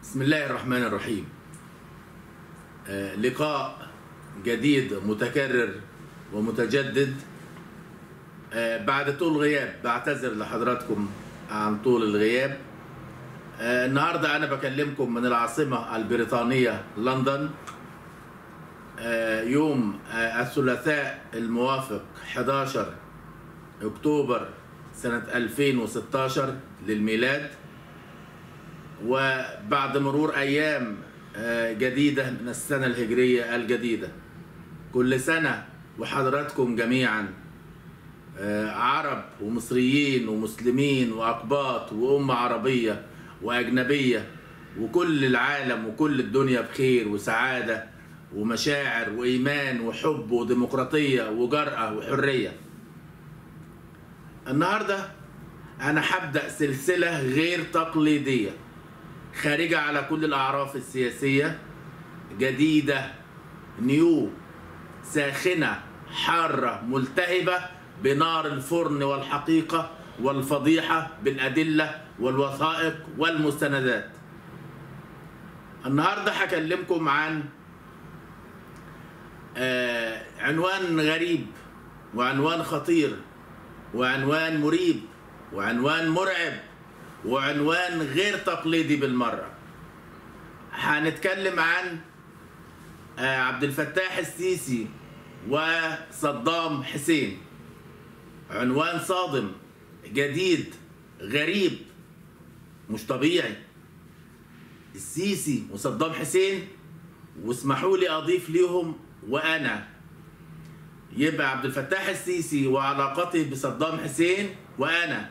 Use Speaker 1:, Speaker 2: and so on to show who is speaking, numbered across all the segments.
Speaker 1: بسم الله الرحمن الرحيم آه، لقاء جديد متكرر ومتجدد آه، بعد طول غياب بعتذر لحضراتكم عن طول الغياب آه، النهارده انا بكلمكم من العاصمه البريطانيه لندن آه، يوم آه، الثلاثاء الموافق 11 اكتوبر سنه 2016 للميلاد وبعد مرور ايام آه، جديده من السنه الهجريه الجديده كل سنه وحضراتكم جميعا آه، عرب ومصريين ومسلمين واقباط وامه عربيه واجنبيه وكل العالم وكل الدنيا بخير وسعاده ومشاعر وايمان وحب وديمقراطيه وجراه وحريه النهارده انا هبدا سلسله غير تقليديه خارجه على كل الاعراف السياسيه جديده نيو ساخنه حاره ملتهبه بنار الفرن والحقيقه والفضيحه بالادله والوثائق والمستندات النهارده هكلمكم عن آه، عنوان غريب وعنوان خطير وعنوان مريب وعنوان مرعب وعنوان غير تقليدي بالمرة هنتكلم عن آه، عبد الفتاح السيسي وصدام حسين عنوان صادم جديد غريب مش طبيعي السيسي وصدام حسين واسمحوا لي اضيف ليهم وانا يبقى عبد الفتاح السيسي وعلاقته بصدام حسين وانا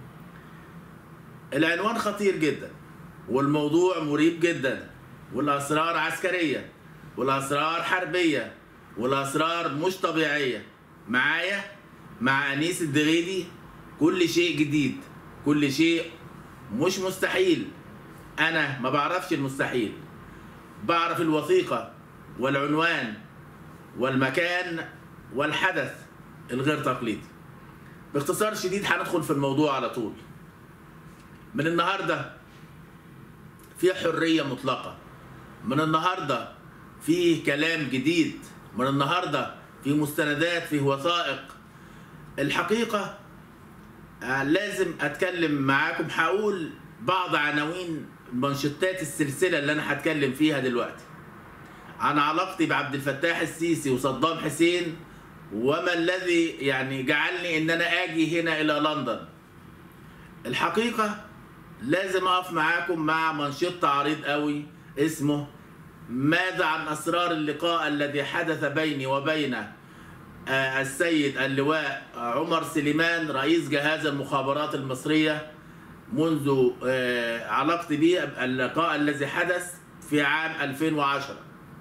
Speaker 1: العنوان خطير جدا والموضوع مريب جدا والاسرار عسكريه والاسرار حربيه والاسرار مش طبيعيه معايا مع انيس الدغيدي كل شيء جديد كل شيء مش مستحيل انا ما بعرفش المستحيل بعرف الوثيقه والعنوان والمكان والحدث الغير تقليدي باختصار شديد هندخل في الموضوع على طول من النهارده في حريه مطلقه من النهارده في كلام جديد من النهارده في مستندات في وثائق الحقيقه آه، لازم اتكلم معاكم هقول بعض عناوين منشطات السلسله اللي انا هتكلم فيها دلوقتي عن علاقتي بعبد الفتاح السيسي وصدام حسين وما الذي يعني جعلني ان انا اجي هنا الى لندن الحقيقه لازم اقف معاكم مع منشط عريض قوي اسمه ماذا عن اسرار اللقاء الذي حدث بيني وبين آه، السيد اللواء عمر سليمان رئيس جهاز المخابرات المصريه منذ آه، علاقتي به اللقاء الذي حدث في عام 2010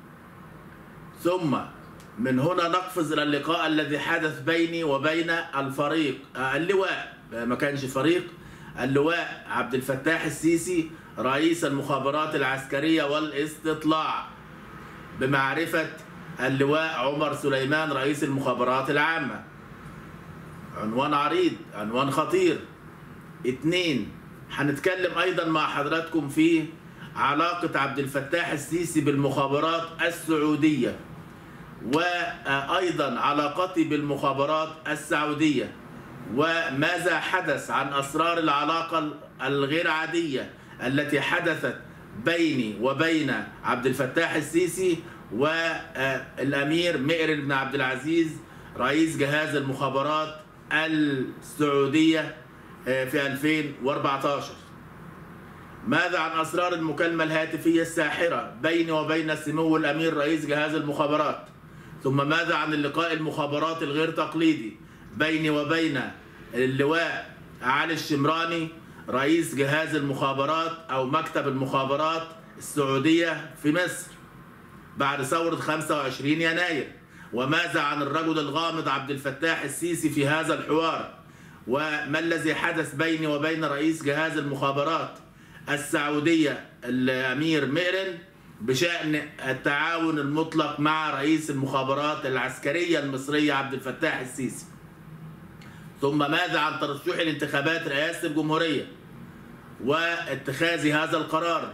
Speaker 1: ثم من هنا نقفز الى اللقاء الذي حدث بيني وبين الفريق آه، اللواء آه، ما كانش فريق اللواء عبد الفتاح السيسي رئيس المخابرات العسكرية والاستطلاع بمعرفة اللواء عمر سليمان رئيس المخابرات العامة عنوان عريض عنوان خطير اتنين هنتكلم ايضا مع حضراتكم في علاقة عبد الفتاح السيسي بالمخابرات السعودية وايضا علاقتي بالمخابرات السعوديه وماذا حدث عن اسرار العلاقه الغير عاديه التي حدثت بيني وبين عبد الفتاح السيسي والامير مئر بن عبد العزيز رئيس جهاز المخابرات السعوديه في 2014 ماذا عن اسرار المكالمه الهاتفيه الساحره بيني وبين سمو الامير رئيس جهاز المخابرات ثم ماذا عن اللقاء المخابرات الغير تقليدي بيني وبين اللواء علي الشمراني رئيس جهاز المخابرات او مكتب المخابرات السعوديه في مصر بعد ثوره 25 يناير وماذا عن الرجل الغامض عبد الفتاح السيسي في هذا الحوار وما الذي حدث بيني وبين رئيس جهاز المخابرات السعوديه الامير مئرن بشأن التعاون المطلق مع رئيس المخابرات العسكرية المصرية عبد الفتاح السيسي ثم ماذا عن ترشح الانتخابات رئاسة الجمهورية واتخاذ هذا القرار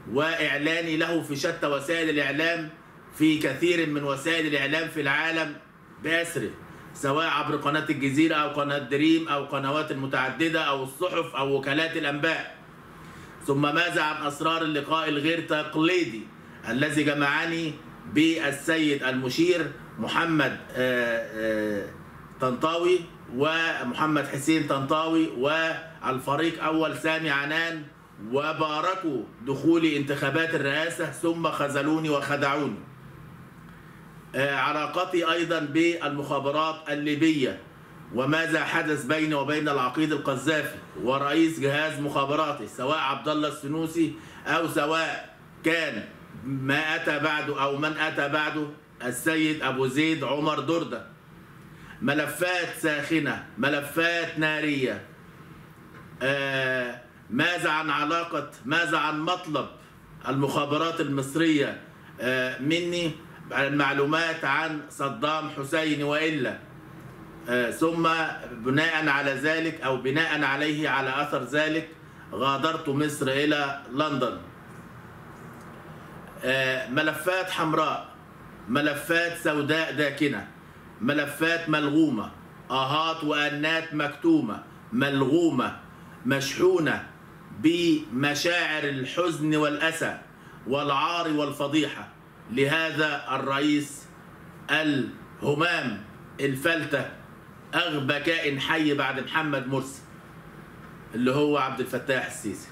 Speaker 1: وإعلاني له في شتى وسائل الإعلام في كثير من وسائل الإعلام في العالم بأسره سواء عبر قناة الجزيرة أو قناة دريم أو قنوات متعددة أو الصحف أو وكالات الأنباء ثم ماذا عن أسرار اللقاء الغير تقليدي الذي جمعني بالسيد المشير محمد آه، آه، طنطاوي ومحمد حسين طنطاوي والفريق أول سامي عنان وباركوا دخولي انتخابات الرئاسة ثم خذلوني وخدعوني آه، علاقتي أيضا بالمخابرات الليبية وماذا حدث بيني وبين العقيد القذافي ورئيس جهاز مخابراتي سواء عبد الله السنوسي أو سواء كان ما أتى بعده أو من أتى بعده السيد أبو زيد عمر دردة ملفات ساخنة ملفات نارية آه ماذا عن علاقة ماذا عن مطلب المخابرات المصرية آه مني المعلومات عن صدام حسين وإلا آه ثم بناء على ذلك أو بناء عليه على أثر ذلك غادرت مصر إلى لندن آه ملفات حمراء ملفات سوداء داكنة ملفات ملغومة آهات وأنات مكتومة ملغومة مشحونة بمشاعر الحزن والأسى والعار والفضيحة لهذا الرئيس الهمام الفلتة أغبى كائن حي بعد محمد مرسي اللي هو عبد الفتاح السيسي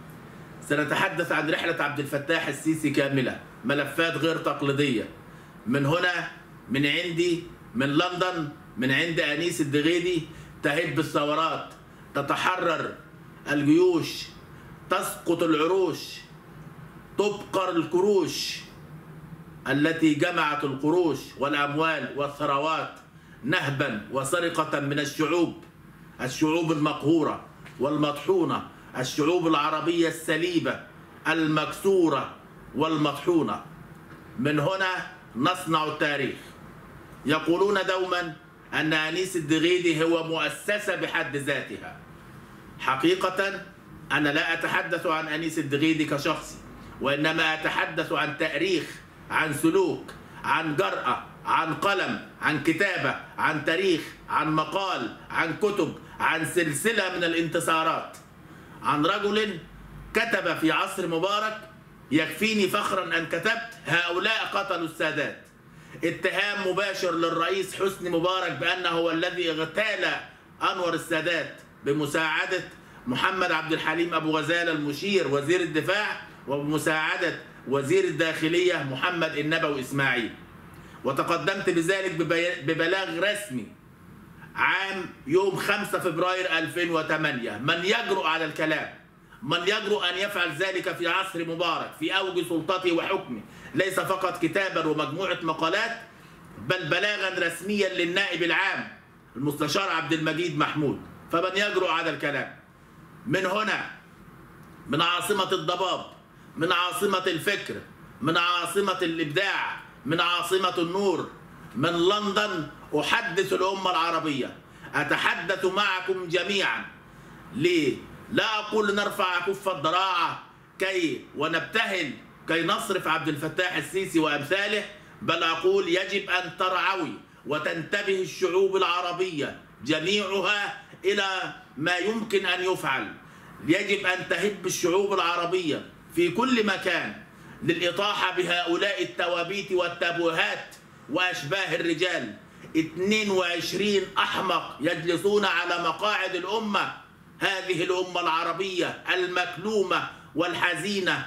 Speaker 1: سنتحدث عن رحلة عبد الفتاح السيسي كاملة ملفات غير تقليدية من هنا من عندي من لندن من عند أنيس الدغيدي تهب الثورات تتحرر الجيوش تسقط العروش تبقر الكروش التي جمعت القروش والأموال والثروات نهبا وسرقة من الشعوب الشعوب المقهورة والمطحونة الشعوب العربية السليبة المكسورة والمطحونة من هنا نصنع التاريخ يقولون دوما أن أنيس الدغيدي هو مؤسسة بحد ذاتها حقيقة أنا لا أتحدث عن أنيس الدغيدي كشخص وإنما أتحدث عن تاريخ عن سلوك عن جرأة عن قلم عن كتابة عن تاريخ عن مقال عن كتب عن سلسلة من الانتصارات عن رجل كتب في عصر مبارك يكفيني فخرا أن كتبت هؤلاء قتلوا السادات اتهام مباشر للرئيس حسني مبارك بأنه هو الذي اغتال أنور السادات بمساعدة محمد عبد الحليم أبو غزالة المشير وزير الدفاع وبمساعدة وزير الداخلية محمد النبوي إسماعيل وتقدمت بذلك ببلاغ رسمي عام يوم 5 فبراير 2008 من يجرؤ على الكلام من يجرؤ أن يفعل ذلك في عصر مبارك في أوج سلطته وحكمه ليس فقط كتابا ومجموعة مقالات بل بلاغا رسميا للنائب العام المستشار عبد المجيد محمود فمن يجرؤ على الكلام من هنا من عاصمة الضباب من عاصمة الفكر من عاصمة الإبداع من عاصمة النور من لندن أحدث الأمة العربية أتحدث معكم جميعا ليه؟ لا أقول لنرفع كف الضراعة كي ونبتهل كي نصرف عبد الفتاح السيسي وأمثاله بل أقول يجب أن ترعوي وتنتبه الشعوب العربية جميعها إلى ما يمكن أن يفعل يجب أن تهب الشعوب العربية في كل مكان للإطاحة بهؤلاء التوابيت والتابوهات وأشباه الرجال 22 أحمق يجلسون على مقاعد الأمة هذه الأمة العربية المكلومة والحزينة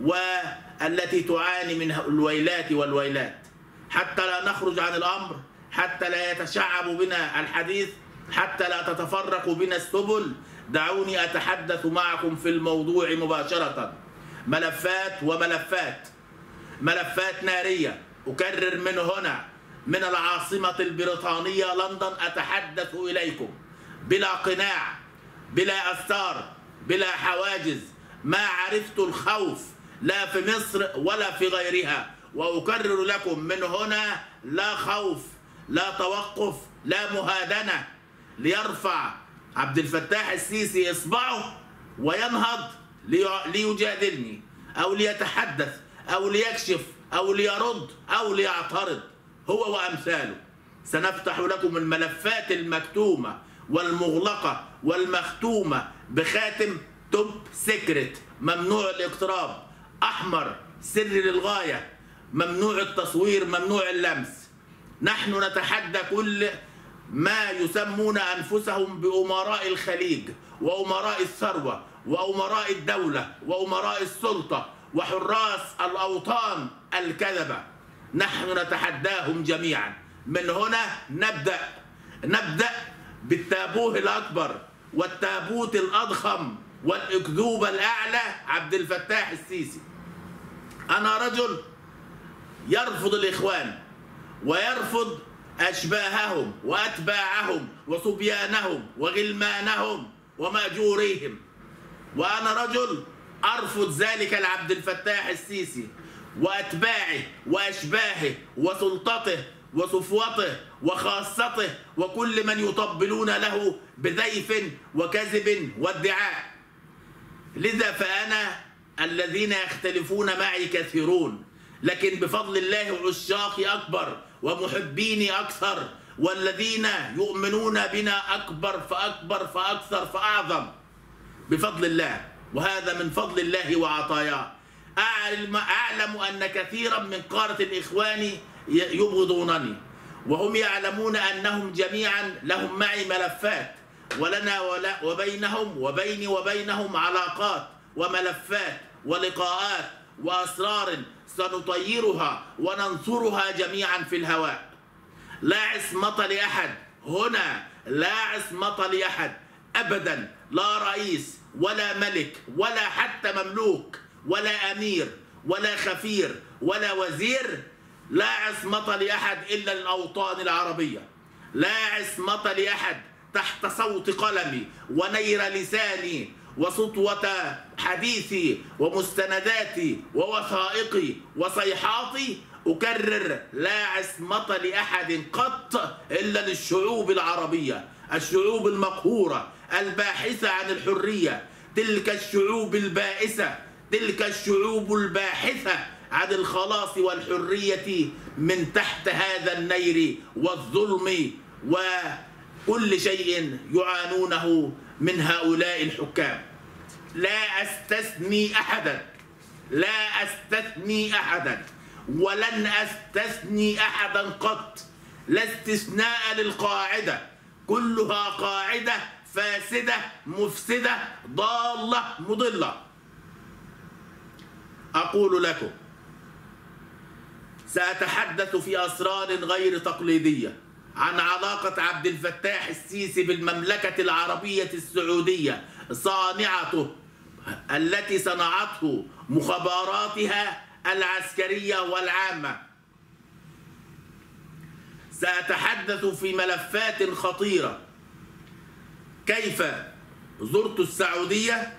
Speaker 1: والتي تعاني من الويلات والويلات حتى لا نخرج عن الأمر حتى لا يتشعب بنا الحديث حتى لا تتفرق بنا السبل دعوني أتحدث معكم في الموضوع مباشرة ملفات وملفات ملفات نارية أكرر من هنا من العاصمة البريطانية لندن أتحدث إليكم بلا قناع بلا أستار بلا حواجز ما عرفت الخوف لا في مصر ولا في غيرها وأكرر لكم من هنا لا خوف لا توقف لا مهادنة ليرفع عبد الفتاح السيسي إصبعه وينهض ليجادلني أو ليتحدث أو ليكشف أو ليرد أو ليعترض هو وأمثاله سنفتح لكم الملفات المكتومة والمغلقة والمختومة بخاتم توب سيكريت ممنوع الاقتراب أحمر سر للغاية ممنوع التصوير ممنوع اللمس نحن نتحدى كل ما يسمون انفسهم بامراء الخليج وامراء الثروه وامراء الدوله وامراء السلطه وحراس الاوطان الكذبه نحن نتحداهم جميعا من هنا نبدا نبدا بالتابوه الاكبر والتابوت الاضخم والاكذوبه الاعلى عبد الفتاح السيسي انا رجل يرفض الاخوان ويرفض أشباههم وأتباعهم وصبيانهم وغلمانهم ومأجوريهم وأنا رجل أرفض ذلك لعبد الفتاح السيسي وأتباعه وأشباهه وسلطته وصفوته وخاصته وكل من يطبلون له بزيف وكذب وادعاء لذا فأنا الذين يختلفون معي كثيرون لكن بفضل الله عشاقي أكبر ومحبيني أكثر والذين يؤمنون بنا أكبر فأكبر فأكثر فأعظم بفضل الله وهذا من فضل الله وعطاياه أعلم, أعلم أن كثيرا من قارة الإخوان يبغضونني وهم يعلمون أنهم جميعا لهم معي ملفات ولنا ولا وبينهم وبيني وبينهم علاقات وملفات ولقاءات وأسرار سنطيرها وننصرها جميعا في الهواء لا عصمة لأحد هنا لا عصمة لأحد أبدا لا رئيس ولا ملك ولا حتى مملوك ولا أمير ولا خفير ولا وزير لا عصمة لأحد إلا الأوطان العربية لا عصمة لأحد تحت صوت قلمي ونير لساني وسطوة حديثي ومستنداتي ووثائقي وصيحاتي أكرر لا عصمة لأحد قط إلا للشعوب العربية الشعوب المقهورة الباحثة عن الحرية تلك الشعوب البائسة تلك الشعوب الباحثة عن الخلاص والحرية من تحت هذا النير والظلم وكل شيء يعانونه من هؤلاء الحكام لا استثني احدا لا استثني احدا ولن استثني احدا قط لا استثناء للقاعده كلها قاعده فاسده مفسده ضاله مضله اقول لكم ساتحدث في اسرار غير تقليديه عن علاقة عبد الفتاح السيسي بالمملكة العربية السعودية صانعته التي صنعته مخابراتها العسكرية والعامة سأتحدث في ملفات خطيرة كيف زرت السعودية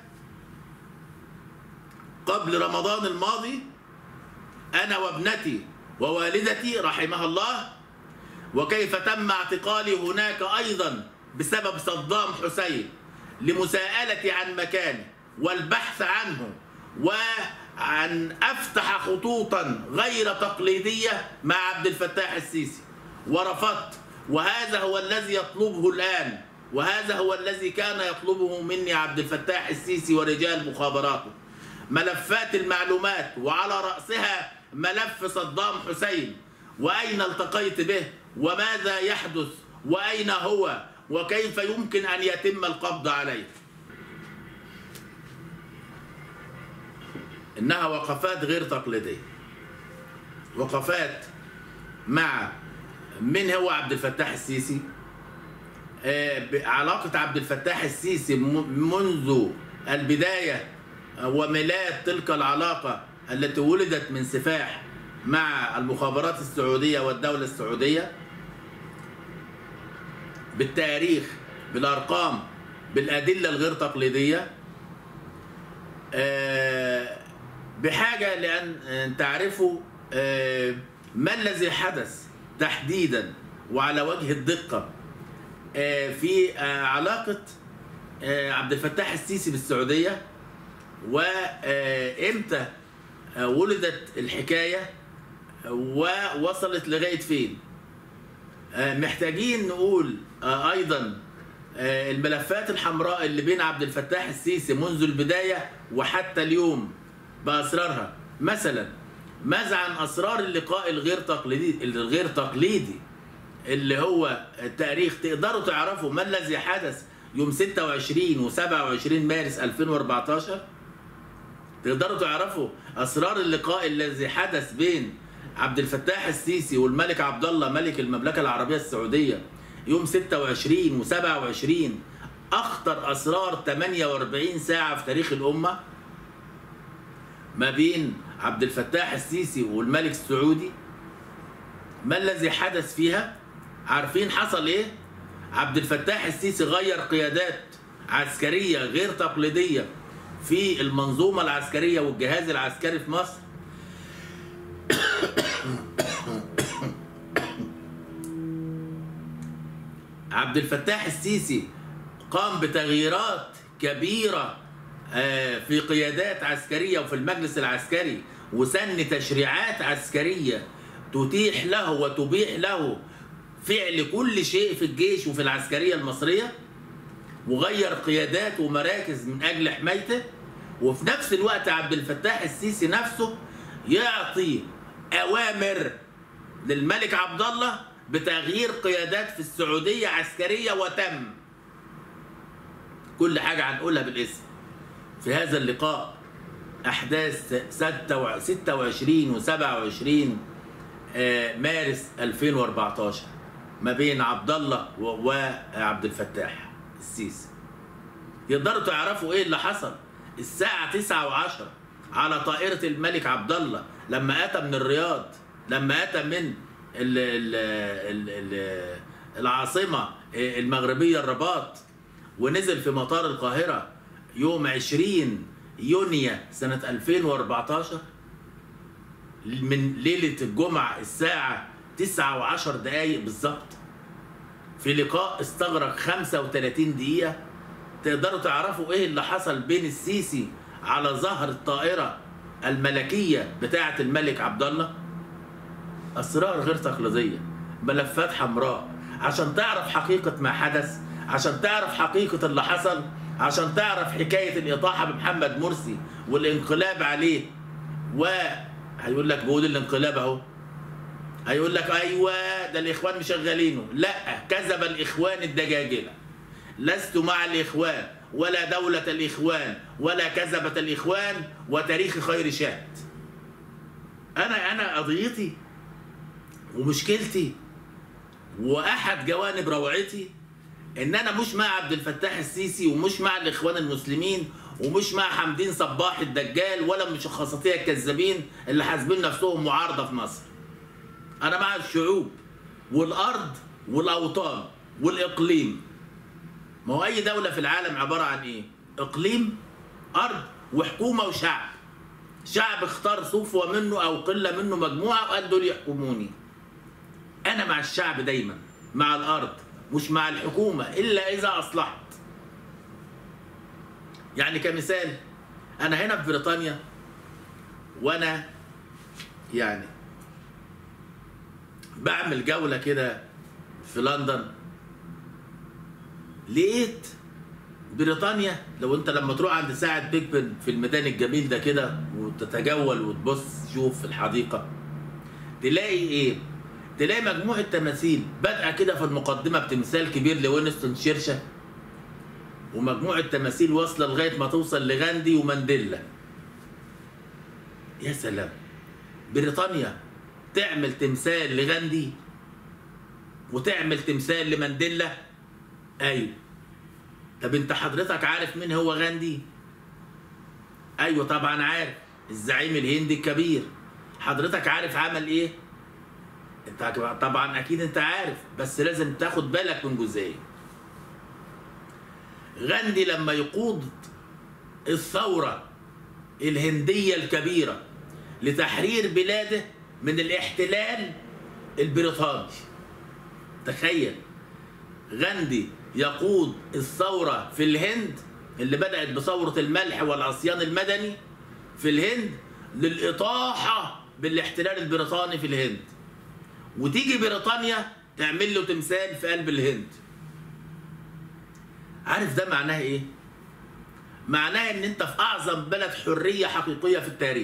Speaker 1: قبل رمضان الماضي أنا وابنتي ووالدتي رحمها الله وكيف تم اعتقالي هناك أيضا بسبب صدام حسين لمساءلتي عن مكاني والبحث عنه وأن أفتح خطوطا غير تقليدية مع عبد الفتاح السيسي ورفضت وهذا هو الذي يطلبه الآن وهذا هو الذي كان يطلبه مني عبد الفتاح السيسي ورجال مخابراته ملفات المعلومات وعلى رأسها ملف صدام حسين وأين التقيت به وماذا يحدث وأين هو وكيف يمكن أن يتم القبض عليه إنها وقفات غير تقليدية وقفات مع من هو عبد الفتاح السيسي علاقة عبد الفتاح السيسي منذ البداية وميلاد تلك العلاقة التي ولدت من سفاح مع المخابرات السعودية والدولة السعودية بالتاريخ بالأرقام بالأدلة الغير تقليدية بحاجة لأن تعرفوا ما الذي حدث تحديدا وعلى وجه الدقة في علاقة عبد الفتاح السيسي بالسعودية وإمتى آه، ولدت الحكايه ووصلت لغايه فين آه، محتاجين نقول آه، ايضا آه، الملفات الحمراء اللي بين عبد الفتاح السيسي منذ البدايه وحتى اليوم باسرارها مثلا ماذا عن اسرار اللقاء الغير تقليدي الغير تقليدي اللي هو التاريخ تقدروا تعرفوا ما الذي حدث يوم 26 و27 مارس 2014 تقدروا تعرفوا اسرار اللقاء الذي حدث بين عبد الفتاح السيسي والملك عبد الله ملك المملكه العربيه السعوديه يوم 26 و27 اخطر اسرار 48 ساعه في تاريخ الامه ما بين عبد الفتاح السيسي والملك السعودي ما الذي حدث فيها عارفين حصل ايه عبد الفتاح السيسي غير قيادات عسكريه غير تقليديه في المنظومه العسكريه والجهاز العسكري في مصر عبد الفتاح السيسي قام بتغييرات كبيره آه، في قيادات عسكريه وفي المجلس العسكري وسن تشريعات عسكريه تتيح له وتبيح له فعل كل شيء في الجيش وفي العسكريه المصريه وغير قيادات ومراكز من اجل حمايته وفي نفس الوقت عبد الفتاح السيسي نفسه يعطي اوامر للملك عبد الله بتغيير قيادات في السعوديه عسكريه وتم كل حاجه هنقولها بالاسم في هذا اللقاء احداث 26 و27 مارس 2014 ما بين عبد الله و- وعبد الفتاح السيسي يقدروا تعرفوا ايه اللي حصل الساعة 9 و10 على طائرة الملك عبد الله لما أتى من الرياض لما أتى من ال ال ال ال العاصمة المغربية الرباط ونزل في مطار القاهرة يوم 20 يونيو سنة 2014 من ليلة الجمعة الساعة 9 و10 دقايق بالظبط في لقاء استغرق 35 دقيقة تقدروا تعرفوا ايه اللي حصل بين السيسي على ظهر الطائرة الملكية بتاعة الملك عبد الله أسرار غير تقليدية ملفات حمراء عشان تعرف حقيقة ما حدث عشان تعرف حقيقة اللي حصل عشان تعرف حكاية الإطاحة بمحمد مرسي والانقلاب عليه و هيقول لك بقول الانقلاب اهو هيقول لك ايوه ده الاخوان مشغلينه لا كذب الاخوان الدجاجله لست مع الاخوان ولا دولة الاخوان ولا كذبة الاخوان وتاريخ خير شاهد انا انا قضيتي ومشكلتي واحد جوانب روعتي ان انا مش مع عبد الفتاح السيسي ومش مع الاخوان المسلمين ومش مع حمدين صباح الدجال ولا مشخصاتيه الكذابين اللي حاسبين نفسهم معارضه في مصر انا مع الشعوب والارض والاوطان والاقليم ما هو اي دوله في العالم عباره عن ايه اقليم ارض وحكومه وشعب شعب اختار صفوه منه او قله منه مجموعه وقال دول يحكموني انا مع الشعب دايما مع الارض مش مع الحكومه الا اذا اصلحت يعني كمثال انا هنا في بريطانيا وانا يعني بعمل جوله كده في لندن لقيت بريطانيا لو انت لما تروح عند ساعة بيج بن في الميدان الجميل ده كده وتتجول وتبص تشوف في الحديقة تلاقي ايه؟ تلاقي مجموعة تماثيل بادئة كده في المقدمة بتمثال كبير لوينستون شيرشل ومجموعة تماثيل واصلة لغاية ما توصل لغاندي ومانديلا يا سلام بريطانيا تعمل تمثال لغاندي وتعمل تمثال لمانديلا ايوه طب انت حضرتك عارف مين هو غاندي ايوه طبعا عارف الزعيم الهندي الكبير حضرتك عارف عمل ايه انت طبعا اكيد انت عارف بس لازم تاخد بالك من جزئيه غاندي لما يقود الثوره الهنديه الكبيره لتحرير بلاده من الاحتلال البريطاني تخيل غاندي يقود الثورة في الهند اللي بدأت بثورة الملح والعصيان المدني في الهند للاطاحه بالاحتلال البريطاني في الهند وتيجي بريطانيا تعمل له تمثال في قلب الهند عارف ده معناه ايه معناه ان انت في اعظم بلد حريه حقيقيه في التاريخ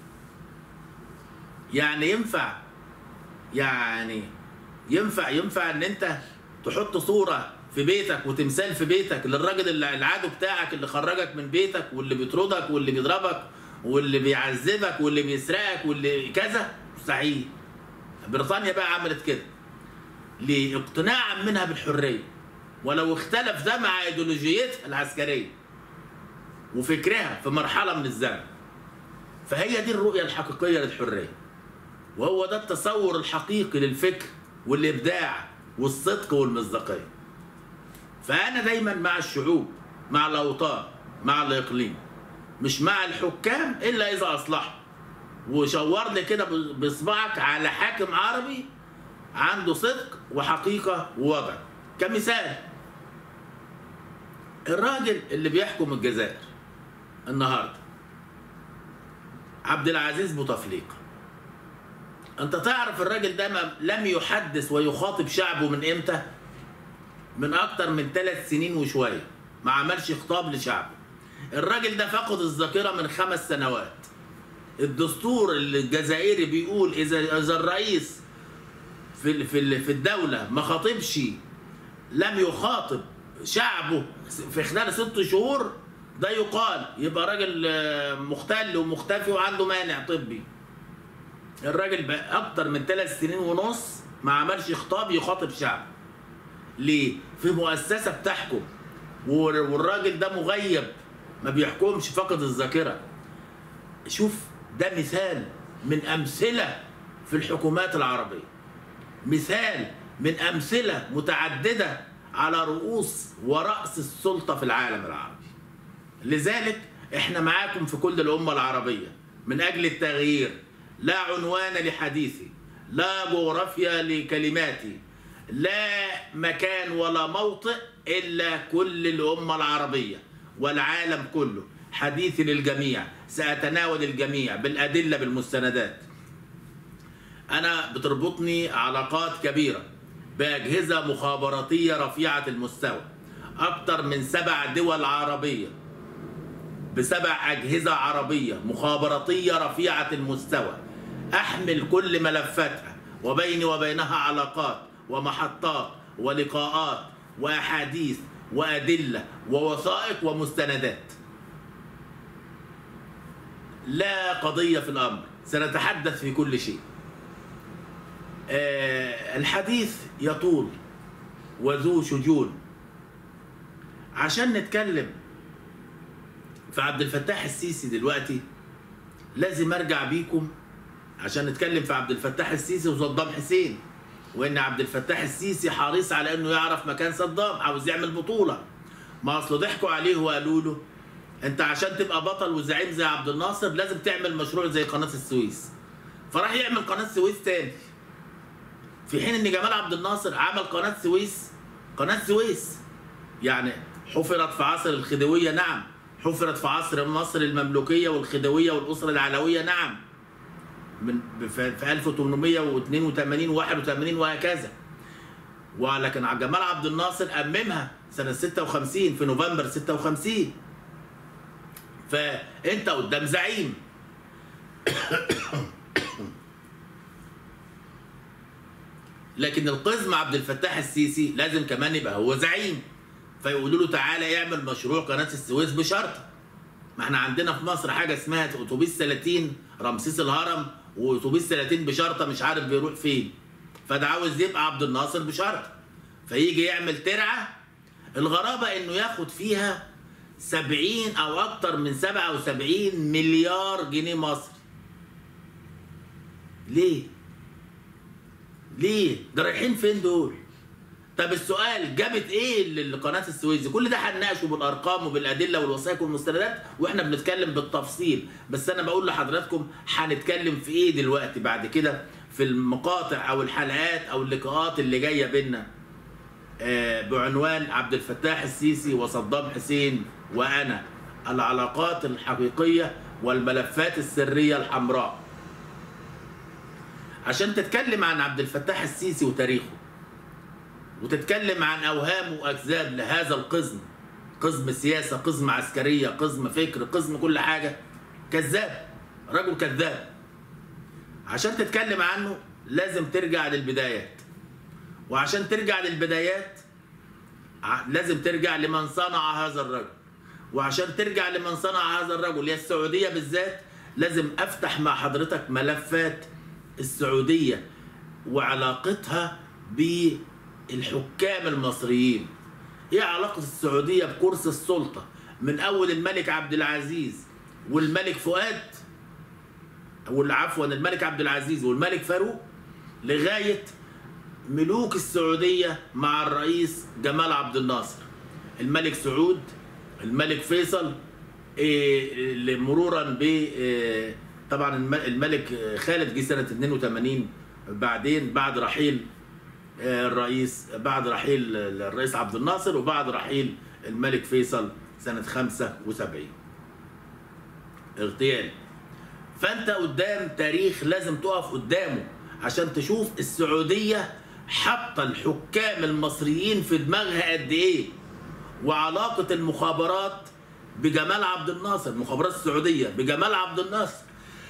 Speaker 1: يعني ينفع يعني ينفع ينفع ان انت تحط صوره في بيتك وتمثال في بيتك للراجل اللي العدو بتاعك اللي خرجك من بيتك واللي بيطردك واللي بيضربك واللي بيعذبك واللي بيسرقك واللي كذا مستحيل بريطانيا بقى عملت كده لاقتناعا منها بالحريه ولو اختلف ده مع ايديولوجيتها العسكريه وفكرها في مرحله من الزمن فهي دي الرؤيه الحقيقيه للحريه وهو ده التصور الحقيقي للفكر والابداع والصدق والمصداقيه فانا دايما مع الشعوب مع الاوطان مع الاقليم مش مع الحكام الا اذا اصلحوا وشور لي كده باصبعك على حاكم عربي عنده صدق وحقيقه ووضع كمثال الراجل اللي بيحكم الجزائر النهارده عبد العزيز بوتفليقه انت تعرف الراجل ده ما لم يحدث ويخاطب شعبه من امتى من اكتر من ثلاث سنين وشويه ما عملش خطاب لشعبه الراجل ده فقد الذاكره من خمس سنوات الدستور الجزائري بيقول اذا اذا الرئيس في في في الدوله ما خاطبش لم يخاطب شعبه في خلال ست شهور ده يقال يبقى راجل مختل ومختفي وعنده مانع طبي الراجل بقى اكتر من ثلاث سنين ونص ما عملش خطاب يخاطب شعبه ليه في مؤسسه بتحكم والراجل ده مغيب ما بيحكمش فقد الذاكره شوف ده مثال من امثله في الحكومات العربيه مثال من امثله متعدده على رؤوس ورأس السلطه في العالم العربي لذلك احنا معاكم في كل الامه العربيه من اجل التغيير لا عنوان لحديثي لا جغرافيا لكلماتي لا مكان ولا موطئ الا كل الامه العربيه والعالم كله حديثي للجميع ساتناول الجميع بالادله بالمستندات انا بتربطني علاقات كبيره باجهزه مخابراتيه رفيعه المستوى اكثر من سبع دول عربيه بسبع اجهزه عربيه مخابراتيه رفيعه المستوى احمل كل ملفاتها وبيني وبينها علاقات ومحطات ولقاءات واحاديث وادله ووثائق ومستندات لا قضيه في الامر سنتحدث في كل شيء آه الحديث يطول وذو شجون عشان نتكلم في عبد الفتاح السيسي دلوقتي لازم ارجع بيكم عشان نتكلم في عبد الفتاح السيسي وصدام حسين وان عبد الفتاح السيسي حريص على انه يعرف مكان صدام عاوز يعمل بطوله ما اصل ضحكوا عليه وقالوا له انت عشان تبقى بطل وزعيم زي عبد الناصر لازم تعمل مشروع زي قناه السويس فراح يعمل قناه السويس تاني في حين ان جمال عبد الناصر عمل قناه السويس قناه السويس يعني حفرت في عصر الخديويه نعم حفرت في عصر مصر المملوكيه والخديويه والاسره العلويه نعم من في 1882 81 وهكذا ولكن جمال عبد الناصر أممها سنة 56 في نوفمبر 56 فأنت قدام زعيم لكن القزم عبد الفتاح السيسي لازم كمان يبقى هو زعيم فيقولوا له تعالى يعمل مشروع قناة السويس بشرط ما احنا عندنا في مصر حاجة اسمها اتوبيس 30 رمسيس الهرم واتوبيس 30 بشرطه مش عارف بيروح فين فده عاوز يبقى عبد الناصر بشرطه فيجي يعمل ترعه الغرابه انه ياخد فيها 70 او اكتر من 77 مليار جنيه مصري ليه ليه ده رايحين فين دول طب السؤال جابت ايه لقناه السويس كل ده هنناقشه بالارقام وبالادله والوثائق والمستندات واحنا بنتكلم بالتفصيل بس انا بقول لحضراتكم هنتكلم في ايه دلوقتي بعد كده في المقاطع او الحلقات او اللقاءات اللي جايه بينا آه بعنوان عبد الفتاح السيسي وصدام حسين وانا العلاقات الحقيقيه والملفات السرية الحمراء عشان تتكلم عن عبد الفتاح السيسي وتاريخه وتتكلم عن أوهام وأكذاب لهذا القزم قزم سياسة قزم عسكرية قزم فكر قزم كل حاجة كذاب رجل كذاب عشان تتكلم عنه لازم ترجع للبدايات وعشان ترجع للبدايات ع- لازم ترجع لمن صنع هذا الرجل وعشان ترجع لمن صنع هذا الرجل هي السعودية بالذات لازم أفتح مع حضرتك ملفات السعودية وعلاقتها بالحكام المصريين ايه علاقة السعودية بكرسي السلطة من أول الملك عبد العزيز والملك فؤاد ولا عفوا الملك عبد العزيز والملك فاروق لغاية ملوك السعودية مع الرئيس جمال عبد الناصر الملك سعود الملك فيصل إيه، مرورا ب إيه، طبعا الم- الملك خالد جه سنة 82 بعدين بعد رحيل آه، الرئيس بعد رحيل الرئيس عبد الناصر وبعد رحيل الملك فيصل سنة 75 اغتيال فانت قدام تاريخ لازم تقف قدامه عشان تشوف السعودية حاطة الحكام المصريين في دماغها قد ايه وعلاقة المخابرات بجمال عبد الناصر المخابرات السعودية بجمال عبد الناصر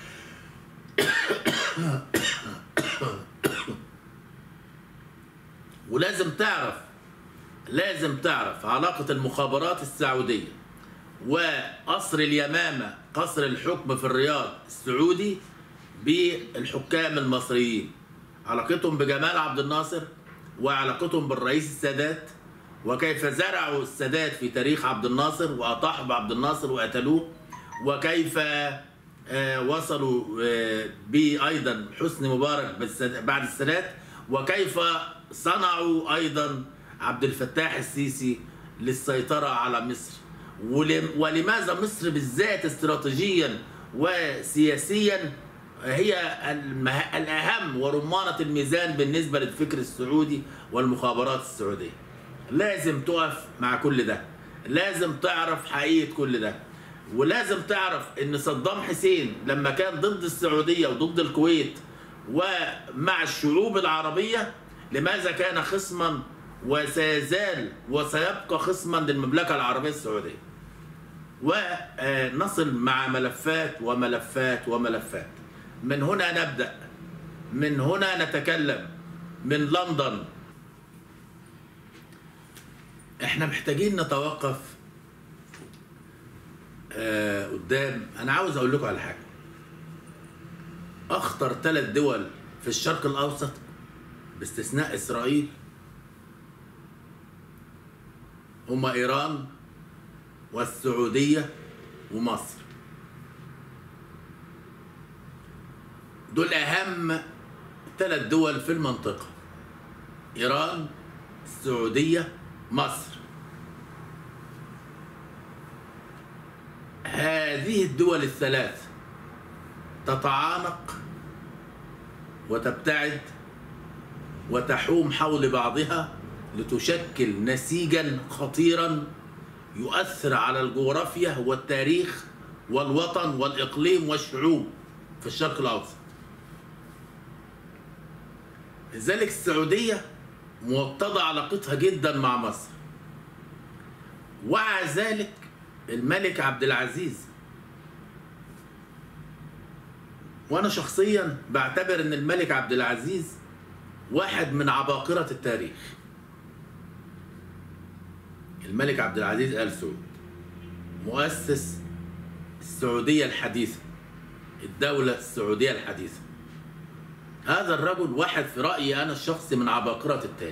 Speaker 1: ولازم تعرف لازم تعرف علاقة المخابرات السعودية وقصر اليمامة قصر الحكم في الرياض السعودي بالحكام المصريين علاقتهم بجمال عبد الناصر وعلاقتهم بالرئيس السادات وكيف زرعوا السادات في تاريخ عبد الناصر وأطاحوا بعبد الناصر وقتلوه وكيف آه، وصلوا آه، به أيضا حسني مبارك بالساد- بعد السادات وكيف صنعوا أيضا عبد الفتاح السيسي للسيطرة على مصر ولم- ولماذا مصر بالذات استراتيجيا وسياسيا هي المه- الأهم ورمانة الميزان بالنسبة للفكر السعودي والمخابرات السعودية لازم تقف مع كل ده لازم تعرف حقيقة كل ده ولازم تعرف ان صدام حسين لما كان ضد السعودية وضد الكويت ومع الشعوب العربية لماذا كان خصما وسيزال وسيبقى خصما للمملكة العربية السعودية ونصل مع ملفات وملفات وملفات من هنا نبدأ من هنا نتكلم من لندن احنا محتاجين نتوقف آه قدام انا عاوز اقول لكم على حاجه اخطر ثلاث دول في الشرق الاوسط باستثناء اسرائيل هما ايران والسعوديه ومصر دول اهم ثلاث دول في المنطقه ايران السعوديه مصر هذه الدول الثلاث تتعانق وتبتعد وتحوم حول بعضها لتشكل نسيجا خطيرا يؤثر على الجغرافيا والتاريخ والوطن والاقليم والشعوب في الشرق الاوسط لذلك السعوديه موطده علاقتها جدا مع مصر ومع ذلك الملك عبد العزيز وانا شخصيا بعتبر ان الملك عبد العزيز واحد من عباقرة التاريخ الملك عبد العزيز آل سعود مؤسس السعودية الحديثة الدولة السعودية الحديثة هذا الرجل واحد في رأيي أنا الشخصي من عباقرة التاريخ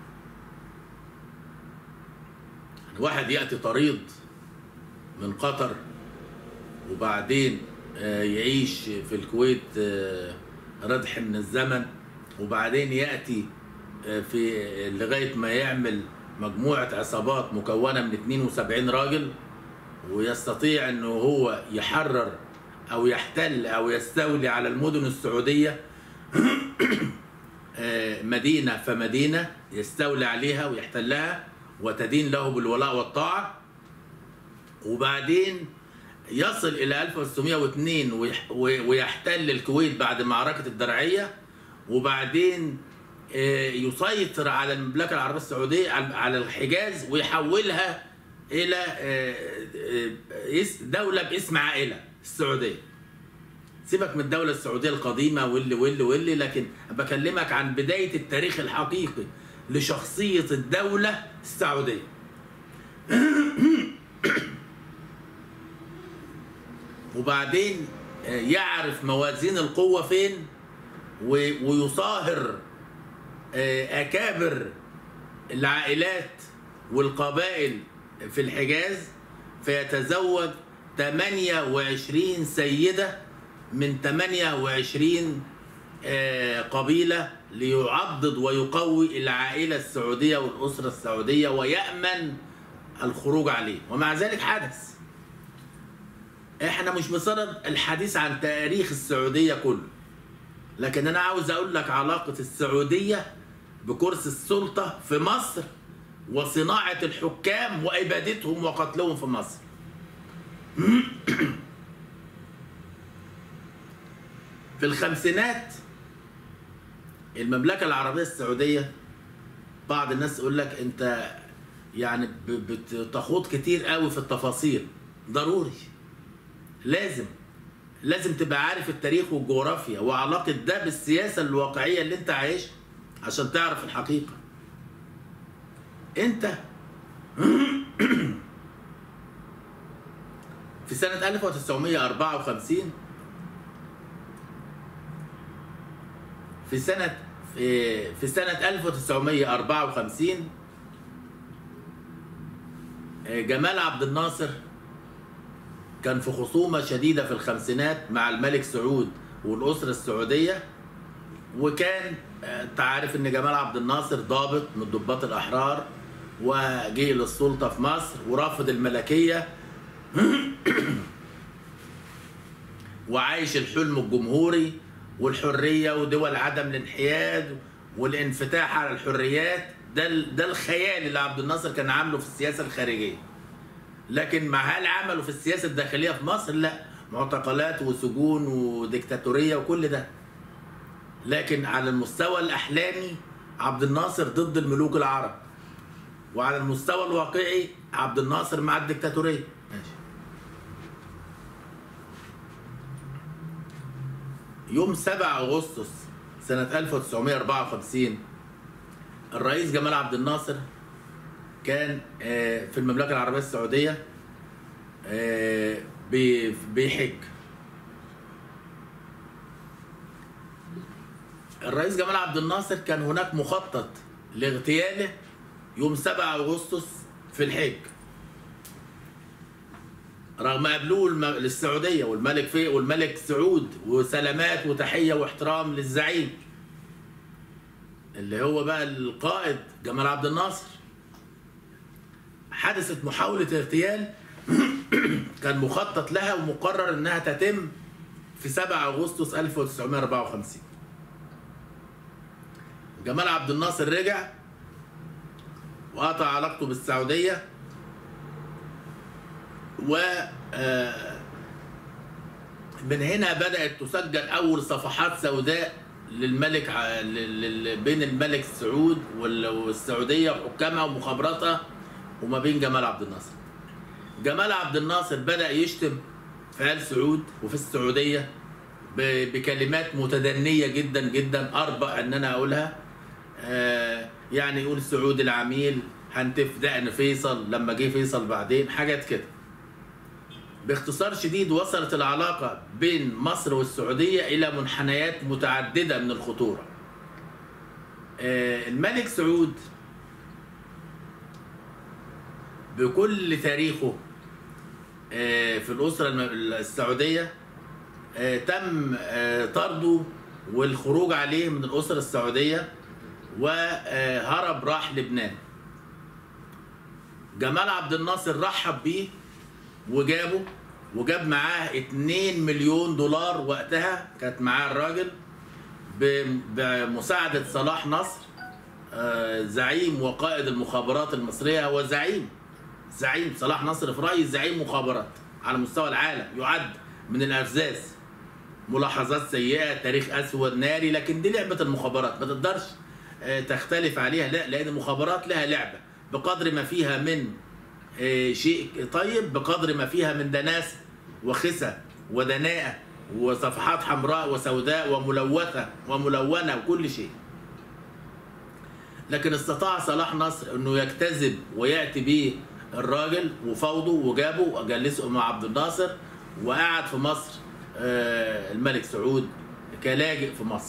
Speaker 1: واحد يأتي طريد من قطر وبعدين آه، يعيش في الكويت آه، ردح من الزمن وبعدين يأتي آه، في لغاية ما يعمل مجموعة عصابات مكونة من 72 راجل ويستطيع انه هو يحرر او يحتل او يستولي على المدن السعودية آه، مدينة فمدينة يستولي عليها ويحتلها وتدين له بالولاء والطاعة وبعدين يصل الى 1902 ويح- و- ويحتل الكويت بعد معركه الدرعيه وبعدين آه، يسيطر على المملكه العربيه السعوديه على على الحجاز ويحولها الى آه، آه، اس- دوله باسم عائله السعوديه سيبك من الدولة السعودية القديمة واللي واللي واللي لكن بكلمك عن بداية التاريخ الحقيقي لشخصية الدولة السعودية. وبعدين آه، يعرف موازين القوة فين و- ويصاهر آه، أكابر العائلات والقبائل في الحجاز فيتزوج 28 سيدة من 28 آه، قبيلة ليعضد ويقوي العائلة السعودية والأسرة السعودية ويأمن الخروج عليه ومع ذلك حدث احنا مش بصدد الحديث عن تاريخ السعودية كله لكن انا عاوز اقول لك علاقة السعودية بكرسي السلطة في مصر وصناعة الحكام وإبادتهم وقتلهم في مصر في الخمسينات المملكة العربية السعودية بعض الناس يقول لك انت يعني ب- بتخوض كتير قوي في التفاصيل ضروري لازم لازم تبقى عارف التاريخ والجغرافيا وعلاقة ده بالسياسة الواقعية اللي انت عايشها عشان تعرف الحقيقة انت في سنة 1954 في سنة في, في سنة 1954 آه، جمال عبد الناصر كان في خصومة شديدة في الخمسينات مع الملك سعود والأسرة السعودية وكان آه، انت عارف ان جمال عبد الناصر ضابط من ضباط الأحرار وجه للسلطة في مصر ورافض الملكية وعايش الحلم الجمهوري والحريه ودول عدم الانحياد والانفتاح على الحريات ده ال- ده الخيال اللي عبد الناصر كان عامله في السياسه الخارجيه لكن مع هل عمله في السياسه الداخليه في مصر لا معتقلات وسجون وديكتاتوريه وكل ده لكن على المستوى الاحلامي عبد الناصر ضد الملوك العرب وعلى المستوى الواقعي عبد الناصر مع الديكتاتوريه ماشي يوم 7 اغسطس سنة 1954 الرئيس جمال عبد الناصر كان آه، في المملكة العربية السعودية آه، بي- بيحج الرئيس جمال عبد الناصر كان هناك مخطط لاغتياله يوم 7 اغسطس في الحج رغم قبلوه الم- للسعوديه والملك في والملك سعود وسلامات وتحيه واحترام للزعيم اللي هو بقى القائد جمال عبد الناصر حدثت محاولة اغتيال كان مخطط لها ومقرر انها تتم في 7 اغسطس 1954 جمال عبد الناصر رجع وقطع علاقته بالسعوديه و آه، من هنا بدأت تسجل أول صفحات سوداء للملك ع- لل- لل- بين الملك سعود وال- والسعودية وحكامها ومخابراتها وما بين جمال عبد الناصر. جمال عبد الناصر بدأ يشتم في آل سعود وفي السعودية ب- بكلمات متدنية جدا جدا أربع إن أنا أقولها آه، يعني يقول سعود العميل هنتف دقن فيصل لما جه فيصل بعدين حاجات كده باختصار شديد وصلت العلاقة بين مصر والسعودية إلى منحنيات متعددة من الخطورة آه، الملك سعود بكل تاريخه آه، في الأسرة الم- السعودية آه، تم آه، طرده والخروج عليه من الأسرة السعودية وهرب راح لبنان جمال عبد الناصر رحب بيه وجابه وجاب معاه 2 مليون دولار وقتها كانت معاه الراجل ب- بمساعدة صلاح نصر آه، زعيم وقائد المخابرات المصرية هو زعيم زعيم صلاح نصر في رأيي زعيم مخابرات على مستوى العالم يعد من الارزاز ملاحظات سيئه تاريخ اسود ناري لكن دي لعبه المخابرات ما تقدرش آه، تختلف عليها لا لان المخابرات لها لعبه بقدر ما فيها من آه، شيء طيب بقدر ما فيها من دناسه وخسه ودناءه وصفحات حمراء وسوداء وملوثه وملونه وكل شيء لكن استطاع صلاح نصر انه يجتذب وياتي به الراجل وفوضه وجابه وجلسه مع عبد الناصر وقعد في مصر آه، الملك سعود كلاجئ في مصر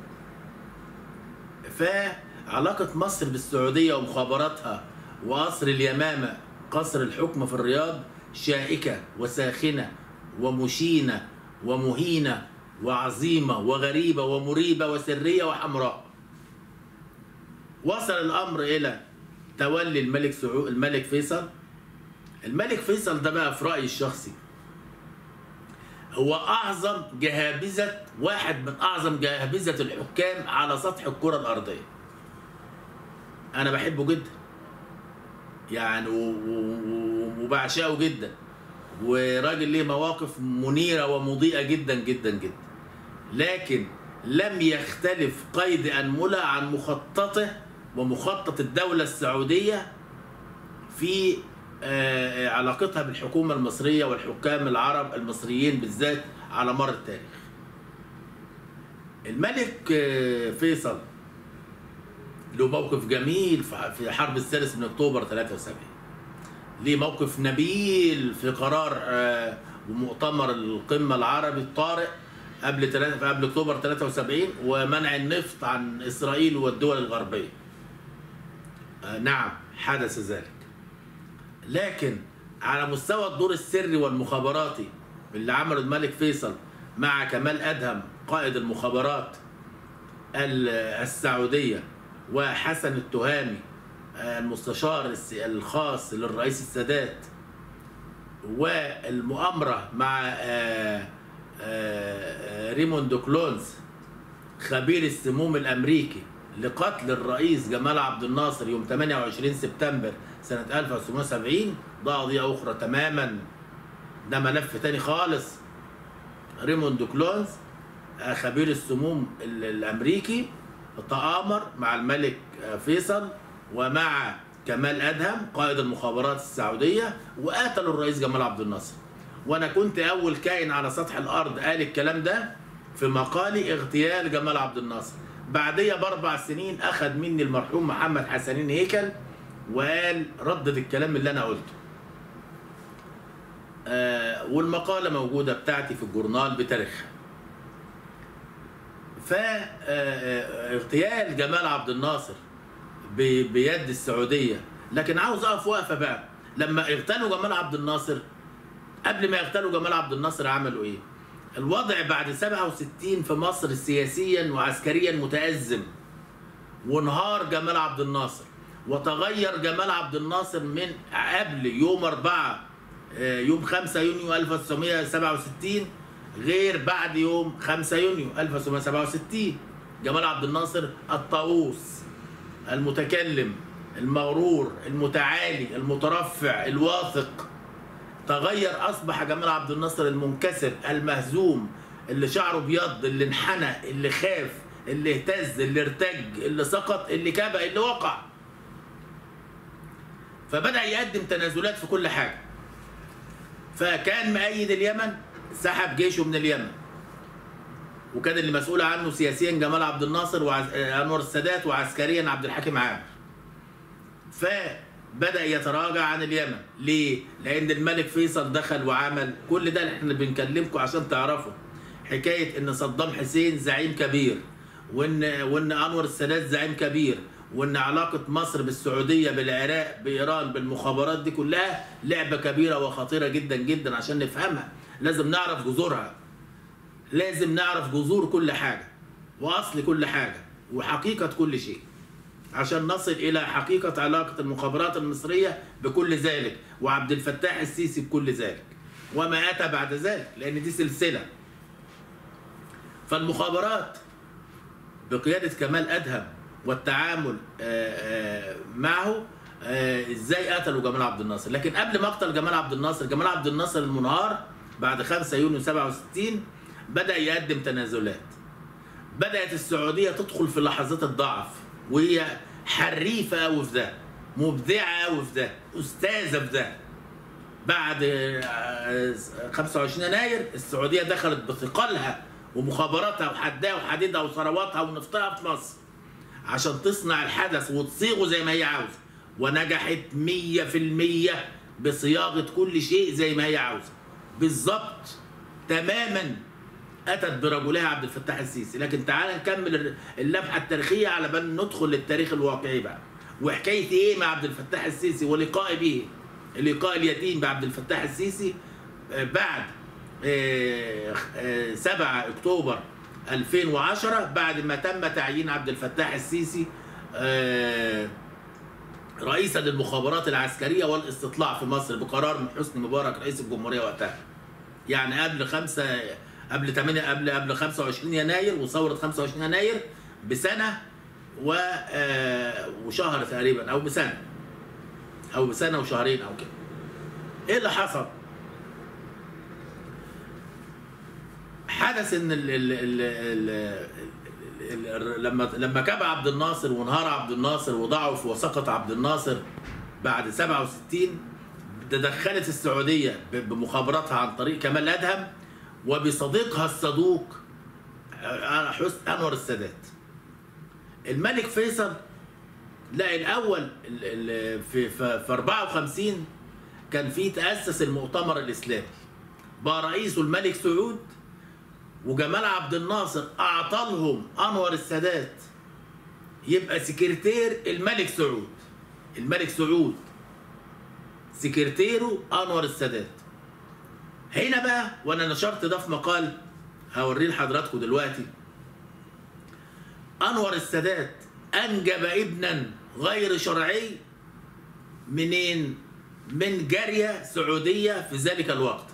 Speaker 1: فعلاقة مصر بالسعودية ومخابراتها وقصر اليمامة قصر الحكم في الرياض شائكة وساخنة ومشينة ومهينة وعظيمة وغريبة ومريبة وسرية وحمراء وصل الأمر إلى تولي الملك سعود الملك فيصل الملك فيصل ده بقى في رأيي الشخصي هو أعظم جهابذة واحد من أعظم جهابذة الحكام على سطح الكرة الأرضية أنا بحبه جدا يعني و- و- و- وبعشقه جدا وراجل ليه مواقف منيرة ومضيئة جدا جدا جدا لكن لم يختلف قيد أنملة عن مخططه ومخطط الدولة السعودية في آه، علاقتها بالحكومة المصرية والحكام العرب المصريين بالذات على مر التاريخ الملك آه، فيصل له موقف جميل في في حرب الثالث من اكتوبر 73 ليه موقف نبيل في قرار آه، ومؤتمر القمة العربي الطارئ قبل تلاتة- قبل اكتوبر 73 ومنع النفط عن اسرائيل والدول الغربية. آه، نعم حدث ذلك. لكن على مستوى الدور السري والمخابراتي اللي عمله الملك فيصل مع كمال ادهم قائد المخابرات ال- السعوديه وحسن التهامي آه، المستشار الس- الخاص للرئيس السادات والمؤامره مع آه، آه، ريموند كلونز خبير السموم الامريكي لقتل الرئيس جمال عبد الناصر يوم 28 سبتمبر سنة 1970 ده قضية أخرى تماما ده ملف تاني خالص ريموند كلونز آه، خبير السموم ال- الأمريكي تآمر مع الملك آه، فيصل ومع كمال أدهم قائد المخابرات السعودية وقتلوا الرئيس جمال عبد الناصر وأنا كنت أول كائن على سطح الأرض قال الكلام ده في مقالي اغتيال جمال عبد الناصر بعديها بأربع سنين أخذ مني المرحوم محمد حسنين هيكل وقال ردد الكلام اللي أنا قلته آه والمقالة موجودة بتاعتي في الجورنال بتاريخها فاغتيال جمال عبد الناصر ب- بيد السعودية لكن عاوز أقف وقفة بقى لما اغتالوا جمال عبد الناصر قبل ما يغتالوا جمال عبد الناصر عملوا ايه؟ الوضع بعد 67 في مصر سياسيا وعسكريا متأزم وانهار جمال عبد الناصر وتغير جمال عبد الناصر من قبل يوم 4 آه، يوم 5 يونيو 1967 غير بعد يوم 5 يونيو 1967 جمال عبد الناصر الطاووس المتكلم المغرور المتعالي المترفع الواثق تغير اصبح جمال عبد الناصر المنكسر المهزوم اللي شعره ابيض اللي انحنى اللي خاف اللي اهتز اللي ارتج اللي سقط اللي كبأ اللي وقع فبدأ يقدم تنازلات في كل حاجة فكان مؤيد اليمن سحب جيشه من اليمن وكان اللي مسؤول عنه سياسيا جمال عبد الناصر وانور السادات وعسكريا عبد الحكيم عامر فبدأ يتراجع عن اليمن ليه؟ لأن الملك فيصل دخل وعمل كل ده اللي احنا بنكلمكم عشان تعرفوا حكاية إن صدام حسين زعيم كبير وإن وإن أنور السادات زعيم كبير وإن علاقة مصر بالسعودية بالعراق بإيران بالمخابرات دي كلها لعبة كبيرة وخطيرة جدا جدا عشان نفهمها لازم نعرف جذورها لازم نعرف جذور كل حاجة وأصل كل حاجة وحقيقة كل شيء عشان نصل الى حقيقه علاقه المخابرات المصريه بكل ذلك وعبد الفتاح السيسي بكل ذلك وما اتى بعد ذلك لان دي سلسله فالمخابرات بقياده كمال ادهم والتعامل آه، آه، معه آه، ازاي قتلوا جمال عبد الناصر لكن قبل مقتل جمال عبد الناصر جمال عبد الناصر المنهار بعد 5 يونيو 67 بدا يقدم تنازلات بدات السعوديه تدخل في لحظات الضعف وهي حريفه قوي في ده مبدعه قوي في ده استاذه في ده بعد آه، 25 يناير السعوديه دخلت بثقلها ومخابراتها وحدها وحديدها وثرواتها ونفطها في مصر عشان تصنع الحدث وتصيغه زي ما هي عاوزه ونجحت 100% بصياغه كل شيء زي ما هي عاوزه بالظبط تماما اتت برجلها عبد الفتاح السيسي لكن تعال نكمل اللمحه التاريخيه على بال ندخل للتاريخ الواقعي بقى وحكايه ايه مع عبد الفتاح السيسي ولقائي به اللقاء اليتيم بعبد الفتاح السيسي آه، بعد آه، آه، 7 اكتوبر 2010 بعد ما تم تعيين عبد الفتاح السيسي آه، رئيسا للمخابرات العسكريه والاستطلاع في مصر بقرار من حسني مبارك رئيس الجمهوريه وقتها. يعني قبل خمسة قبل 8 قبل قبل 25 يناير وثوره 25 يناير بسنه و آه، وشهر تقريبا او بسنه او بسنه وشهرين او كده. ايه اللي حصل؟ حدث ان ال ال ال ال ال ال لما لما كاب عبد الناصر وانهار عبد الناصر وضعف وسقط عبد الناصر بعد 67 تدخلت السعوديه ب- بمخابراتها عن طريق كمال ادهم وبصديقها الصدوق آه، حسن انور السادات. الملك فيصل لا الاول ال- ال- في في في 54 كان في تاسس المؤتمر الاسلامي بقى رئيسه الملك سعود وجمال عبد الناصر اعطى لهم انور السادات يبقى سكرتير الملك سعود الملك سعود سكرتيره انور السادات هنا بقى وانا نشرت ده في مقال هوريه لحضراتكم دلوقتي انور السادات انجب ابنا غير شرعي منين من جاريه سعوديه في ذلك الوقت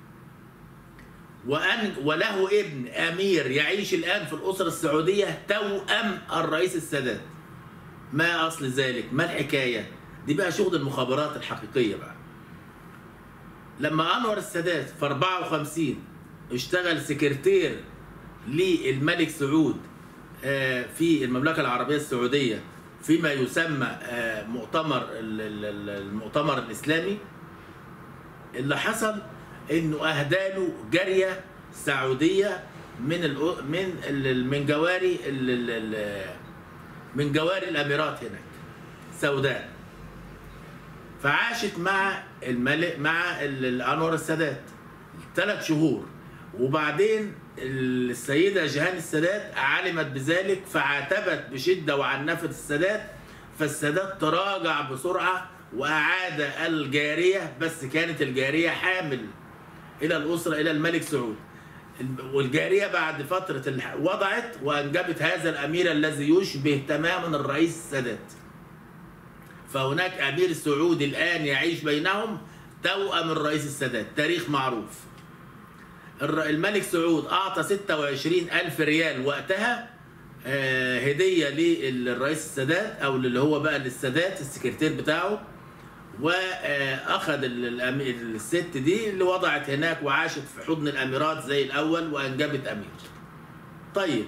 Speaker 1: وأن وله ابن أمير يعيش الآن في الأسرة السعودية توأم الرئيس السادات ما أصل ذلك ما الحكاية دي بقى شغل المخابرات الحقيقية بقى لما أنور السادات في 54 اشتغل سكرتير للملك سعود آه، في المملكة العربية السعودية فيما يسمى آه، مؤتمر ال- ال- ال- المؤتمر الإسلامي اللي حصل انه اهداله جاريه سعوديه من ال من ال من جواري ال ال ال من جواري الاميرات هناك سوداء فعاشت مع الملك مع ال- ال- انور السادات ثلاث شهور وبعدين السيدة جهان السادات علمت بذلك فعاتبت بشدة وعنفت السادات فالسادات تراجع بسرعة وأعاد الجارية بس كانت الجارية حامل إلى الأسرة إلى الملك سعود والجارية بعد فترة الح- وضعت وأنجبت هذا الأمير الذي يشبه تماما الرئيس السادات فهناك أمير سعودي الآن يعيش بينهم توأم الرئيس السادات تاريخ معروف الر- الملك سعود أعطى 26 ألف ريال وقتها آه، هدية للرئيس السادات أو اللي هو بقى للسادات السكرتير بتاعه واخذ ال- الأم- الست دي اللي وضعت هناك وعاشت في حضن الاميرات زي الاول وانجبت امير. طيب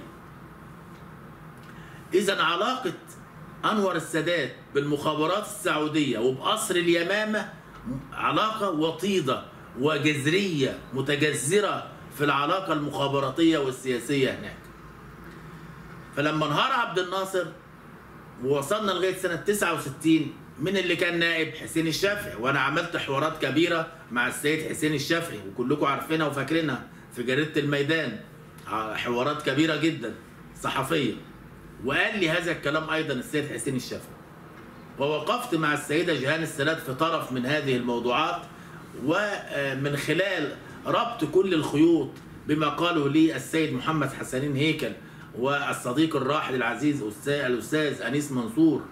Speaker 1: اذا علاقه انور السادات بالمخابرات السعوديه وبقصر اليمامه علاقه وطيده وجذريه متجذره في العلاقه المخابراتيه والسياسيه هناك. فلما انهار عبد الناصر ووصلنا لغايه سنه 69 من اللي كان نائب حسين الشافعي وانا عملت حوارات كبيره مع السيد حسين الشافعي وكلكم عارفينها وفاكرينها في جريده الميدان ع- حوارات كبيره جدا صحفيه وقال لي هذا الكلام ايضا السيد حسين الشافعي ووقفت مع السيده جيهان السادات في طرف من هذه الموضوعات ومن خلال ربط كل الخيوط بما قاله لي السيد محمد حسنين هيكل والصديق الراحل العزيز أستاذ- الاستاذ انيس منصور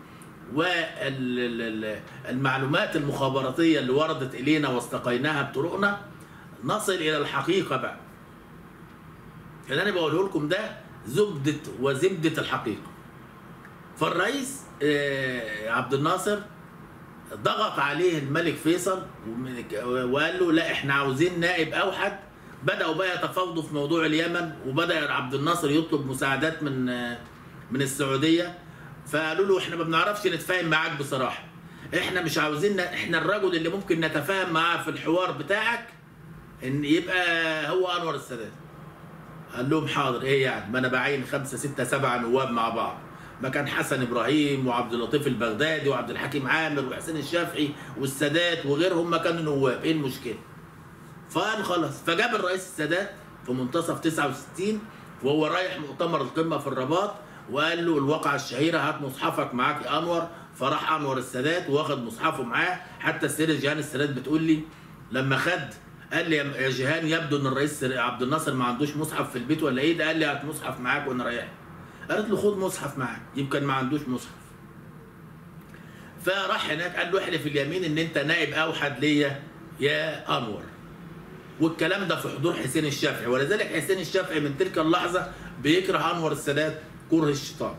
Speaker 1: والمعلومات المخابراتيه اللي وردت الينا واستقيناها بطرقنا نصل الى الحقيقه بقى اللي انا بقوله لكم ده زبده وزبده الحقيقه فالرئيس آه، عبد الناصر ضغط عليه الملك فيصل وقال له لا احنا عاوزين نائب اوحد بداوا بقى يتفاوضوا في موضوع اليمن وبدا عبد الناصر يطلب مساعدات من من السعوديه فقالوا له احنا ما بنعرفش نتفاهم معاك بصراحه احنا مش عاوزين احنا الرجل اللي ممكن نتفاهم معاه في الحوار بتاعك ان يبقى هو انور السادات قال لهم حاضر ايه يعني ما انا بعين خمسه سته سبعه نواب مع بعض ما كان حسن ابراهيم وعبد اللطيف البغدادي وعبد الحكيم عامر وحسين الشافعي والسادات وغيرهم ما كانوا نواب ايه المشكله فقال خلاص فجاب الرئيس السادات في منتصف 69 وهو رايح مؤتمر القمه في الرباط وقال له الواقعه الشهيره هات مصحفك معاك يا انور فراح انور السادات واخد مصحفه معاه حتى السيده جيهان السادات بتقول لي لما خد قال لي يا جيهان يبدو ان الرئيس عبد الناصر ما عندوش مصحف في البيت ولا ايه ده قال لي هات مصحف معاك وانا رايح قالت له خد مصحف معاك يمكن ما عندوش مصحف فراح هناك قال له احلف اليمين ان انت نائب اوحد ليا يا انور والكلام ده في حضور حسين الشافعي ولذلك حسين الشافعي من تلك اللحظه بيكره انور السادات كره الشيطان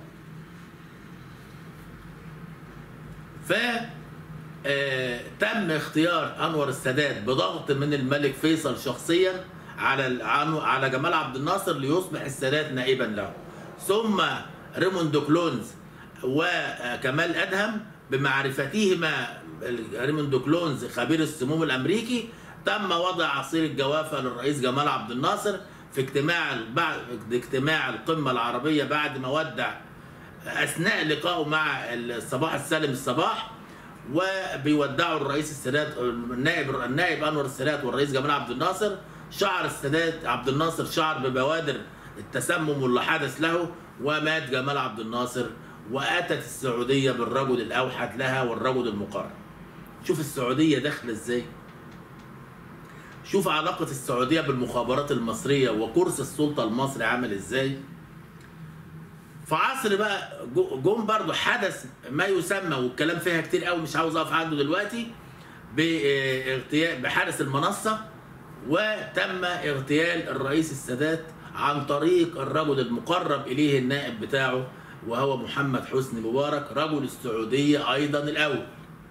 Speaker 1: ف آه تم اختيار انور السادات بضغط من الملك فيصل شخصيا على على جمال عبد الناصر ليصبح السادات نائبا له ثم ريموند كلونز وكمال ادهم بمعرفتهما ريموند كلونز خبير السموم الامريكي تم وضع عصير الجوافه للرئيس جمال عبد الناصر في اجتماع بعد اجتماع القمه العربيه بعد ما ودع اثناء لقائه مع الصباح السالم الصباح وبيودعوا الرئيس السادات النائب النائب انور السادات والرئيس جمال عبد الناصر شعر السادات عبد الناصر شعر ببوادر التسمم اللي حدث له ومات جمال عبد الناصر واتت السعوديه بالرجل الاوحد لها والرجل المقرب شوف السعوديه داخله ازاي شوف علاقة السعودية بالمخابرات المصرية وكرسي السلطة المصري عامل ازاي في عصر بقى جم برضه حدث ما يسمى والكلام فيها كتير قوي مش عاوز اقف عنده دلوقتي باغتيال بحادث المنصة وتم اغتيال الرئيس السادات عن طريق الرجل المقرب اليه النائب بتاعه وهو محمد حسني مبارك رجل السعودية ايضا الاول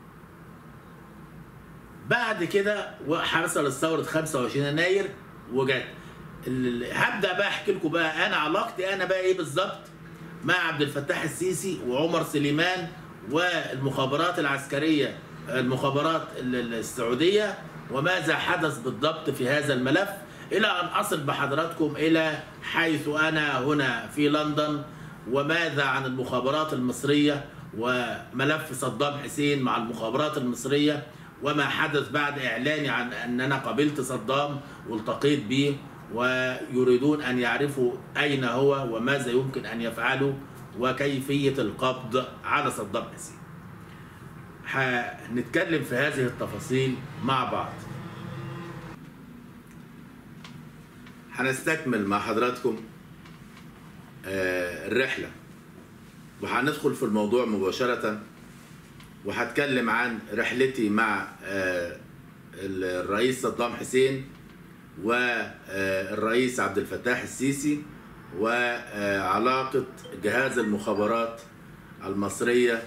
Speaker 1: بعد كده حصل ثوره 25 يناير وجت هبدا بقى احكي لكم بقى انا علاقتي انا بقى ايه بالظبط مع عبد الفتاح السيسي وعمر سليمان والمخابرات العسكريه المخابرات السعوديه وماذا حدث بالضبط في هذا الملف الى ان اصل بحضراتكم الى حيث انا هنا في لندن وماذا عن المخابرات المصريه وملف صدام حسين مع المخابرات المصريه وما حدث بعد اعلاني عن ان انا قابلت صدام والتقيت به ويريدون ان يعرفوا اين هو وماذا يمكن ان يفعلوا وكيفيه القبض على صدام حسين. هنتكلم في هذه التفاصيل مع بعض. هنستكمل مع حضراتكم الرحله وهندخل في الموضوع مباشره وهتكلم عن رحلتي مع الرئيس صدام حسين والرئيس عبد الفتاح السيسي وعلاقة جهاز المخابرات المصرية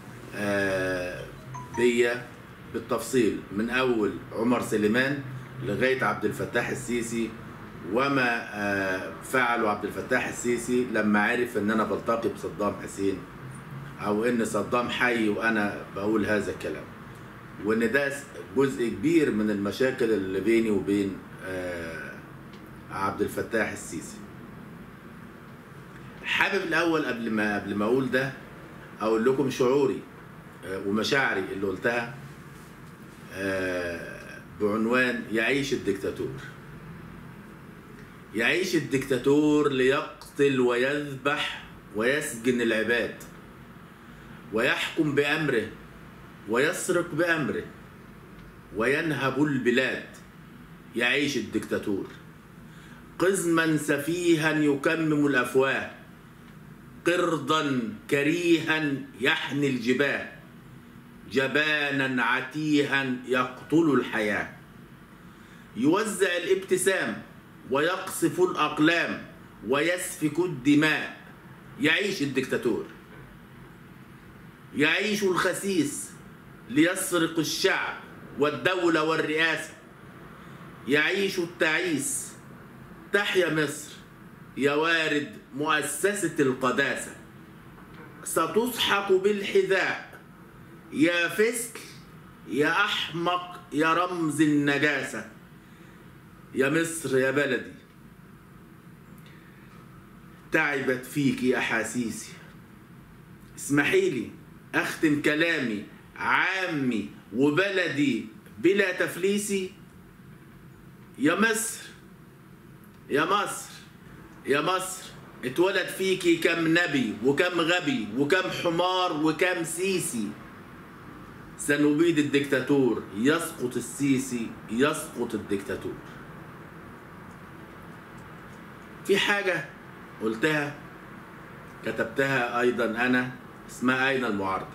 Speaker 1: بيا بالتفصيل من أول عمر سليمان لغاية عبد الفتاح السيسي وما فعله عبد الفتاح السيسي لما عرف ان انا بلتقي بصدام حسين او ان صدام حي وانا بقول هذا الكلام وان ده جزء كبير من المشاكل اللي بيني وبين عبد الفتاح السيسي حابب الاول قبل ما قبل ما اقول ده اقول لكم شعوري ومشاعري اللي قلتها بعنوان يعيش الدكتاتور يعيش الدكتاتور ليقتل ويذبح ويسجن العباد ويحكم بأمره ويسرق بأمره وينهب البلاد يعيش الدكتاتور قزما سفيها يكمم الأفواه قرضا كريها يحني الجباه جبانا عتيها يقتل الحياة يوزع الابتسام ويقصف الأقلام ويسفك الدماء يعيش الدكتاتور يعيش الخسيس ليسرق الشعب والدولة والرئاسة يعيش التعيس تحيا مصر يا وارد مؤسسة القداسة ستسحق بالحذاء يا فسق يا أحمق يا رمز النجاسة يا مصر يا بلدي تعبت فيك أحاسيسي اسمحي لي أختم كلامي عامي وبلدي بلا تفليسي يا مصر يا مصر يا مصر اتولد فيكي كم نبي وكم غبي وكم حمار وكم سيسي سنبيد الدكتاتور يسقط السيسي يسقط الدكتاتور في حاجة قلتها كتبتها أيضا أنا اسمها أين المعارضة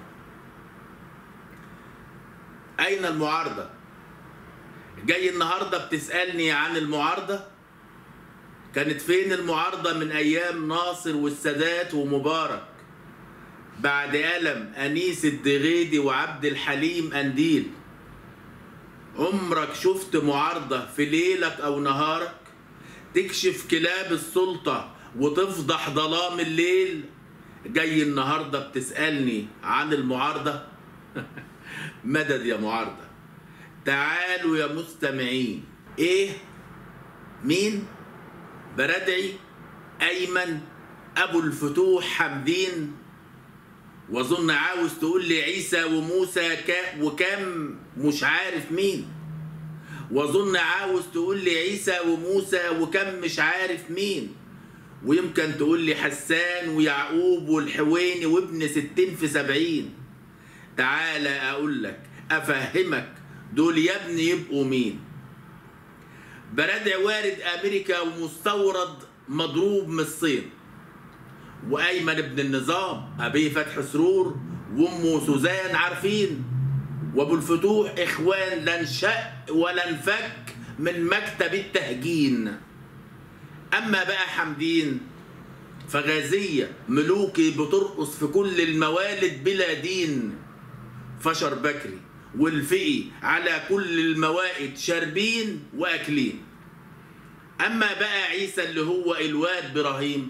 Speaker 1: أين المعارضة جاي النهاردة بتسألني عن المعارضة كانت فين المعارضة من أيام ناصر والسادات ومبارك بعد ألم أنيس الدغيدي وعبد الحليم أنديل عمرك شفت معارضة في ليلك أو نهارك تكشف كلاب السلطة وتفضح ظلام الليل جاي النهاردة بتسألني عن المعارضة مدد يا معارضة تعالوا يا مستمعين ايه مين بردعي ايمن ابو الفتوح حمدين واظن عاوز تقول لي عيسى وموسى ك... وكم مش عارف مين واظن عاوز تقول لي عيسى وموسى وكم مش عارف مين ويمكن تقول لي حسان ويعقوب والحويني وابن ستين في سبعين تعالى اقول لك افهمك دول يا ابني يبقوا مين بردع وارد امريكا ومستورد مضروب من الصين وايمن ابن النظام ابي فتح سرور وامه سوزان عارفين وابو الفتوح اخوان لا انشق ولا انفك من مكتب التهجين اما بقى حمدين فغازية ملوكي بترقص في كل الموالد بلا دين فشر بكري والفقي على كل الموائد شاربين واكلين اما بقى عيسى اللي هو الواد ابراهيم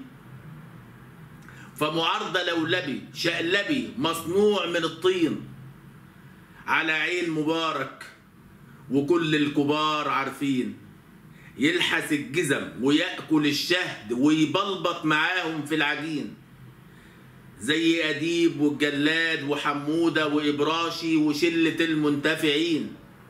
Speaker 1: فمعارضة لولبي شقلبي مصنوع من الطين على عين مبارك وكل الكبار عارفين يلحس الجزم ويأكل الشهد ويبلبط معاهم في العجين زي أديب والجلاد وحمودة وإبراشي وشلة المنتفعين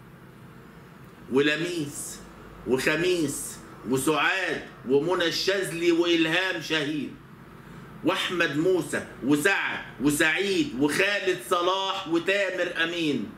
Speaker 1: ولميس وخميس وسعاد ومنى الشاذلي وإلهام شاهين واحمد موسى وسعد وسعيد وخالد صلاح وتامر امين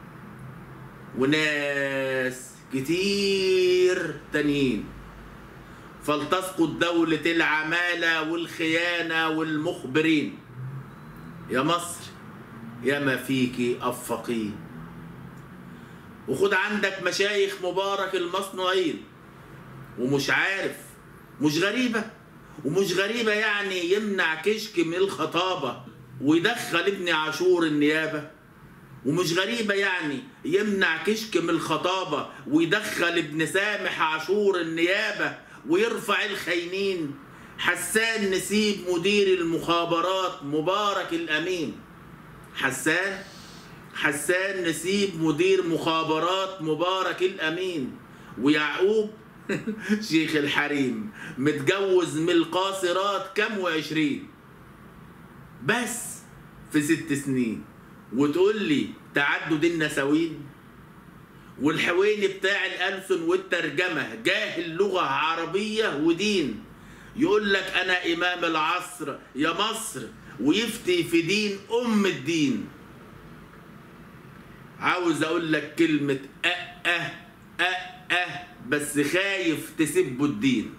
Speaker 1: وناس كتير تانيين فلتسقط دولة العمالة والخيانة والمخبرين يا مصر يا ما فيكي أفقين وخد عندك مشايخ مبارك المصنوعين ومش عارف مش غريبة ومش غريبة يعني يمنع كشك من الخطابة ويدخل ابن عاشور النيابة ومش غريبة يعني يمنع كشك من الخطابة ويدخل ابن سامح عاشور النيابة ويرفع الخاينين حسان نسيب مدير المخابرات مبارك الأمين حسان حسان نسيب مدير مخابرات مبارك الأمين ويعقوب شيخ الحريم متجوز من القاصرات كم وعشرين بس في ست سنين وتقول لي تعدد النسوين والحويني بتاع الألسن والترجمة جاهل لغة عربية ودين يقول لك أنا إمام العصر يا مصر ويفتي في دين أم الدين عاوز أقول لك كلمة أه أه أه أه بس خايف تسبوا الدين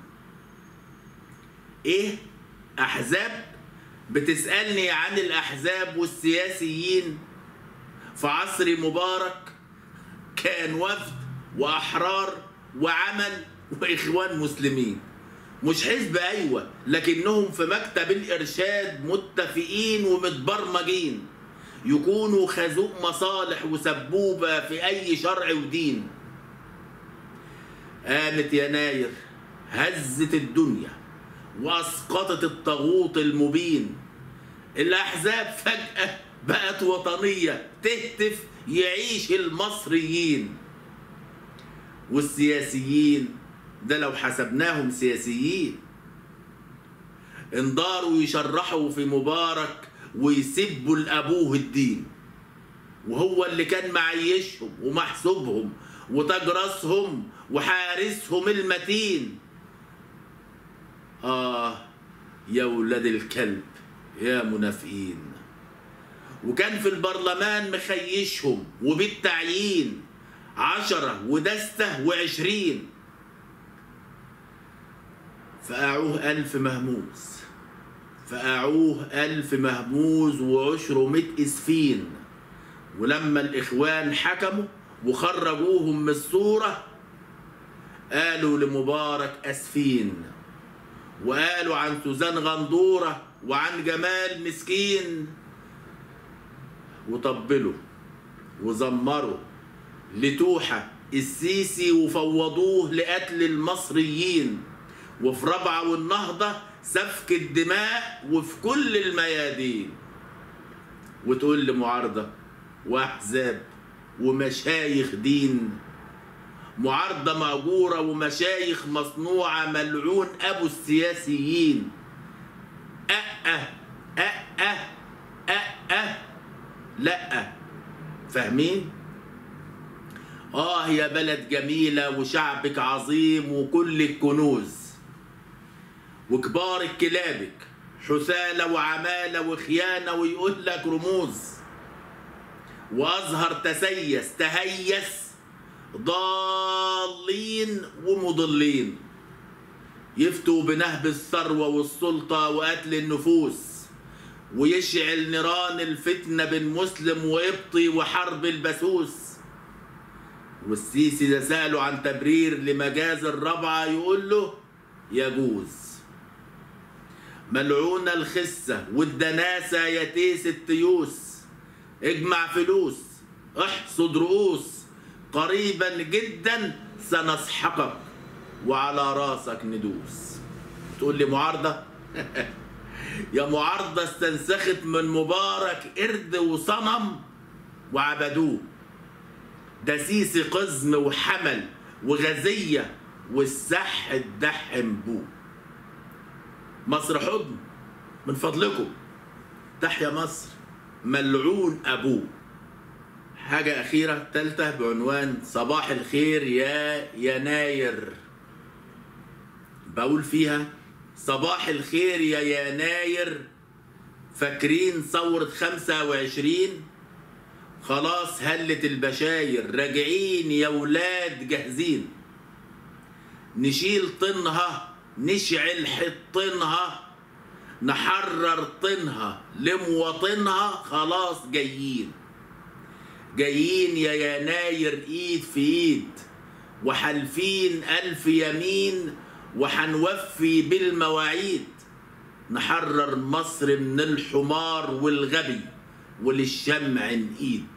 Speaker 1: ايه احزاب بتسالني عن الاحزاب والسياسيين في عصر مبارك كان وفد واحرار وعمل واخوان مسلمين مش حزب ايوه لكنهم في مكتب الارشاد متفقين ومتبرمجين يكونوا خازوق مصالح وسبوبة في أي شرع ودين قامت يناير هزت الدنيا وأسقطت الطاغوت المبين الأحزاب فجأة بقت وطنية تهتف يعيش المصريين والسياسيين ده لو حسبناهم سياسيين انضاروا يشرحوا في مبارك ويسبوا لأبوه الدين وهو اللي كان معيشهم ومحسوبهم وتاج راسهم وحارسهم المتين آه يا ولاد الكلب يا منافقين وكان في البرلمان مخيشهم وبالتعيين عشرة ودستة وعشرين فقعوه ألف مهموس فقعوه ألف مهموز وعشر مئة إسفين ولما الإخوان حكموا وخرجوهم من الصورة قالوا لمبارك أسفين وقالوا عن سوزان غندورة وعن جمال مسكين وطبلوا وزمروا لتوحة السيسي وفوضوه لقتل المصريين وفي رابعة والنهضة سفك الدماء وفي كل الميادين وتقول لي معارضة وأحزاب ومشايخ دين معارضة مأجورة ومشايخ مصنوعة ملعون أبو السياسيين أه أه أه أه أه أه لأ فاهمين؟ آه يا بلد جميلة وشعبك عظيم وكل الكنوز وكبار كلابك حثالة وعمالة وخيانة ويقول لك رموز وأزهر تسيس تهيس ضالين ومضلين يفتوا بنهب الثروة والسلطة وقتل النفوس ويشعل نيران الفتنة بين مسلم وقبطي وحرب البسوس والسيسي ده سأله عن تبرير لمجاز الرابعة يقول له يجوز ملعونة الخسة والدناسة يتيس التيوس اجمع فلوس احصد رؤوس قريبا جدا سنسحقك وعلى راسك ندوس تقول لي معارضة يا معارضة استنسخت من مبارك قرد وصنم وعبدوه ده سيسي قزم وحمل وغزية والسح اتدحم بوه مصر حضن من فضلكم تحيا مصر ملعون أبوه حاجة أخيرة تالتة بعنوان صباح الخير يا يناير بقول فيها صباح الخير يا يناير فاكرين ثورة خمسة وعشرين خلاص هلت البشاير راجعين يا ولاد جاهزين نشيل طينها نشعل حطينها نحرر طينها لمواطنها خلاص جايين جايين يا يناير ايد في ايد وحالفين الف يمين وحنوفي بالمواعيد نحرر مصر من الحمار والغبي وللشمع ايد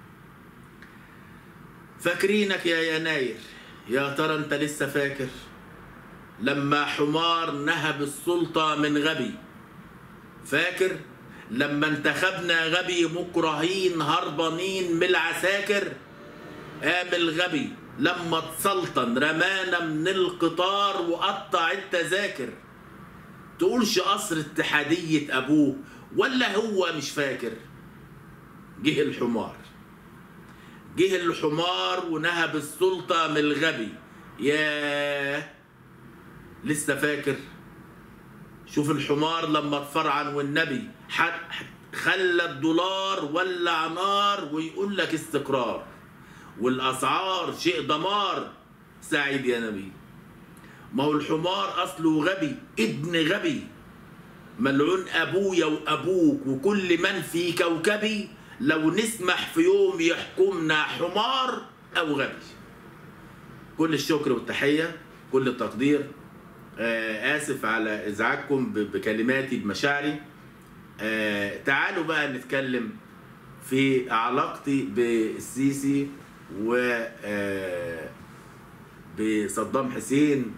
Speaker 1: فاكرينك يا يناير يا ترى انت لسه فاكر لما حمار نهب السلطة من غبي فاكر لما انتخبنا غبي مكرهين هربانين من العساكر قام الغبي لما اتسلطن رمانا من القطار وقطع التذاكر تقولش قصر اتحادية أبوه ولا هو مش فاكر جه الحمار جه الحمار ونهب السلطة من الغبي ياه لسه فاكر شوف الحمار لما اتفرعن والنبي خلى الدولار ولع نار ويقول لك استقرار والاسعار شيء دمار سعيد يا نبي ما هو الحمار اصله غبي ابن غبي ملعون ابويا وابوك وكل من في كوكبي لو نسمح في يوم يحكمنا حمار او غبي كل الشكر والتحيه كل التقدير آه اسف على ازعاجكم بكلماتي بمشاعري آه تعالوا بقى نتكلم في علاقتي بالسيسي و آه، بصدام حسين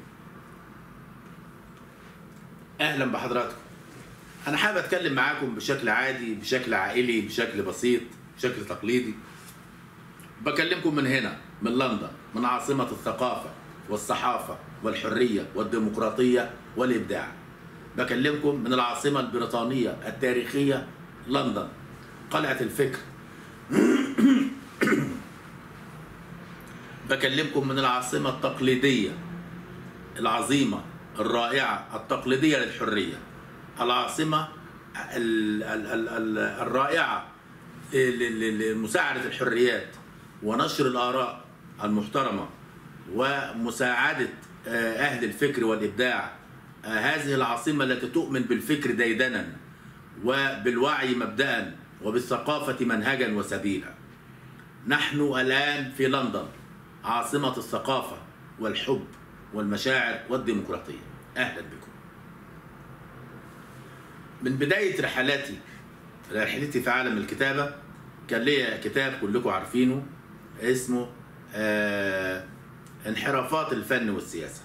Speaker 1: اهلا بحضراتكم انا حابب اتكلم معاكم بشكل عادي بشكل عائلي بشكل بسيط بشكل تقليدي بكلمكم من هنا من لندن من عاصمة الثقافة والصحافة والحرية والديمقراطية والإبداع بكلمكم من العاصمة البريطانية التاريخية لندن قلعة الفكر بكلمكم من العاصمة التقليدية العظيمة الرائعة التقليدية للحرية العاصمة ال- ال- ال- ال- الرائعة ل- ل- لمساعدة الحريات ونشر الآراء المحترمة ومساعدة آه، أهل الفكر والإبداع آه، هذه العاصمة التي تؤمن بالفكر ديدنا وبالوعي مبدأ وبالثقافة منهجا وسبيلا نحن الآن في لندن عاصمة الثقافة والحب والمشاعر والديمقراطية أهلا بكم من بداية رحلاتي رحلتي في عالم الكتابة كان ليا كتاب كلكم عارفينه اسمه آه انحرافات الفن والسياسة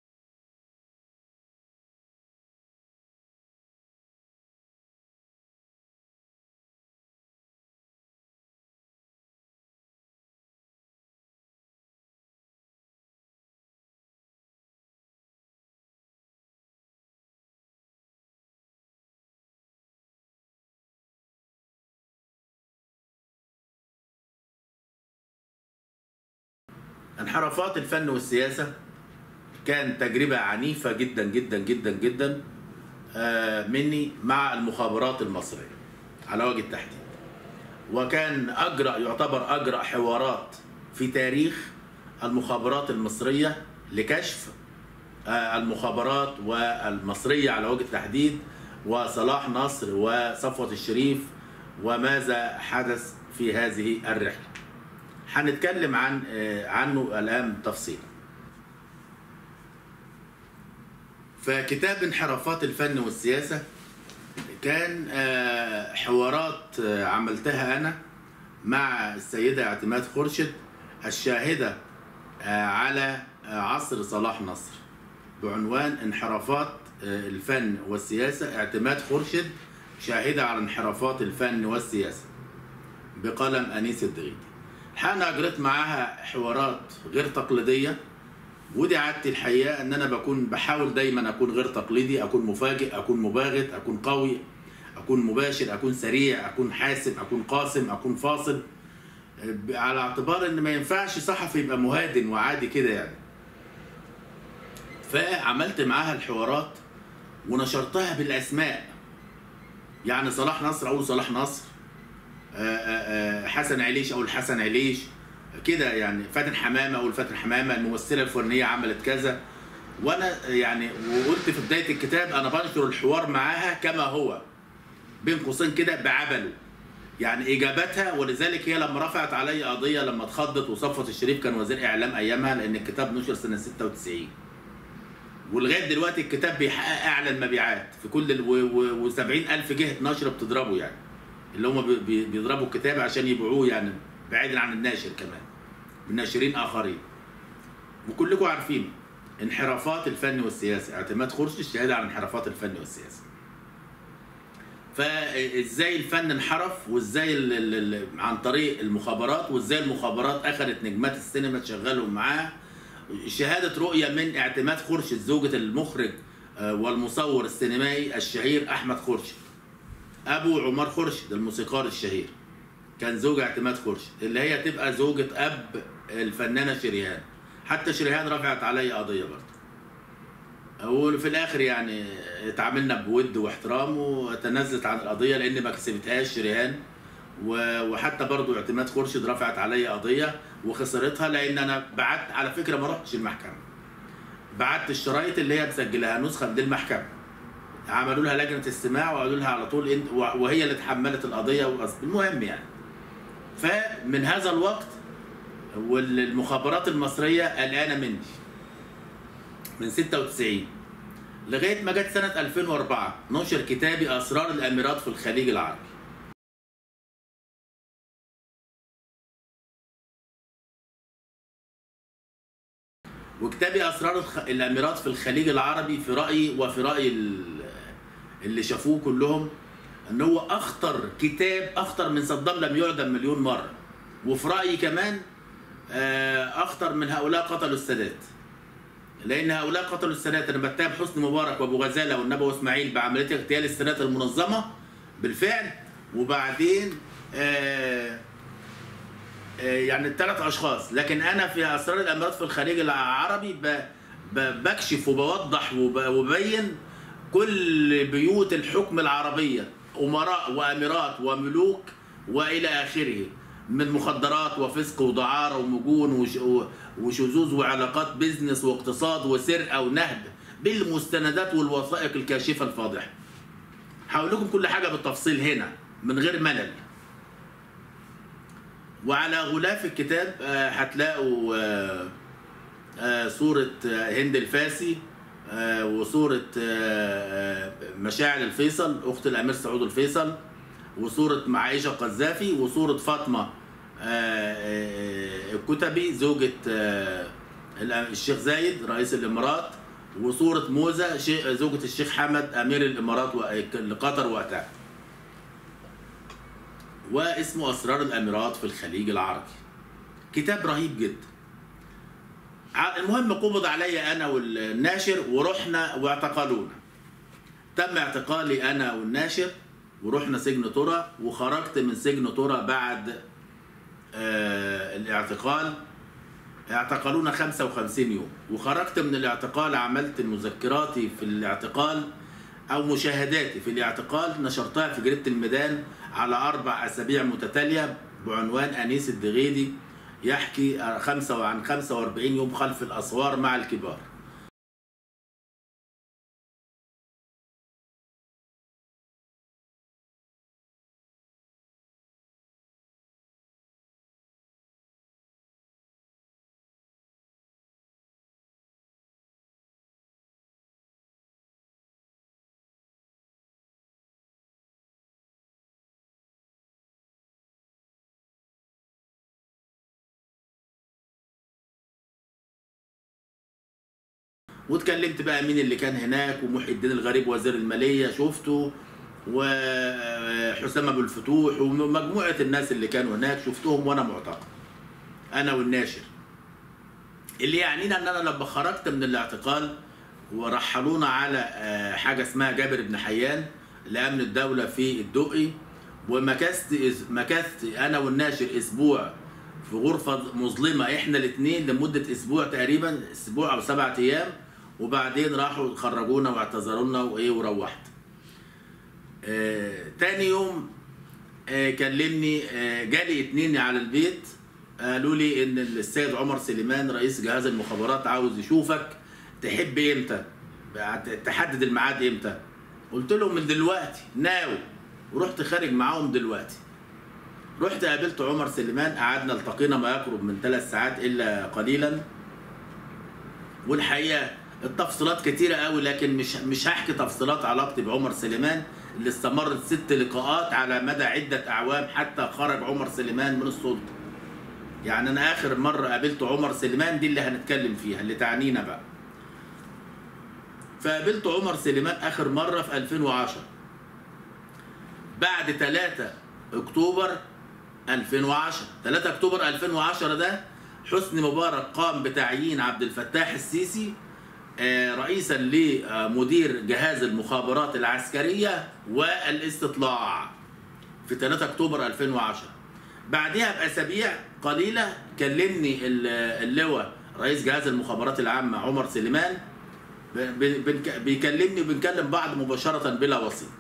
Speaker 1: انحرافات الفن والسياسة كان تجربة عنيفة جدا جدا جدا جدا آه، مني مع المخابرات المصرية على وجه التحديد وكان أجرأ يعتبر أجرأ حوارات في تاريخ المخابرات المصرية لكشف آه، المخابرات والمصرية على وجه التحديد وصلاح نصر وصفوة الشريف وماذا حدث في هذه الرحلة هنتكلم عن آه، عنه الآن تفصيلا فكتاب انحرافات الفن والسياسة كان آه، حوارات آه، عملتها أنا مع السيدة اعتماد خورشيد الشاهدة آه، على آه، عصر صلاح نصر بعنوان انحرافات آه، الفن والسياسة اعتماد خورشيد شاهدة على انحرافات الفن والسياسة بقلم أنيس الدغيدي أنا أجريت معاها حوارات غير تقليدية ودي عادتي الحقيقة إن أنا بكون بحاول دايما أكون غير تقليدي أكون مفاجئ أكون مباغت أكون قوي أكون مباشر أكون سريع أكون حاسم أكون قاسم أكون فاصل ب- على اعتبار إن ما ينفعش صحفي يبقى مهادن وعادي كده يعني فعملت معاها الحوارات ونشرتها بالأسماء يعني صلاح نصر أقول صلاح نصر آه، آه، آه، حسن عليش اقول حسن عليش كده يعني فاتن حمامه اقول فاتن حمامه الممثله الفلانيه عملت كذا وانا يعني وقلت في بدايه الكتاب انا بنشر الحوار معاها كما هو بين قوسين كده بعبله يعني اجابتها ولذلك هي لما رفعت علي قضيه لما اتخضت وصفوت الشريف كان وزير اعلام ايامها لان الكتاب نشر سنه 96 ولغايه دلوقتي الكتاب بيحقق اعلى المبيعات في كل ال و 70 الف جهه نشر بتضربه يعني اللي هم بي- بي- بيضربوا الكتاب عشان يبيعوه يعني بعيدا عن الناشر كمان من ناشرين اخرين وكلكم عارفين انحرافات الفن والسياسه اعتماد خرش الشهاده على انحرافات الفن والسياسه فازاي الفن انحرف وازاي ال- ال- ال- عن طريق المخابرات وازاي المخابرات اخذت نجمات السينما تشغلهم معاها شهاده رؤيه من اعتماد خورشيد زوجة المخرج آه، والمصور السينمائي الشهير احمد خورشيد ابو عمر خورشيد الموسيقار الشهير كان زوج اعتماد خورشيد اللي هي تبقى زوجة اب الفنانة شريهان حتى شريهان رفعت علي قضية برضه وفي الاخر يعني اتعاملنا بود واحترام وتنازلت عن القضيه لان ما كسبتهاش شريهان و- وحتى برضو اعتماد خورشيد رفعت علي قضيه وخسرتها لان انا بعت على فكره ما رحتش المحكمه بعت الشرايط اللي هي مسجلها نسخه من المحكمه عملوا لها لجنه استماع وقالوا لها على طول انت وهي اللي اتحملت القضيه وأص- المهم يعني فمن هذا الوقت والمخابرات المصريه قلقانه مني من 96 لغايه ما جت سنه 2004 نشر كتابي اسرار الاميرات في الخليج العربي وكتابي اسرار الخ... الاميرات في الخليج العربي في رايي وفي راي ال... اللي شافوه كلهم ان هو اخطر كتاب اخطر من صدام لم يعدم مليون مره وفي رايي كمان آه، اخطر من هؤلاء قتلوا السادات لان هؤلاء قتلوا السادات انا بتهم حسني مبارك وابو غزاله والنبي اسماعيل بعمليه اغتيال السادات المنظمه بالفعل وبعدين آه آه يعني الثلاث اشخاص لكن انا في اسرار الامارات في الخليج العربي ب ب بكشف وبوضح وب- وببين كل بيوت الحكم العربيه امراء واميرات وملوك والى اخره من مخدرات وفسق ودعاره ومجون وش- وشذوذ وعلاقات بيزنس واقتصاد وسرقه ونهب بالمستندات والوثائق الكاشفه الفاضحه. هقول لكم كل حاجه بالتفصيل هنا من غير ملل. وعلى غلاف الكتاب آه، هتلاقوا آه، آه، صورة آه، هند الفاسي آه، وصورة آه، آه، مشاعل الفيصل أخت الأمير سعود الفيصل وصورة معايشة قذافي وصورة فاطمة آه، آه، الكتبي زوجة آه، الشيخ زايد رئيس الإمارات وصورة موزة شي- زوجة الشيخ حمد أمير الإمارات وق- لقطر وقتها واسمه أسرار الأميرات في الخليج العربي كتاب رهيب جدا ع- المهم قبض علي انا والناشر ورحنا واعتقلونا تم اعتقالي انا والناشر ورحنا سجن ترى وخرجت من سجن ترى بعد آه الاعتقال اعتقلونا 55 يوم وخرجت من الاعتقال عملت مذكراتي في الاعتقال او مشاهداتي في الاعتقال نشرتها في جريده الميدان على اربع اسابيع متتاليه بعنوان انيس الدغيدي يحكي خمسة عن 45 يوم خلف الاسوار مع الكبار واتكلمت بقى مين اللي كان هناك ومحي الدين الغريب وزير الماليه شفته وحسام ابو الفتوح ومجموعه الناس اللي كانوا هناك شفتهم وانا معتقل انا والناشر اللي يعنينا ان انا لما خرجت من الاعتقال ورحلونا على آه، حاجه اسمها جابر بن حيان لامن الدوله في الدقي ومكثت إس- مكثت انا والناشر اسبوع في غرفه مظلمه احنا الاثنين لمده اسبوع تقريبا اسبوع او سبعة ايام وبعدين راحوا خرجونا واعتذرونا وايه وروحت. آه تاني يوم آه كلمني آه جالي اتنين على البيت قالوا لي ان السيد عمر سليمان رئيس جهاز المخابرات عاوز يشوفك تحب امتى بعد- تحدد الميعاد امتى قلت لهم من دلوقتي ناو ورحت خارج معاهم دلوقتي رحت قابلت عمر سليمان قعدنا التقينا ما يقرب من ثلاث ساعات الا قليلا والحقيقه التفصيلات كتيره قوي لكن مش مش هحكي تفصيلات علاقتي بعمر سليمان اللي استمرت ست لقاءات على مدى عده اعوام حتى خرج عمر سليمان من السلطه يعني انا اخر مره قابلت عمر سليمان دي اللي هنتكلم فيها اللي تعنينا بقى فقابلت عمر سليمان اخر مره في 2010 بعد 3 اكتوبر 2010 3 اكتوبر 2010 ده حسني مبارك قام بتعيين عبد الفتاح السيسي آه، رئيسا لمدير جهاز المخابرات العسكريه والاستطلاع في 3 اكتوبر 2010 بعدها باسابيع قليله كلمني ال- اللواء رئيس جهاز المخابرات العامه عمر سليمان ب- ب- بنك- بيكلمني وبنكلم بعض مباشره بلا وسيط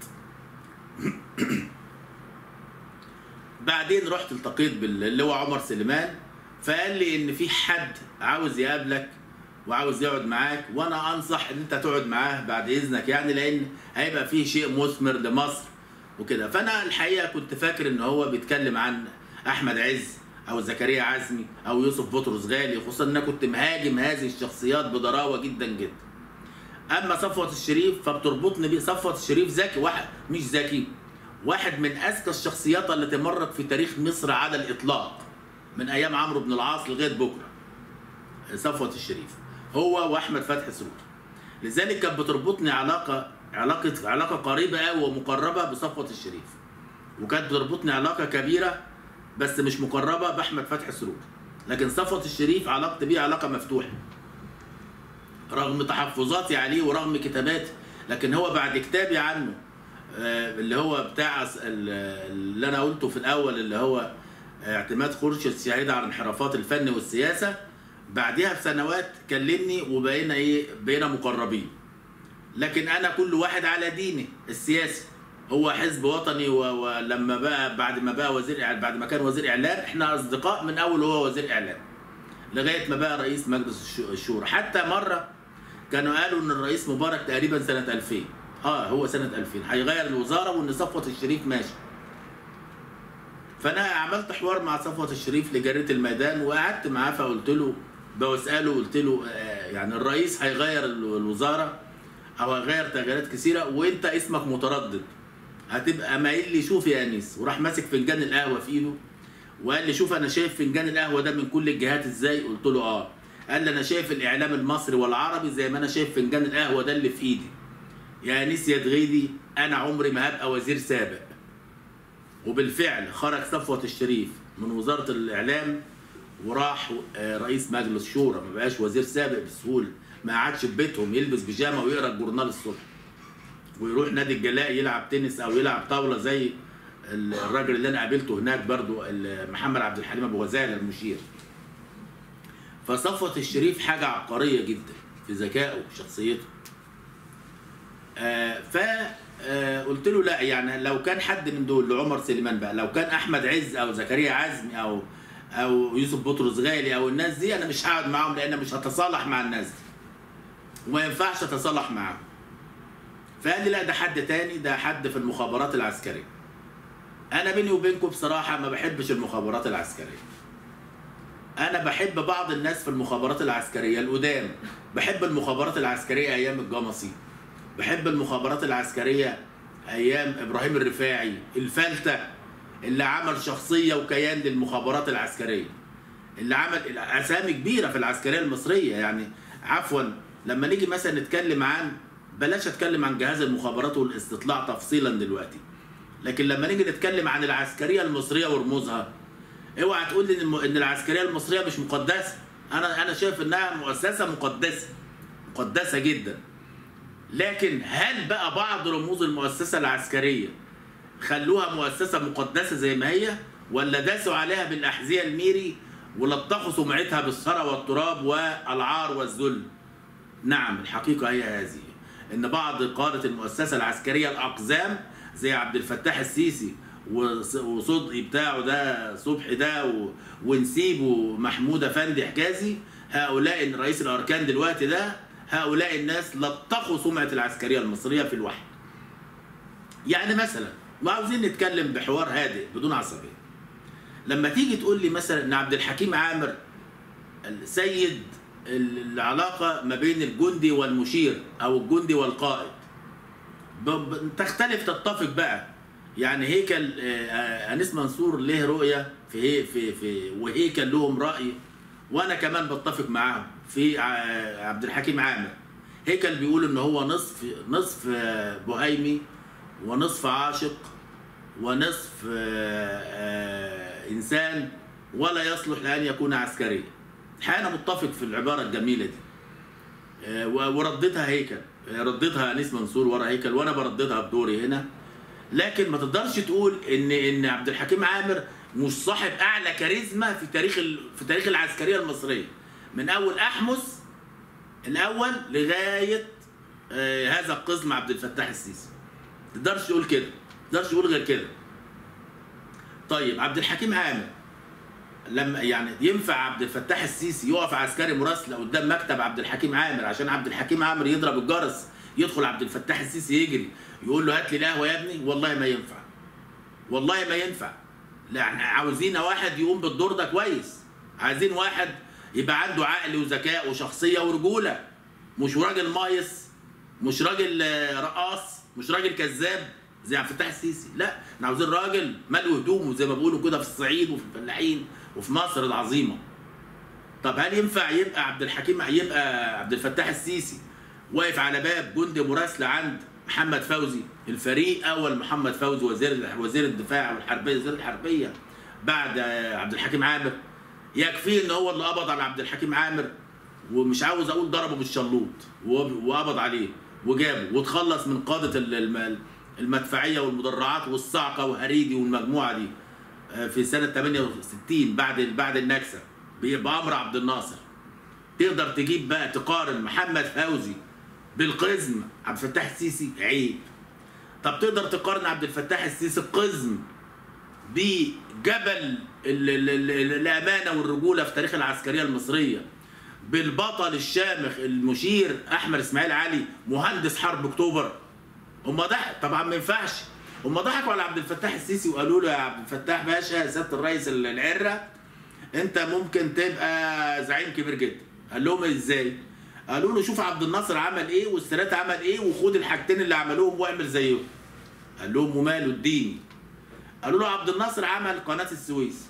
Speaker 1: بعدين رحت التقيت باللواء عمر سليمان فقال لي ان في حد عاوز يقابلك وعاوز يقعد معاك وانا انصح ان انت تقعد معاه بعد اذنك يعني لان هيبقى فيه شيء مثمر لمصر وكده فانا الحقيقه كنت فاكر ان هو بيتكلم عن احمد عز او زكريا عزمي او يوسف بطرس غالي خصوصا ان انا كنت مهاجم هذه الشخصيات بضراوه جدا جدا اما صفوت الشريف فبتربطني بيه صفوت الشريف ذكي واحد مش ذكي واحد من اذكى الشخصيات التي مرت في تاريخ مصر على الاطلاق من ايام عمرو بن العاص لغايه بكره صفوت الشريف هو واحمد فتحي سرور لذلك كانت بتربطني علاقه علاقه علاقه قريبه قوي ومقربه بصفوه الشريف وكانت بتربطني علاقه كبيره بس مش مقربه باحمد فتحي سرور لكن صفوه الشريف علاقتي بيه علاقه مفتوحه رغم تحفظاتي عليه ورغم كتاباتي لكن هو بعد كتابي عنه آه، اللي هو بتاع س- ال- اللي انا قلته في الاول اللي هو اعتماد خورشيد الشهيد على انحرافات الفن والسياسه بعدها بسنوات كلمني وبقينا ايه بقينا مقربين لكن انا كل واحد على دينه السياسي هو حزب وطني و- ولما بقى بعد ما بقى وزير إعلام بعد ما كان وزير اعلام احنا اصدقاء من اول هو وزير اعلام لغايه ما بقى رئيس مجلس الش- الشورى حتى مره كانوا قالوا ان الرئيس مبارك تقريبا سنه 2000 اه هو سنه 2000 هيغير الوزاره وان صفوه الشريف ماشي فانا عملت حوار مع صفوه الشريف لجريده الميدان وقعدت معاه فقلت له بساله قلت له آه، يعني الرئيس هيغير ال- الوزاره او هيغير تغييرات كثيره وانت اسمك متردد هتبقى مايل لي شوف يا انيس وراح ماسك فنجان القهوه في ايده وقال لي شوف انا شايف فنجان القهوه ده من كل الجهات ازاي قلت له اه قال لي انا شايف الاعلام المصري والعربي زي ما انا شايف فنجان القهوه ده اللي في ايدي يا انيس يا دغيدي انا عمري ما هبقى وزير سابق وبالفعل خرج صفوة الشريف من وزارة الإعلام وراح آه، رئيس مجلس شورى ما بقاش وزير سابق بسهولة ما قعدش في بيتهم يلبس بيجامة ويقرا الجورنال الصبح ويروح نادي الجلاء يلعب تنس أو يلعب طاولة زي ال- الراجل اللي أنا قابلته هناك برضو ال- محمد عبد الحليم أبو غزالة المشير فصفوة الشريف حاجة عبقرية جدا في ذكائه وشخصيته آه، ف آه، قلت له لا يعني لو كان حد من دول لعمر سليمان بقى لو كان احمد عز او زكريا عزمي او او يوسف بطرس غالي او الناس دي انا مش هقعد معاهم لان مش هتصالح مع الناس دي وما ينفعش اتصالح معاهم فقال لي لا ده حد تاني ده حد في المخابرات العسكريه انا بيني وبينكم بصراحه ما بحبش المخابرات العسكريه انا بحب بعض الناس في المخابرات العسكريه القدام بحب المخابرات العسكريه ايام الجمصي بحب المخابرات العسكريه ايام ابراهيم الرفاعي الفلته اللي عمل شخصيه وكيان للمخابرات العسكريه اللي عمل اسامي كبيره في العسكريه المصريه يعني عفوا لما نيجي مثلا نتكلم عن بلاش اتكلم عن جهاز المخابرات والاستطلاع تفصيلا دلوقتي لكن لما نيجي نتكلم عن العسكريه المصريه ورموزها اوعى تقول لي ان الم- ان العسكريه المصريه مش مقدسه انا انا شايف انها مؤسسه مقدسه مقدسه جدا لكن هل بقى بعض رموز المؤسسه العسكريه خلوها مؤسسه مقدسه زي ما هي ولا داسوا عليها بالاحذيه الميري ولطخوا سمعتها بالثرى والتراب والعار والذل نعم الحقيقه هي هذه ان بعض قاده المؤسسه العسكريه الاقزام زي عبد الفتاح السيسي وص- وصدقي بتاعه ده صبحي ده و- ونسيبه محمود افندي حجازي هؤلاء رئيس الاركان دلوقتي ده هؤلاء الناس لطخوا سمعه العسكريه المصريه في الوحي يعني مثلا وعاوزين نتكلم بحوار هادئ بدون عصبيه لما تيجي تقول لي مثلا ان عبد الحكيم عامر سيد العلاقه ما بين الجندي والمشير او الجندي والقائد ب- ب- تختلف تتفق بقى يعني هيكل آه، آه، انيس منصور له رؤيه في هي في في وهيكل لهم راي وانا كمان بتفق معاهم في ع- عبد الحكيم عامر هيكل بيقول ان هو نصف نصف آه، بهيمي ونصف عاشق ونصف آه، آه، انسان ولا يصلح لان يكون عسكريا انا متفق في العباره الجميله دي آه، و- وردتها هيكل آه، ردتها انيس منصور ورا هيكل وانا برددها بدوري هنا لكن ما تقدرش تقول ان ان عبد الحكيم عامر مش صاحب اعلى كاريزما في تاريخ ال... في تاريخ العسكريه المصريه من اول احمس الاول لغايه آه هذا القزم عبد الفتاح السيسي ما تقدرش تقول كده ما تقدرش تقول غير كده طيب عبد الحكيم عامر لما يعني ينفع عبد الفتاح السيسي يقف عسكري مراسله قدام مكتب عبد الحكيم عامر عشان عبد الحكيم عامر يضرب الجرس يدخل عبد الفتاح السيسي يجري يقول له هات لي القهوه يا ابني والله ما ينفع والله ما ينفع لا احنا عاوزين واحد يقوم بالدور ده كويس عايزين واحد يبقى عنده عقل وذكاء وشخصيه ورجوله مش راجل مايس مش راجل آه، رقاص مش راجل كذاب زي عبد الفتاح السيسي لا احنا عاوزين راجل ملو هدومه زي ما بيقولوا كده في الصعيد وفي الفلاحين وفي مصر العظيمه طب هل ينفع يبقى عبد الحكيم يبقى عبد الفتاح السيسي واقف على باب جندي مراسله عند محمد فوزي الفريق اول محمد فوزي وزير وزير الدفاع والحربيه وزير الحربيه بعد عبد الحكيم عامر يكفي ان هو اللي قبض على عبد الحكيم عامر ومش عاوز اقول ضربه بالشلوط وقبض عليه وجابه وتخلص من قاده المدفعيه والمدرعات والصعقه وهريدي والمجموعه دي في سنه 68 بعد بعد النكسه بامر عبد الناصر تقدر تجيب بقى تقارن محمد فوزي بالقزم عبد الفتاح السيسي عيب طب تقدر تقارن عبد الفتاح السيسي القزم بجبل الامانه والرجوله في تاريخ العسكريه المصريه بالبطل الشامخ المشير احمد اسماعيل علي مهندس حرب اكتوبر هم ضحك طبعا ما ينفعش هم ضحكوا على عبد الفتاح السيسي وقالوا له يا عبد الفتاح باشا سياده الرئيس العره انت ممكن تبقى زعيم كبير جدا قال لهم ازاي قالوا له شوف عبد الناصر عمل ايه والسادات عمل ايه وخد الحاجتين اللي عملوهم واعمل زيهم قال لهم وماله الديني قالوا له عبد الناصر عمل قناه السويس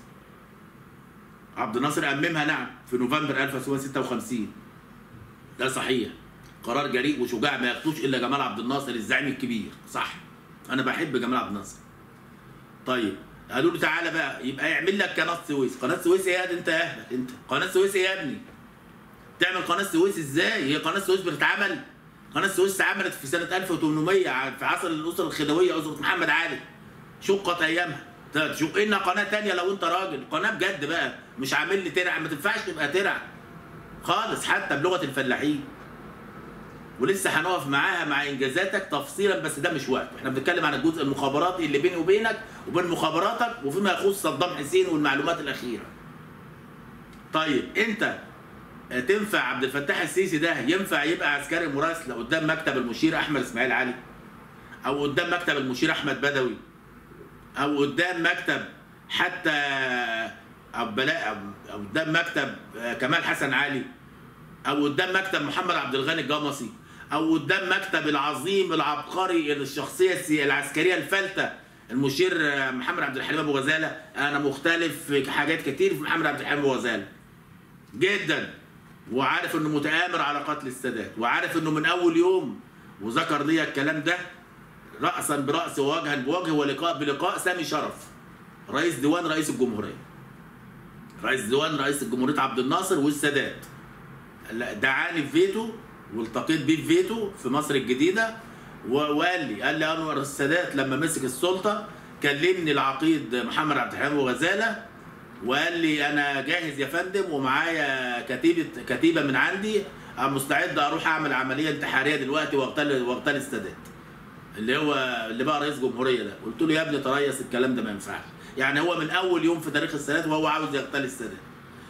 Speaker 1: عبد الناصر أممها نعم في نوفمبر 1956 ده صحيح قرار جريء وشجاع ما ياخدوش الا جمال عبد الناصر الزعيم الكبير صح انا بحب جمال عبد الناصر طيب قالوا له تعالى بقى يبقى يعمل لك قناه سويس قناه سويس ايه يا انت يا اهبل انت قناه سويس ايه يا ابني تعمل قناه سويس ازاي هي قناه سويس بتتعمل قناه سويس اتعملت في سنه 1800 في عصر الاسره الخديويه اسره محمد علي شقت ايامها تشق لنا قناه تانية لو انت راجل قناه بجد بقى مش عامل لي ترع ما تنفعش تبقى ترع خالص حتى بلغه الفلاحين ولسه هنقف معاها مع انجازاتك تفصيلا بس ده مش وقت احنا بنتكلم عن الجزء المخابراتي اللي بيني وبينك وبين مخابراتك وفيما يخص صدام حسين والمعلومات الاخيره طيب انت تنفع عبد الفتاح السيسي ده ينفع يبقى عسكري مراسله قدام مكتب المشير احمد اسماعيل علي او قدام مكتب المشير احمد بدوي او قدام مكتب حتى او بلاء او قدام مكتب كمال حسن علي او قدام مكتب محمد عبد الغني الجمصي او قدام مكتب العظيم العبقري الشخصيه العسكريه الفلته المشير محمد عبد الحليم ابو غزاله انا مختلف في حاجات كتير في محمد عبد الحليم ابو غزاله جدا وعارف انه متآمر على قتل السادات وعارف انه من اول يوم وذكر لي الكلام ده رأسا برأس ووجها بوجه ولقاء بلقاء سامي شرف رئيس ديوان رئيس الجمهورية رئيس ديوان رئيس الجمهورية عبد الناصر والسادات دعاني في فيتو والتقيت بيه في فيتو في مصر الجديدة وقال لي قال لي انور السادات لما مسك السلطة كلمني العقيد محمد عبد الحليم وغزالة وقال لي انا جاهز يا فندم ومعايا كتيبة كتيبة من عندي مستعد اروح اعمل عملية انتحارية دلوقتي واغتال واغتال السادات اللي هو اللي بقى رئيس جمهوريه ده قلت له يا ابني تريث الكلام ده ما ينفعش يعني هو من اول يوم في تاريخ السادات وهو عاوز يغتال السادات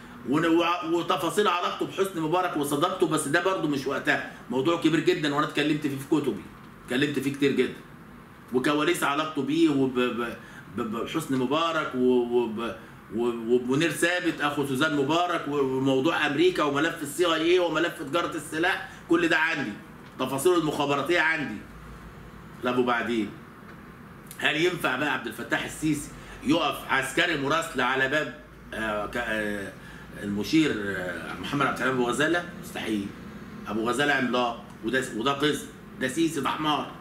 Speaker 1: وتفاصيل علاقته بحسني مبارك وصداقته بس ده برضه مش وقتها موضوع كبير جدا وانا اتكلمت فيه في كتبي اتكلمت فيه كتير جدا وكواليس علاقته بيه وبحسني مبارك وب ومنير ثابت اخو سوزان مبارك وموضوع امريكا وملف السي اي اي وملف تجاره السلاح كل ده عندي تفاصيل المخابراتيه عندي طب وبعدين هل ينفع بقى عبد الفتاح السيسي يقف عسكري مراسله على باب آه آه المشير آه محمد عبد الحليم ابو غزاله مستحيل ابو غزاله عملاق وده وده قزم ده سيسي ده حمار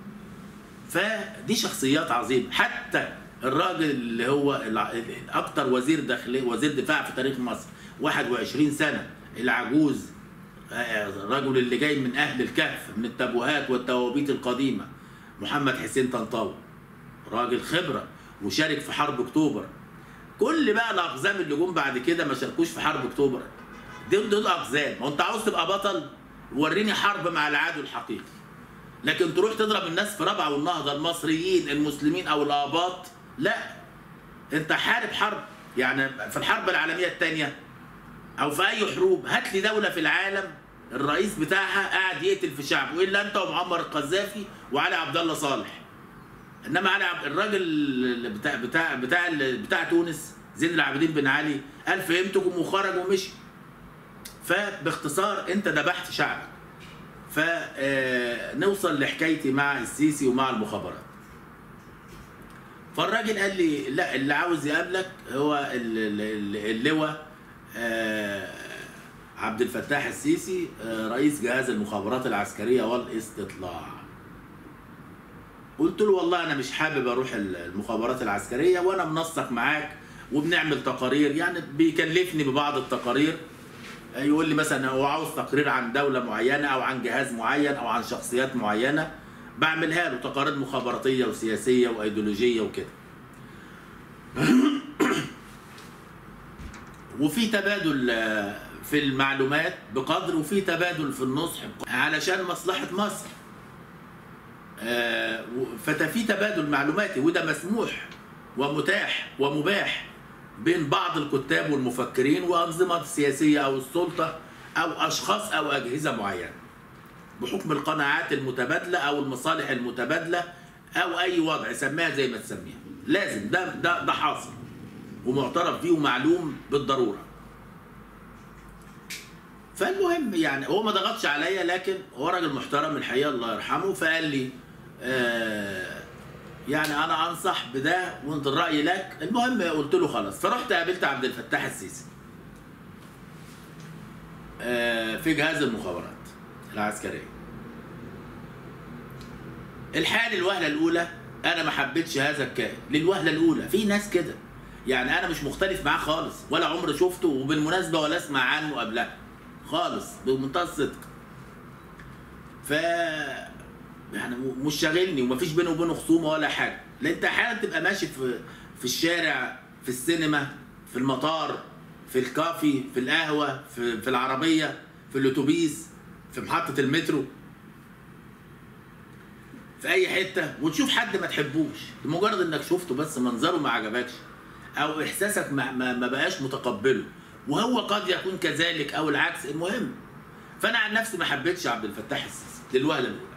Speaker 1: فدي شخصيات عظيمه حتى الراجل اللي هو اكتر وزير داخليه وزير دفاع في تاريخ مصر 21 سنه العجوز الرجل اللي جاي من اهل الكهف من التابوهات والتوابيت القديمه محمد حسين طنطاوي راجل خبره وشارك في حرب اكتوبر كل بقى الاقزام اللي جم بعد كده ما شاركوش في حرب اكتوبر دول دول اقزام ما انت عاوز تبقى بطل وريني حرب مع العدو الحقيقي لكن تروح تضرب الناس في ربع والنهضه المصريين المسلمين او الاباط لا انت حارب حرب يعني في الحرب العالميه الثانيه او في اي حروب هات لي دوله في العالم الرئيس بتاعها قاعد يقتل في شعبه الا انت ومعمر القذافي وعلي عبد الله صالح انما علي عبد الراجل بتاع بتاع بتاع بتاع تونس زين العابدين بن علي قال فهمتكم وخرج ومشي فباختصار انت ذبحت شعبك فنوصل لحكايتي مع السيسي ومع المخابرات فالراجل قال لي لا اللي عاوز يقابلك هو اللواء عبد الفتاح السيسي آه، رئيس جهاز المخابرات العسكريه والاستطلاع قلت له والله انا مش حابب اروح المخابرات العسكريه وانا منسق معاك وبنعمل تقارير يعني بيكلفني ببعض التقارير يقول لي مثلا هو عاوز تقرير عن دوله معينه او عن جهاز معين او عن شخصيات معينه بعملها له تقارير مخابراتيه وسياسيه وايديولوجيه وكده وفي تبادل آه، في المعلومات بقدر وفي تبادل في النصح علشان مصلحه مصر آه، ففي تبادل معلوماتي وده مسموح ومتاح ومباح بين بعض الكتاب والمفكرين وأنظمة السياسية أو السلطة أو أشخاص أو أجهزة معينة بحكم القناعات المتبادلة أو المصالح المتبادلة أو أي وضع سميها زي ما تسميها لازم ده ده ده حاصل ومعترف بيه ومعلوم بالضرورة فالمهم يعني هو ما ضغطش عليا لكن هو راجل محترم الحقيقة الله يرحمه فقال لي آه يعني انا انصح بده وانت الراي لك المهم قلت له خلاص فرحت قابلت عبد الفتاح السيسي آه، في جهاز المخابرات العسكريه الحال الوهله الاولى انا ما حبيتش هذا الكائن للوهله الاولى في ناس كده يعني انا مش مختلف معاه خالص ولا عمري شفته وبالمناسبه ولا اسمع عنه قبلها خالص بمنتهى الصدق ف يعني مش شاغلني ومفيش بينه وبينه خصومه ولا حاجه لان انت احيانا تبقى ماشي في في الشارع في السينما في المطار في الكافي في القهوه في, في العربيه في الاتوبيس في محطه المترو في اي حته وتشوف حد ما تحبوش لمجرد انك شفته بس منظره ما عجبكش او احساسك ما, ما, ما بقاش متقبله وهو قد يكون كذلك او العكس المهم فانا عن نفسي ما حبيتش عبد الفتاح السيسي للوهله الاولى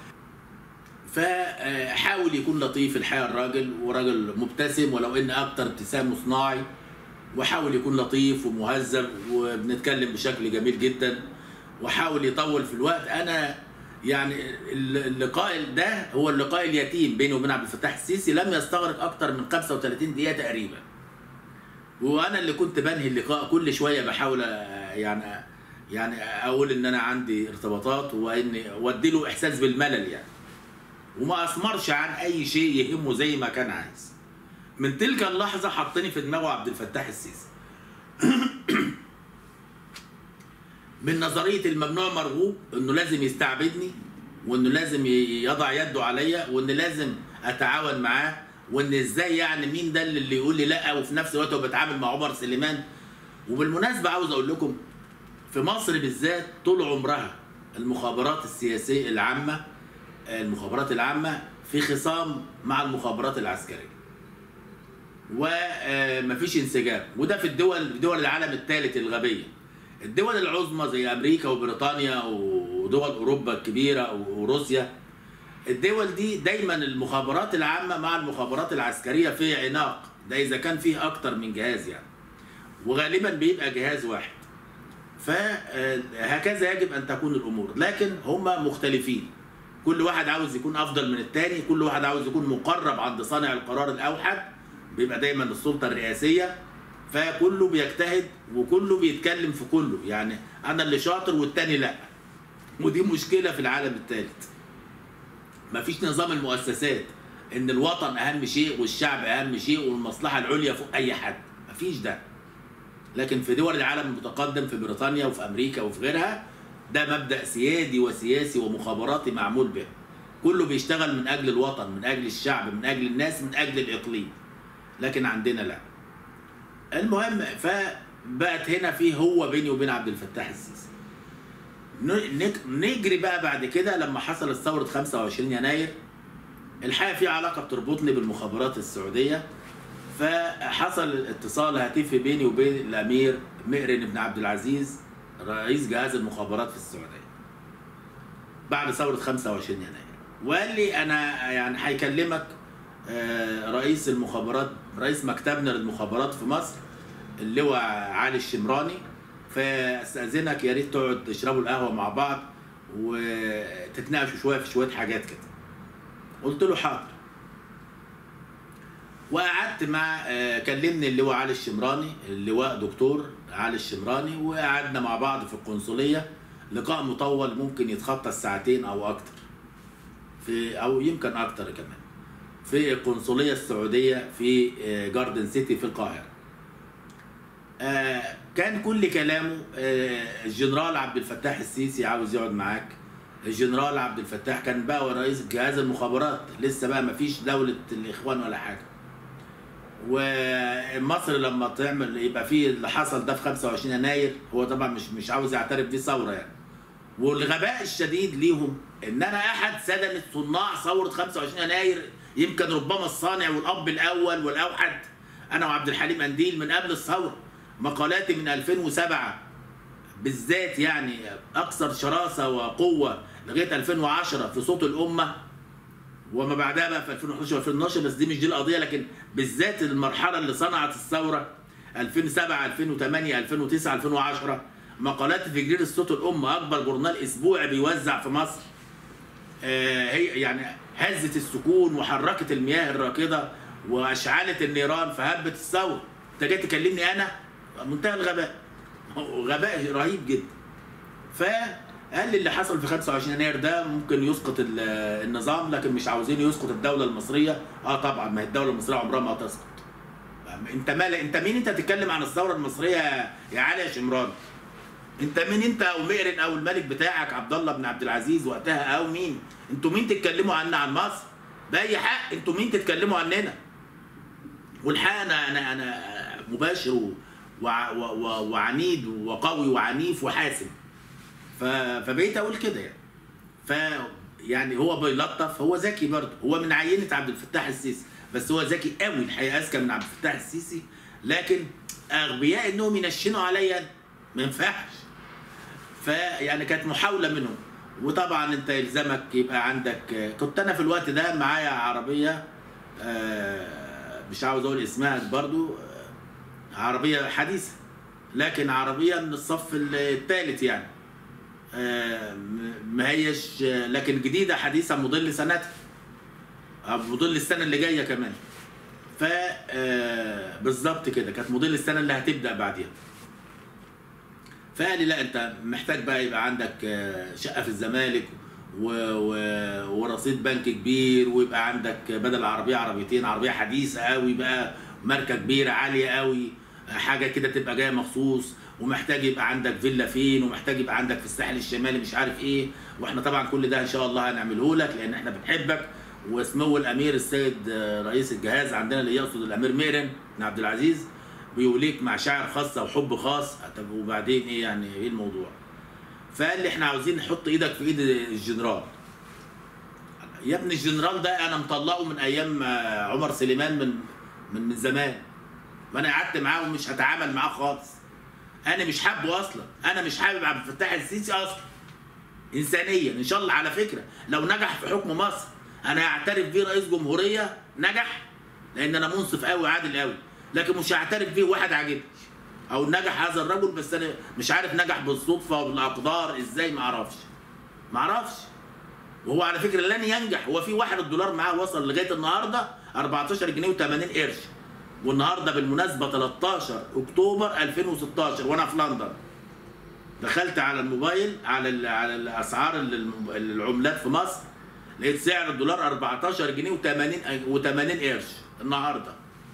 Speaker 1: فحاول يكون لطيف الحقيقه الراجل وراجل مبتسم ولو ان اكتر ابتسام صناعي وحاول يكون لطيف ومهذب وبنتكلم بشكل جميل جدا وحاول يطول في الوقت انا يعني اللقاء ده هو اللقاء اليتيم بيني وبين عبد الفتاح السيسي لم يستغرق اكتر من 35 دقيقه تقريبا وانا اللي كنت بنهي اللقاء كل شويه بحاول يعني يعني اقول ان انا عندي ارتباطات واني اودي له احساس بالملل يعني وما اثمرش عن اي شيء يهمه زي ما كان عايز من تلك اللحظه حطني في دماغه عبد الفتاح السيسي من نظريه الممنوع مرغوب انه لازم يستعبدني وانه لازم يضع يده عليا وان لازم اتعاون معاه وان ازاي يعني مين ده اللي يقول لي لا وفي نفس الوقت هو بيتعامل مع عمر سليمان وبالمناسبه عاوز اقول لكم في مصر بالذات طول عمرها المخابرات السياسيه العامه المخابرات العامة في خصام مع المخابرات العسكرية ومفيش انسجام وده في الدول دول العالم الثالث الغبية الدول العظمى زي أمريكا وبريطانيا ودول أوروبا الكبيرة وروسيا الدول دي دايما المخابرات العامة مع المخابرات العسكرية في عناق ده إذا كان فيه أكتر من جهاز يعني وغالبا بيبقى جهاز واحد فهكذا يجب أن تكون الأمور لكن هما مختلفين كل واحد عاوز يكون افضل من التاني كل واحد عاوز يكون مقرب عند صانع القرار الاوحد بيبقى دايما السلطه الرئاسيه فكله بيجتهد وكله بيتكلم في كله يعني انا اللي شاطر والتاني لا ودي مشكله في العالم الثالث مفيش نظام المؤسسات ان الوطن اهم شيء والشعب اهم شيء والمصلحه العليا فوق اي حد مفيش ده لكن في دول العالم المتقدم في بريطانيا وفي امريكا وفي غيرها ده مبدا سيادي وسياسي ومخابراتي معمول به كله بيشتغل من اجل الوطن من اجل الشعب من اجل الناس من اجل الاقليم لكن عندنا لا المهم فبقت هنا في هو بيني وبين عبد الفتاح السيسي نجري بقى بعد كده لما حصلت ثوره 25 يناير الحقيقه في علاقه بتربطني بالمخابرات السعوديه فحصل اتصال هاتفي بيني وبين الامير مئرن بن عبد العزيز رئيس جهاز المخابرات في السعوديه بعد ثوره 25 يناير وقال لي انا يعني هيكلمك رئيس المخابرات رئيس مكتبنا للمخابرات في مصر اللواء علي الشمراني فاستاذنك يا ريت تقعد تشربوا القهوه مع بعض وتتناقشوا شويه في شويه حاجات كده قلت له حاضر وقعدت مع آه، كلمني اللواء علي الشمراني اللواء دكتور علي الشمراني وقعدنا مع بعض في القنصليه لقاء مطول ممكن يتخطى الساعتين او اكتر في او يمكن اكتر كمان في القنصليه السعوديه في آه، جاردن سيتي في القاهره آه، كان كل كلامه آه، الجنرال عبد الفتاح السيسي عاوز يقعد معاك الجنرال عبد الفتاح كان بقى هو رئيس جهاز المخابرات لسه بقى ما فيش دولة الإخوان ولا حاجة ومصر لما تعمل يبقى فيه اللي حصل ده في 25 يناير هو طبعا مش مش عاوز يعترف بيه ثورة يعني والغباء الشديد ليهم ان انا احد سدنة صناع ثورة 25 يناير يمكن ربما الصانع والاب الاول والاوحد انا وعبد الحليم انديل من قبل الثورة مقالاتي من 2007 بالذات يعني اكثر شراسه وقوه لغايه 2010 في صوت الامه وما بعدها بقى في 2011 و 2012 بس دي مش دي القضيه لكن بالذات المرحله اللي صنعت الثوره 2007 2008 2009 2010 مقالات في جرير صوت الامه اكبر جورنال اسبوعي بيوزع في مصر آه، هي يعني هزت السكون وحركت المياه الراكده واشعلت النيران فهبت الثوره انت جاي تكلمني انا منتهى الغباء غباء رهيب جدا فقال لي اللي حصل في 25 يناير ده ممكن يسقط ال- النظام لكن مش عاوزين يسقط الدوله المصريه اه طبعا ما هي الدوله المصريه عمرها ما هتسقط انت مال انت مين انت تتكلم عن الثوره المصريه يا- يا علي يا شمران انت مين انت او مئرن او الملك بتاعك عبد الله بن عبد العزيز وقتها او مين انتوا مين تتكلموا عنا عن مصر باي حق انتوا مين تتكلموا عننا والحقيقه انا انا انا مباشر و- وع- و- و- وعنيد وقوي وعنيف وحاسم ف- فبقيت اقول كده يعني ف يعني هو بيلطف هو ذكي برضه هو من عينه عبد الفتاح السيسي بس هو ذكي قوي الحقيقه اذكى من عبد الفتاح السيسي لكن اغبياء انهم ينشنوا عليا ما ينفعش فيعني كانت محاوله منهم وطبعا انت يلزمك يبقى عندك كنت انا في الوقت ده معايا عربيه آه، مش عاوز اقول اسمها برضو آه، عربيه حديثه لكن عربيه من الصف الثالث يعني آه، م- ما هيش آه، لكن جديده حديثه موديل سنتها أو موديل السنه اللي جايه كمان ف آه، بالظبط كده كانت موديل السنه اللي هتبدا بعديها فقال لي لا انت محتاج بقى يبقى عندك آه، شقه في الزمالك و... و... ورصيد بنك كبير ويبقى عندك بدل العربيه عربيتين عربيه حديثه قوي بقى ماركه كبيره عاليه قوي حاجه كده تبقى جايه مخصوص ومحتاج يبقى عندك فيلا فين ومحتاج يبقى عندك في الساحل الشمالي مش عارف ايه واحنا طبعا كل ده ان شاء الله هنعمله لك لان احنا بنحبك وسمو الامير السيد آه، رئيس الجهاز عندنا اللي يقصد الامير ميرن بن عبد العزيز بيوليك مشاعر خاصه وحب خاص طب وبعدين ايه يعني ايه الموضوع؟ فقال لي احنا عاوزين نحط ايدك في ايد الجنرال يا ابني الجنرال ده انا مطلقه من ايام آه، عمر سليمان من من من زمان ما انا قعدت معاه ومش هتعامل معاه خالص انا مش حابه اصلا انا مش حابب عبد الفتاح السيسي اصلا انسانيا ان شاء الله على فكره لو نجح في حكم مصر انا هعترف بيه رئيس جمهوريه نجح لان انا منصف قوي عادل قوي لكن مش هعترف بيه واحد عاجبني او نجح هذا الرجل بس انا مش عارف نجح بالصدفه وبالاقدار ازاي ما اعرفش ما اعرفش وهو على فكره لن ينجح هو في واحد الدولار معاه وصل لغايه النهارده 14 جنيه و80 قرش والنهارده بالمناسبه 13 اكتوبر 2016 وانا في لندن دخلت على الموبايل على ال على الاسعار ال- الم- العملات في مصر لقيت سعر الدولار 14 جنيه و80 و80 قرش النهارده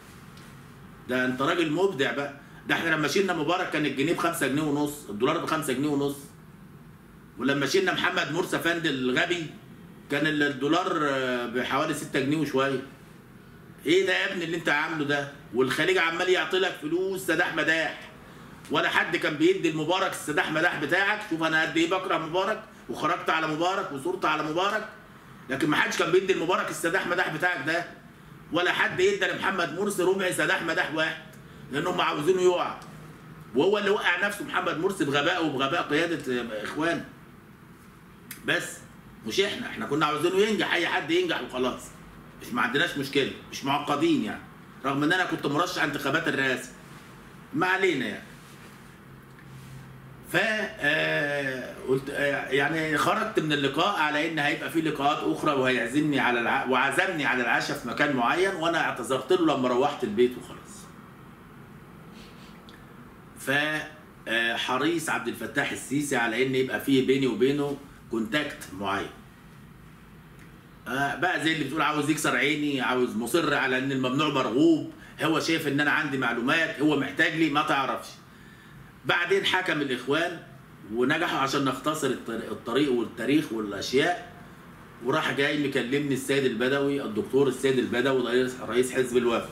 Speaker 1: ده انت راجل مبدع بقى ده احنا لما شلنا مبارك كان الجنيه ب 5 جنيه ونص الدولار ب 5 جنيه ونص ولما شلنا محمد مرسي فند الغبي كان ال- الدولار آه، بحوالي 6 جنيه وشويه ايه ده يا ابني اللي انت عامله ده والخليج عمال يعطي لك فلوس سداح مداح ولا حد كان بيدي المبارك السداح مداح بتاعك شوف انا قد ايه بكره مبارك وخرجت على مبارك وصرت على مبارك لكن ما حدش كان بيدي المبارك السداح مداح بتاعك ده ولا حد يدى لمحمد مرسي ربع سداح مداح واحد لانهم عاوزينه يقع وهو اللي وقع نفسه محمد مرسي بغبائه وبغباء قياده آه، اخوانه بس مش احنا احنا كنا عاوزينه ينجح اي حد ينجح وخلاص مش ما عندناش مشكله مش معقدين يعني رغم ان انا كنت مرشح انتخابات الرئاسه ما علينا يعني ف آه، قلت آه، يعني خرجت من اللقاء على ان هيبقى في لقاءات اخرى وهيعزمني على الع... وعزمني على العشاء في مكان معين وانا اعتذرت له لما روحت البيت وخلاص ف آه، حريص عبد الفتاح السيسي على ان يبقى فيه بيني وبينه كونتاكت معين آه، بقى زي اللي بتقول عاوز يكسر عيني عاوز مصر على ان الممنوع مرغوب هو شايف ان انا عندي معلومات هو محتاج لي ما تعرفش بعدين حكم الاخوان ونجحوا عشان نختصر الطر- الطريق والتاريخ والاشياء وراح جاي مكلمني السيد البدوي الدكتور السيد البدوي رئيس رئيس حزب الوفد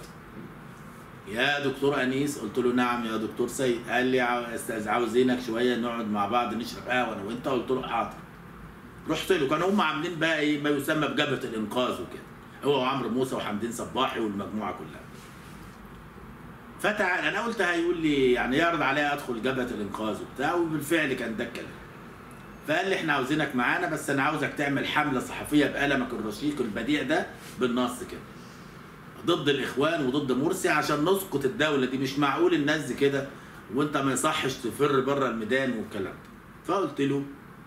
Speaker 1: يا دكتور انيس قلت له نعم يا دكتور سيد قال لي عاو- استاذ عاوزينك شويه نقعد مع بعض نشرب قهوه انا وانت قلت له حاضر رحت له كانوا هم عاملين بقى ايه ما يسمى بجبهه الانقاذ وكده هو وعمرو موسى وحمدين صباحي والمجموعه كلها فتعال انا قلت هيقول لي يعني يعرض عليا ادخل جبهه الانقاذ وبتاع وبالفعل كان ده الكلام فقال لي احنا عاوزينك معانا بس انا عاوزك تعمل حمله صحفيه بقلمك الرشيق البديع ده بالنص كده ضد الاخوان وضد مرسي عشان نسقط الدوله دي مش معقول الناس دي كده وانت ما يصحش تفر بره الميدان والكلام ده فقلت له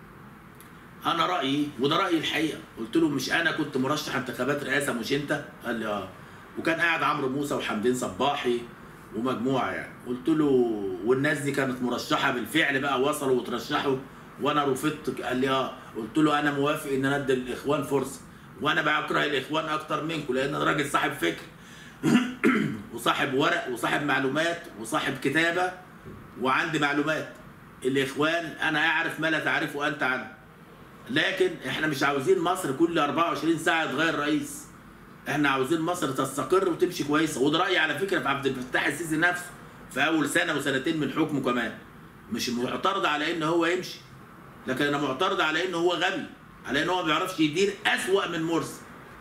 Speaker 1: انا رايي وده رايي الحقيقه قلت له مش انا كنت مرشح انتخابات رئاسه مش انت قال لي اه وكان قاعد عمرو موسى وحمدين صباحي ومجموعه يعني قلت له والناس دي كانت مرشحه بالفعل بقى وصلوا وترشحوا وانا رفضت قال لي اه قلت له انا موافق ان انا ادي الاخوان فرصه وانا بكره الاخوان اكتر منكم لان انا راجل صاحب فكر وصاحب ورق وصاحب معلومات وصاحب كتابه وعندي معلومات الاخوان انا اعرف ما لا تعرفه انت عنه لكن احنا مش عاوزين مصر كل 24 ساعه تغير رئيس احنا عاوزين مصر تستقر وتمشي كويسه وده رايي على فكره في عبد الفتاح السيسي نفسه في اول سنه وسنتين من حكمه كمان مش معترض على ان هو يمشي لكن انا معترض على ان هو غبي على ان هو ما بيعرفش يدير اسوأ من مرسي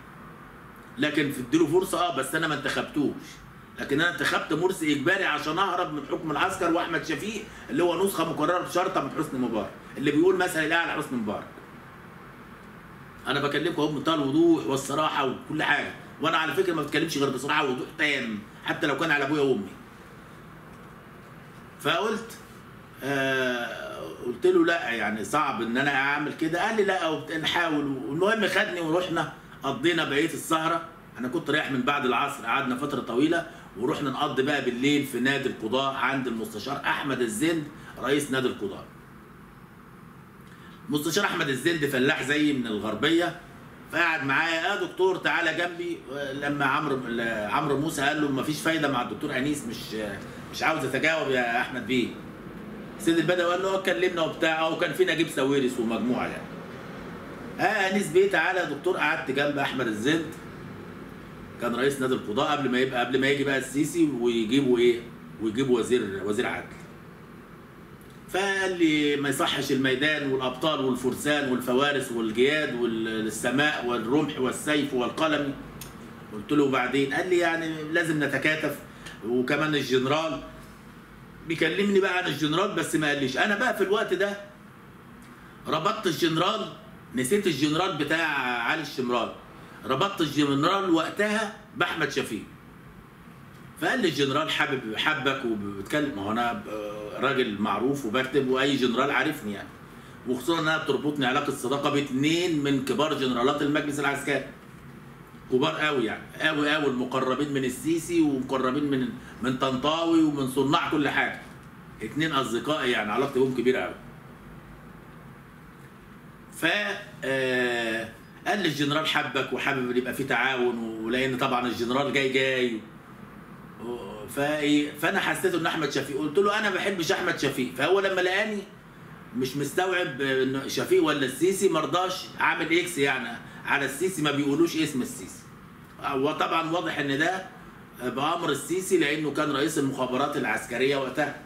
Speaker 1: لكن في اديله فرصه اه بس انا ما انتخبتوش لكن انا انتخبت مرسي اجباري عشان اهرب من حكم العسكر واحمد شفيق اللي هو نسخه مكرره بشرطه من حسني مبارك اللي بيقول مثل الاعلى حسني مبارك انا بكلمكم اهو بمنتهى الوضوح والصراحه وكل حاجه وانا على فكره ما بتكلمش غير بصراحه ووضوح تام حتى لو كان على ابويا وامي فقلت آه قلت له لا يعني صعب ان انا اعمل كده قال لي لا وبت- نحاول والمهم خدني ورحنا قضينا بقيه السهره انا كنت رايح من بعد العصر قعدنا فتره طويله ورحنا نقضي بقى بالليل في نادي القضاء عند المستشار احمد الزند رئيس نادي القضاء مستشار احمد الزند فلاح زيي من الغربيه فقعد معايا يا دكتور تعالى جنبي لما عمرو عمرو موسى قال له مفيش فايده مع الدكتور انيس مش مش عاوز اتجاوب يا احمد بيه سيد البدوي قال له كلمنا وبتاع وكان في نجيب ساويرس ومجموعه يعني اه انيس بيه تعالى يا دكتور قعدت جنب احمد الزند كان رئيس نادي القضاء قبل ما يبقى قبل ما يجي بقى السيسي ويجيبوا ايه ويجيبوا وزير وزير عدل فقال لي ما يصحش الميدان والابطال والفرسان والفوارس والجياد والسماء والرمح والسيف والقلم قلت له بعدين قال لي يعني لازم نتكاتف وكمان الجنرال بيكلمني بقى عن الجنرال بس ما قاليش انا بقى في الوقت ده ربطت الجنرال نسيت الجنرال بتاع علي الشمران ربطت الجنرال وقتها باحمد شفيق فقال لي الجنرال حابب حبك وبتكلم ما هو انا راجل معروف وبكتب واي جنرال عارفني يعني وخصوصا انها بتربطني علاقه صداقه باثنين من كبار جنرالات المجلس العسكري كبار قوي يعني قوي قوي المقربين من السيسي ومقربين من من طنطاوي ومن صناع كل حاجه اتنين اصدقائي يعني علاقتي بهم كبيره قوي ف آه قال لي الجنرال حبك وحابب يبقى في تعاون ولان طبعا الجنرال جاي جاي فايه فانا حسيت ان احمد شفيق قلت له انا ما بحبش احمد شفيق فهو لما لقاني مش مستوعب ان شفيق ولا السيسي ما رضاش عامل اكس يعني على السيسي ما بيقولوش اسم السيسي وطبعا واضح ان ده بامر السيسي لانه كان رئيس المخابرات العسكريه وقتها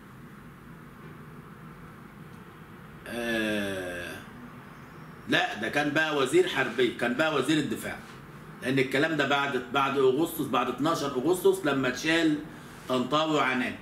Speaker 1: آه لا ده كان بقى وزير حربيه كان بقى وزير الدفاع لان الكلام ده بعد بعد اغسطس بعد 12 اغسطس لما اتشال طنطاوي وعنان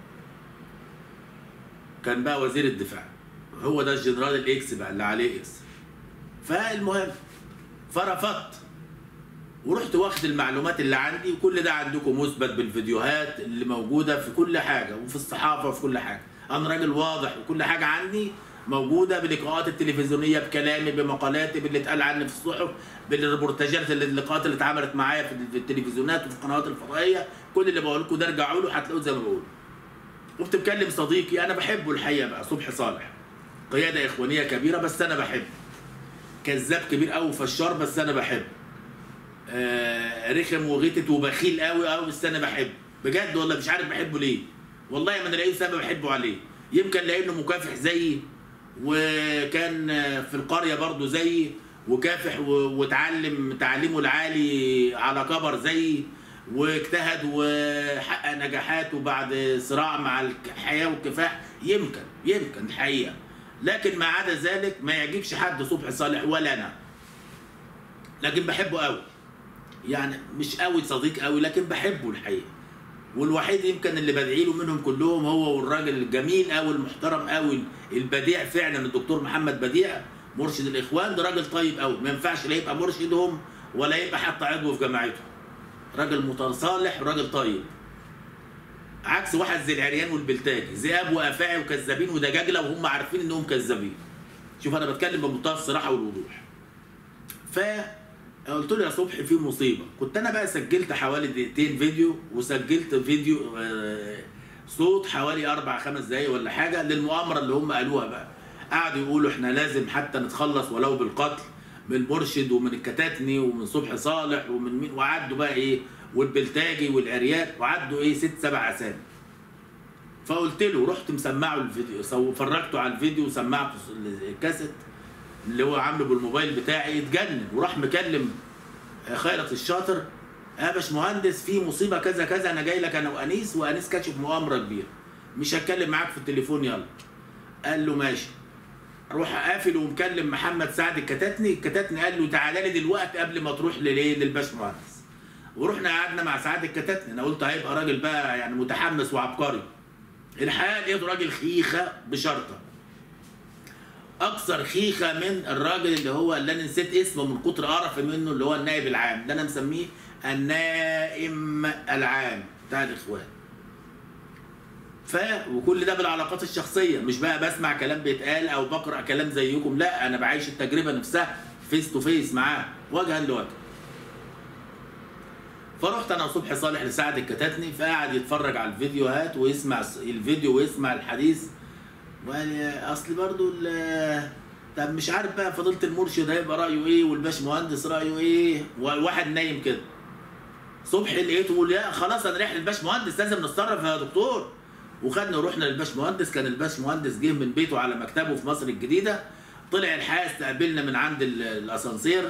Speaker 1: كان بقى وزير الدفاع هو ده الجنرال الاكس بقى اللي عليه اكس فالمهم فرفضت ورحت واخد المعلومات اللي عندي وكل ده عندكم مثبت بالفيديوهات اللي موجوده في كل حاجه وفي الصحافه وفي كل حاجه انا راجل واضح وكل حاجه عندي موجوده بلقاءات التلفزيونيه بكلامي بمقالاتي باللي اتقال عني في الصحف بالريبورتاجات اللي- اللقاءات اللي اتعملت معايا في في التلفزيونات وفي القنوات الفضائيه كل اللي بقول لكم ده ارجعوا له هتلاقوه زي ما بقول وبتتكلم صديقي انا بحبه الحقيقه بقى صبحي صالح قياده اخوانيه كبيره بس انا بحبه كذاب كبير قوي فشار بس انا بحبه آه رخم وغتت وبخيل قوي قوي بس انا بحبه بجد والله مش عارف بحبه ليه والله ما انا لاقي سبب احبه عليه يمكن لانه مكافح زيي وكان آه، في القريه برضه زيي وكافح و- واتعلم تعليمه العالي على كبر زيي واجتهد وحقق نجاحاته بعد صراع مع الحياه والكفاح يمكن يمكن الحقيقه لكن ما عدا ذلك ما يعجبش حد صبحي صالح ولا انا لكن بحبه قوي يعني مش قوي صديق قوي لكن بحبه الحقيقه والوحيد يمكن اللي بدعي له منهم كلهم هو والراجل الجميل قوي المحترم قوي البديع فعلا الدكتور محمد بديع مرشد الاخوان ده راجل طيب قوي ما ينفعش لا يبقى مرشدهم ولا يبقى حتى عضو في جماعتهم راجل متصالح وراجل طيب عكس واحد زي العريان والبلتاجي ذئاب وافاعي وكذابين ودجاجله وهم عارفين انهم كذابين شوف انا بتكلم بمنتهى الصراحه والوضوح فقلت له يا صبحي في مصيبه كنت انا بقى سجلت حوالي دقيقتين فيديو وسجلت فيديو آه، صوت حوالي اربع خمس دقايق ولا حاجه للمؤامره اللي هم قالوها بقى قعدوا يقولوا احنا لازم حتى نتخلص ولو بالقتل من المرشد ومن الكتاتني ومن صبحي صالح ومن مين وعدوا بقى ايه والبلتاجي والعريان وعدوا ايه ست سبع اسامي فقلت له رحت مسمعه الفيديو سو- فرجته على الفيديو وسمعته الكاسيت اللي هو عامله بالموبايل بتاعي اتجنن وراح مكلم خيرت الشاطر يا باشمهندس في مصيبه كذا كذا انا جاي لك انا وانيس وانيس كاشف مؤامره كبيره مش هتكلم معاك في التليفون يلا قال له ماشي روح قافل ومكلم محمد سعد الكتاتني الكتاتني قال له تعالى لي دلوقتي قبل ما تروح لليه للباشمهندس ورحنا قعدنا مع سعد الكتاتني انا قلت هيبقى راجل بقى يعني متحمس وعبقري الحقيقه لقيته راجل خيخه بشرطه اكثر خيخه من الراجل اللي هو اللي انا نسيت اسمه من كتر قرف منه اللي هو النائب العام اللي انا مسميه النائم العام بتاع الاخوان ف وكل ده بالعلاقات الشخصيه مش بقى بسمع كلام بيتقال او بقرا كلام زيكم لا انا بعيش التجربه نفسها فيس تو فيس معاه وجها لوجه فرحت انا وصبحي صالح لسعد الكتاتني فقعد يتفرج على الفيديوهات ويسمع الفيديو ويسمع الحديث وقال لي اصل برضو ال- طب مش عارف بقى فضيله المرشد هيبقى رايه ايه والباش مهندس رايه ايه وواحد نايم كده صبحي لقيته بيقول يا خلاص انا رايح للباش مهندس لازم نتصرف يا دكتور وخدنا ورحنا للباش مهندس كان الباش مهندس جه من بيته على مكتبه في مصر الجديده طلع الحقيقه استقبلنا من عند ال- الاسانسير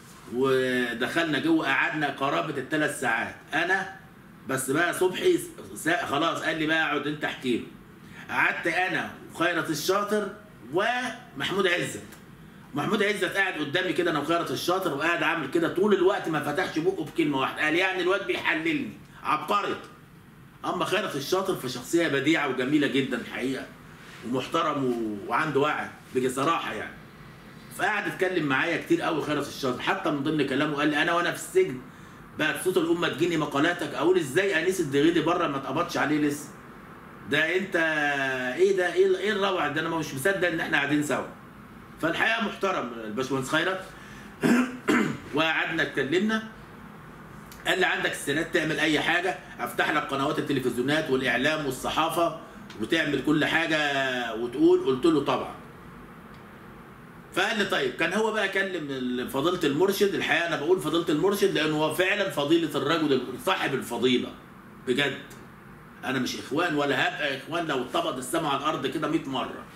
Speaker 1: ودخلنا جوه قعدنا قرابه الثلاث ساعات انا بس بقى صبحي سا- خلاص قال لي بقى اقعد انت احكي له قعدت انا وخيرت الشاطر ومحمود عزت محمود عزت قاعد قدامي كده انا وخيرت الشاطر وقاعد عامل كده طول الوقت ما فتحش بقه بكلمه واحده قال يعني الواد بيحللني عبقري اما خيرت الشاطر فشخصيه بديعه وجميله جدا الحقيقه ومحترم و- وعنده وعي بصراحه يعني فقعد يتكلم معايا كتير قوي خيرت الشاطر حتى من ضمن كلامه قال لي انا وانا في السجن بقت صوت الامه تجيني مقالاتك اقول ازاي انيس الدغيدي بره ما اتقبضش عليه لسه ده انت ايه ده ايه ايه الروعه ده انا مش مصدق ان احنا قاعدين سوا فالحقيقه محترم الباشمهندس خيرت وقعدنا اتكلمنا قال لي عندك استعداد تعمل اي حاجه افتح لك قنوات التلفزيونات والاعلام والصحافه وتعمل كل حاجه وتقول قلت له طبعا فقال لي طيب كان هو بقى كلم فضيله المرشد الحقيقه انا بقول فضيله المرشد لانه هو فعلا فضيله الرجل صاحب الفضيله بجد انا مش اخوان ولا هبقى اخوان لو اتطبق السما على الارض كده 100 مره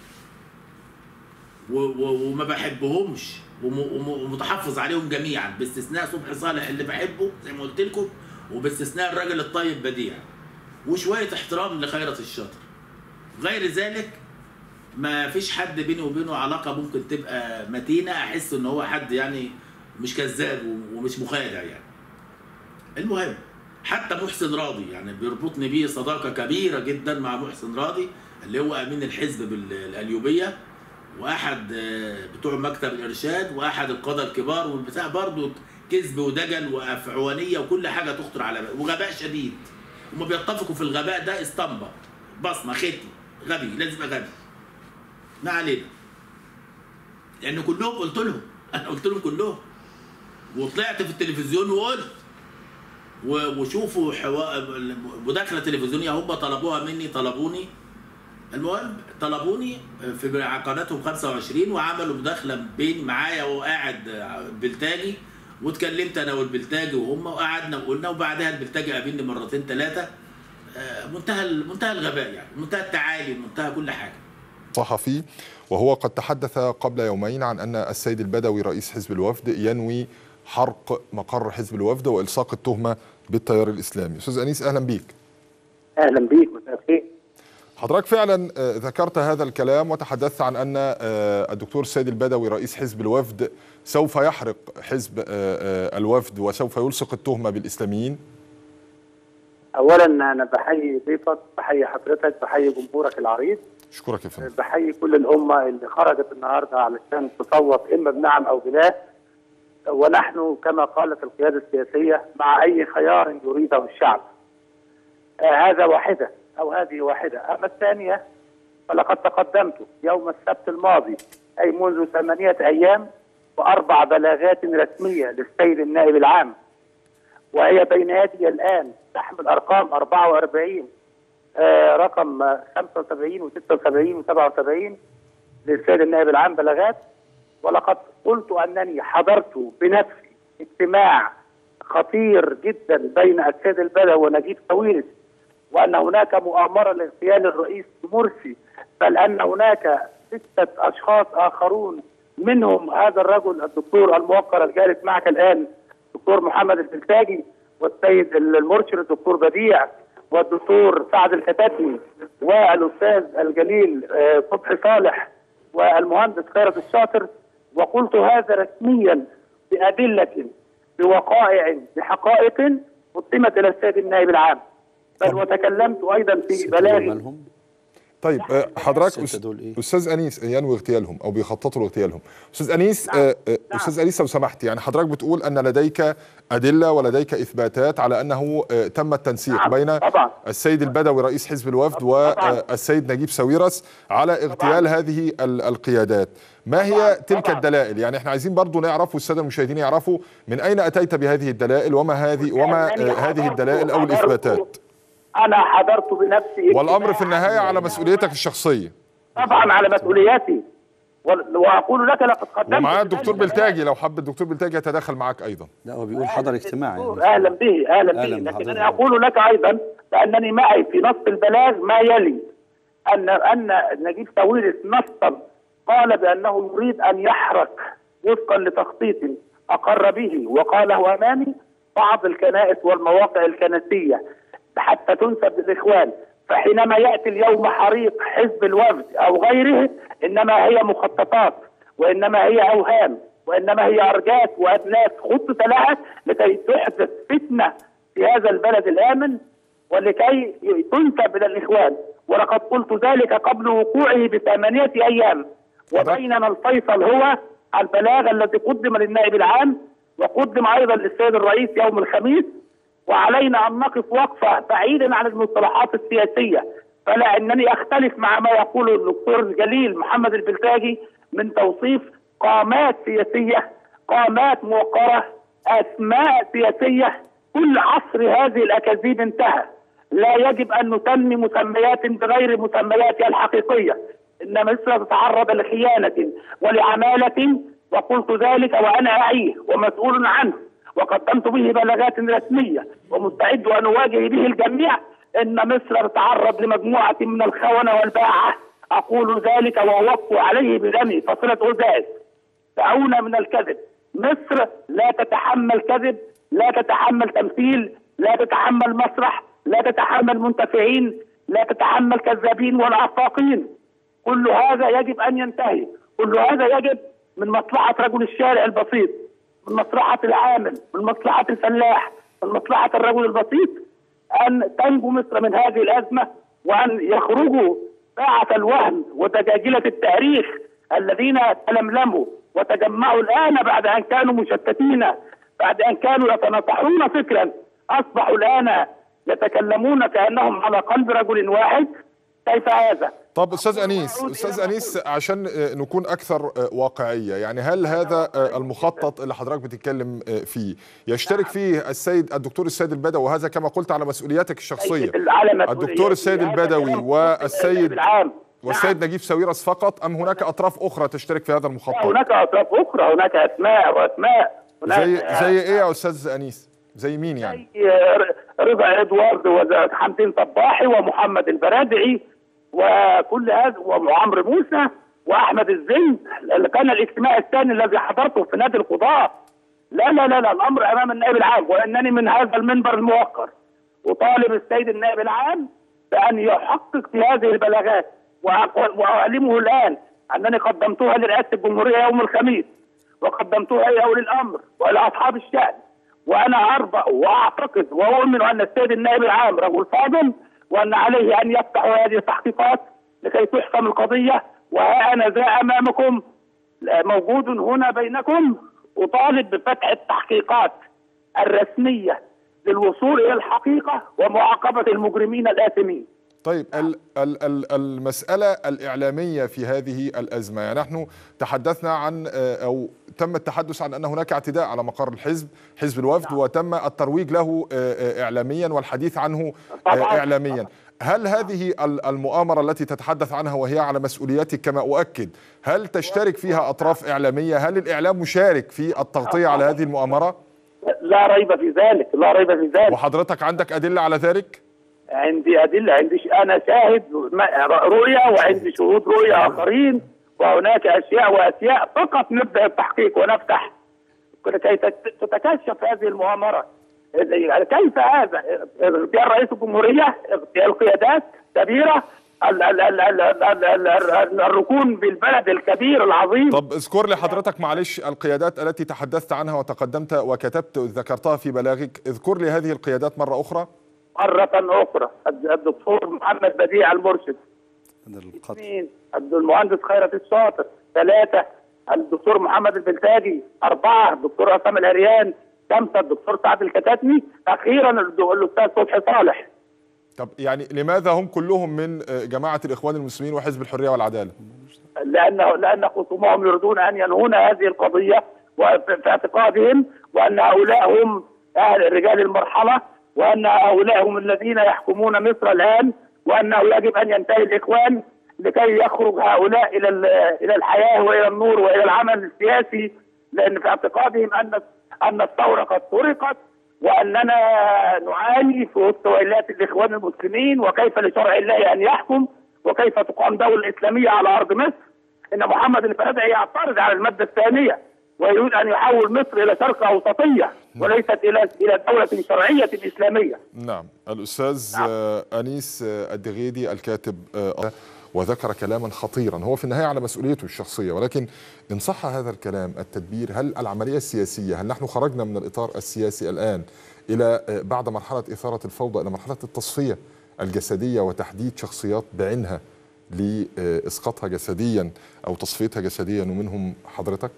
Speaker 1: و- و- وما بحبهمش وم- وم- ومتحفظ عليهم جميعا باستثناء صبحي صالح اللي بحبه زي ما قلت لكم وباستثناء الراجل الطيب بديع وشويه احترام لخيرة الشاطر غير ذلك ما فيش حد بيني وبينه علاقه ممكن تبقى متينه احس ان هو حد يعني مش كذاب و- ومش مخادع يعني المهم حتى محسن راضي يعني بيربطني بيه صداقه كبيره جدا مع محسن راضي اللي هو امين الحزب بالاليوبيه واحد آه، بتوع مكتب الارشاد واحد القاده الكبار والبتاع برضه كذب ودجل وافعوانيه وكل حاجه تخطر على بال وغباء شديد هما بيتفقوا في الغباء ده اسطمبه بصمه ختم غبي لازم يبقى غبي ما علينا لان كلهم قلت لهم انا قلت لهم كلهم وطلعت في التلفزيون وقلت و- وشوفوا حوا... مداخله تلفزيونيه هم طلبوها مني طلبوني المهم طلبوني في قناتهم 25 وعملوا مداخله بين معايا وقاعد بلتاجي واتكلمت انا والبلتاجي وهم وقعدنا وقلنا وبعدها البلتاجي قابلني مرتين ثلاثه منتهى منتهى الغباء يعني منتهى التعالي منتهى كل حاجه
Speaker 2: صحفي وهو قد تحدث قبل يومين عن ان السيد البدوي رئيس حزب الوفد ينوي حرق مقر حزب الوفد والصاق التهمه بالتيار الاسلامي استاذ انيس اهلا بيك
Speaker 3: اهلا بيك مساء الخير
Speaker 2: حضرتك فعلا آه، ذكرت هذا الكلام وتحدثت عن ان آه، الدكتور السيد البدوي رئيس حزب الوفد سوف يحرق حزب آه، آه، الوفد وسوف يلصق التهمه بالاسلاميين
Speaker 3: اولا انا بحيي ضيفك بحيي حضرتك بحيي جمهورك العريض
Speaker 2: اشكرك يا فندم
Speaker 3: بحيي كل الامه اللي خرجت النهارده علشان تصوت اما بنعم او بلا ونحن كما قالت القياده السياسيه مع اي خيار يريده الشعب آه هذا واحده او هذه واحده اما الثانيه فلقد تقدمت يوم السبت الماضي اي منذ ثمانيه ايام واربع بلاغات رسميه للسيد النائب العام وهي بين يدي الان تحمل ارقام 44 آه رقم آه، 75 و76 و77 للسيد النائب العام بلاغات ولقد قلت انني حضرت بنفسي اجتماع خطير جدا بين السيد البدوي ونجيب ساويرس وان هناك مؤامره لاغتيال الرئيس مرسي بل ان هناك سته اشخاص اخرون منهم هذا الرجل الدكتور الموقر الجالس معك الان الدكتور محمد البلتاجي والسيد المرشد الدكتور بديع والدكتور سعد الكتاتني والاستاذ الجليل آه، صبحي صالح والمهندس خيرت الشاطر وقلت هذا رسميا بادله بوقائع بحقائق قدمت الى السيد النائب العام بل وتكلمت ايضا في
Speaker 4: الستة دول
Speaker 3: بلاغي
Speaker 4: مالهم؟
Speaker 2: طيب آه، حضرتك
Speaker 4: الستة
Speaker 2: أس-
Speaker 4: دول إيه؟
Speaker 2: استاذ انيس ينوي اغتيالهم او بيخططوا لاغتيالهم استاذ انيس
Speaker 3: نعم.
Speaker 2: آه، آه،
Speaker 3: نعم.
Speaker 2: استاذ انيس لو سمحت يعني حضرتك بتقول ان لديك ادله ولديك اثباتات على انه آه، تم التنسيق
Speaker 3: نعم،
Speaker 2: بين
Speaker 3: طبعا.
Speaker 2: السيد البدوي رئيس حزب الوفد
Speaker 3: طبعا.
Speaker 2: والسيد نجيب ساويرس على اغتيال
Speaker 3: طبعا.
Speaker 2: هذه ال- القيادات ما هي
Speaker 3: طبعا،
Speaker 2: تلك
Speaker 3: طبعا.
Speaker 2: الدلائل يعني احنا عايزين برضو نعرف والساده المشاهدين يعرفوا من اين اتيت بهذه الدلائل وما هذه وما
Speaker 3: أنني
Speaker 2: آه، هذه
Speaker 3: حضرت-
Speaker 2: الدلائل او
Speaker 3: حضرت-
Speaker 2: الاثباتات
Speaker 3: انا حضرت بنفسي
Speaker 2: والامر
Speaker 3: اجتماع
Speaker 2: في النهايه على مسؤوليتك الشخصيه
Speaker 3: طبعا على مسؤولياتي وال- واقول لك لقد قدمت
Speaker 2: ومعاه
Speaker 3: بذلك
Speaker 2: الدكتور
Speaker 3: بلاغ.
Speaker 2: بلتاجي لو حب الدكتور بلتاجي يتدخل معاك ايضا
Speaker 4: لا هو بيقول حضر اجتماع
Speaker 3: دكتور،
Speaker 4: يعني
Speaker 3: اهلا به اهلا به
Speaker 4: أهلا
Speaker 3: لكن
Speaker 4: بحضرتك.
Speaker 3: انا اقول لك ايضا بانني معي في نص البلاغ ما يلي ان ان نجيب ساويرس نصا قال بانه يريد ان يحرق وفقا لتخطيط اقر به وقاله امامي بعض الكنائس والمواقع الكنسيه حتى تنسب للاخوان فحينما ياتي اليوم حريق حزب الوفد او غيره انما هي مخططات وانما هي اوهام وانما هي ارجاس وادناس خطط لها لكي تحدث فتنه في هذا البلد الامن ولكي تنسب الى الاخوان ولقد قلت ذلك قبل وقوعه بثمانيه ايام وبيننا الفيصل هو البلاغ الذي قدم للنائب العام وقدم ايضا للسيد الرئيس يوم الخميس وعلينا ان نقف وقفه بعيدا عن المصطلحات السياسيه فلا انني اختلف مع ما يقوله الدكتور الجليل محمد البلتاجي من توصيف قامات سياسيه قامات موقره اسماء سياسيه كل عصر هذه الاكاذيب انتهى لا يجب ان نسمي مسميات بغير مسمياتها الحقيقيه ان مصر تتعرض لخيانه ولعماله وقلت ذلك وانا اعيه ومسؤول عنه وقدمت به بلاغات رسميه ومستعد ان اواجه به الجميع ان مصر تتعرض لمجموعه من الخونه والباعه اقول ذلك واوقف عليه بدمي فصله غزاز دعونا من الكذب مصر لا تتحمل كذب لا تتحمل تمثيل لا تتحمل مسرح لا تتحمل منتفعين لا تتحمل كذابين ولا افاقين كل هذا يجب ان ينتهي كل هذا يجب من مصلحه رجل الشارع البسيط من مصلحه العامل من مصلحه الفلاح من مصلحه الرجل البسيط ان تنجو مصر من هذه الازمه وان يخرجوا ساعه الوهم ودجاجله التاريخ الذين تلملموا وتجمعوا الان بعد ان كانوا مشتتين بعد ان كانوا يتناطحون فكرا اصبحوا الان يتكلمون كانهم على قلب رجل واحد كيف هذا؟
Speaker 2: طب استاذ انيس
Speaker 3: أعود
Speaker 2: استاذ
Speaker 3: إلى
Speaker 2: انيس عشان آه، نكون اكثر آه، واقعيه يعني هل هذا آه، المخطط اللي حضرتك بتتكلم آه، فيه يشترك فيه السيد الدكتور السيد البدوي وهذا كما قلت على مسؤولياتك الشخصيه
Speaker 3: على مسؤوليتي.
Speaker 2: الدكتور السيد
Speaker 3: هذا
Speaker 2: البدوي
Speaker 3: كلام
Speaker 2: والسيد
Speaker 3: العام
Speaker 2: والسيد نجيب ساويرس فقط ام هناك اطراف اخرى تشترك في هذا
Speaker 3: لا،
Speaker 2: المخطط
Speaker 3: هناك اطراف اخرى هناك اسماء واسماء هناك
Speaker 2: زي زي ايه يا استاذ انيس زي مين يعني
Speaker 3: زي رضا ادوارد وحمدين صباحي ومحمد البرادعي وكل هذا وعمرو موسى واحمد الزين اللي كان الاجتماع الثاني الذي حضرته في نادي القضاه لا لا لا لا الامر امام النائب العام وانني من هذا المنبر الموقر اطالب السيد النائب العام بان يحقق في هذه البلاغات وأق- واعلمه الان انني قدمتها لرئاسه الجمهوريه يوم الخميس وقدمتها الى اولي الامر والى اصحاب الشان وانا اربأ واعتقد واؤمن ان السيد النائب العام رجل فاضل وان عليه ان يفتح هذه التحقيقات لكي تحكم القضيه وها انا ذا امامكم موجود هنا بينكم اطالب بفتح التحقيقات الرسميه للوصول الى الحقيقه ومعاقبه المجرمين الاثمين.
Speaker 2: طيب ال ال ال المسألة الإعلامية في هذه الأزمة يعني نحن تحدثنا عن آه، أو تم التحدث عن أن هناك اعتداء على مقر الحزب حزب الوفد وتم الترويج له آه، آه، إعلاميا والحديث عنه آه،
Speaker 3: طبعاً.
Speaker 2: إعلاميا هل هذه ال- المؤامرة التي تتحدث عنها وهي على مسؤوليتك كما أؤكد هل تشترك فيها أطراف إعلامية هل الإعلام مشارك في التغطية على هذه المؤامرة
Speaker 3: لا ريب في ذلك، لا ريب في ذلك.
Speaker 2: وحضرتك عندك أدلة على ذلك
Speaker 3: عندي ادله عندي ش... انا شاهد ما- رؤيه وعندي شهود رؤيه اخرين وهناك اشياء واشياء فقط نبدا التحقيق ونفتح لكي تت- تتكشف هذه المؤامره كيف هذا؟ اغتيال رئيس الجمهوريه اغتيال قيادات كبيره ال- ال- ال- ال- ال- ال- ال- الركون بالبلد الكبير العظيم
Speaker 2: طب اذكر لي حضرتك معلش القيادات التي تحدثت عنها وتقدمت وكتبت ذكرتها في بلاغك اذكر لي هذه القيادات مرة أخرى
Speaker 3: مرة أخرى الدكتور محمد بديع المرشد
Speaker 4: القتل
Speaker 3: اثنين عبد المهندس خيرت الشاطر ثلاثة الدكتور محمد البلتاجي أربعة الدكتور عصام العريان خمسة الدكتور سعد الكتاتني أخيرا الد- الأستاذ صبحي صالح
Speaker 2: طب يعني لماذا هم كلهم من جماعة الإخوان المسلمين وحزب الحرية والعدالة
Speaker 3: لأنه لأن خصومهم يريدون أن ينهون هذه القضية وفي في اعتقادهم وأن هؤلاء هم أهل رجال المرحلة وأن هؤلاء هم الذين يحكمون مصر الآن وأنه يجب أن ينتهي الإخوان لكي يخرج هؤلاء إلى ال- إلى الحياة وإلى النور وإلى العمل السياسي لأن في اعتقادهم أن أن الثورة قد سرقت وأننا نعاني في وسط ولايات الإخوان المسلمين وكيف لشرع الله أن يحكم وكيف تقام دولة إسلامية على أرض مصر ان محمد البرادعي يعترض على الماده الثانيه ويريد ان يحول مصر الى شرق اوسطيه وليست الى الى دوله شرعيه اسلاميه.
Speaker 2: نعم الأستاذ آه، أنيس آه، الدغيدي الكاتب آه، وذكر كلاما خطيرا هو في النهاية على مسؤوليته الشخصية ولكن إن صح هذا الكلام التدبير هل العملية السياسية هل نحن خرجنا من الإطار السياسي الآن إلى آه، بعد مرحلة إثارة الفوضى إلى مرحلة التصفية الجسدية وتحديد شخصيات بعينها لإسقاطها جسديا أو تصفيتها جسديا ومنهم حضرتك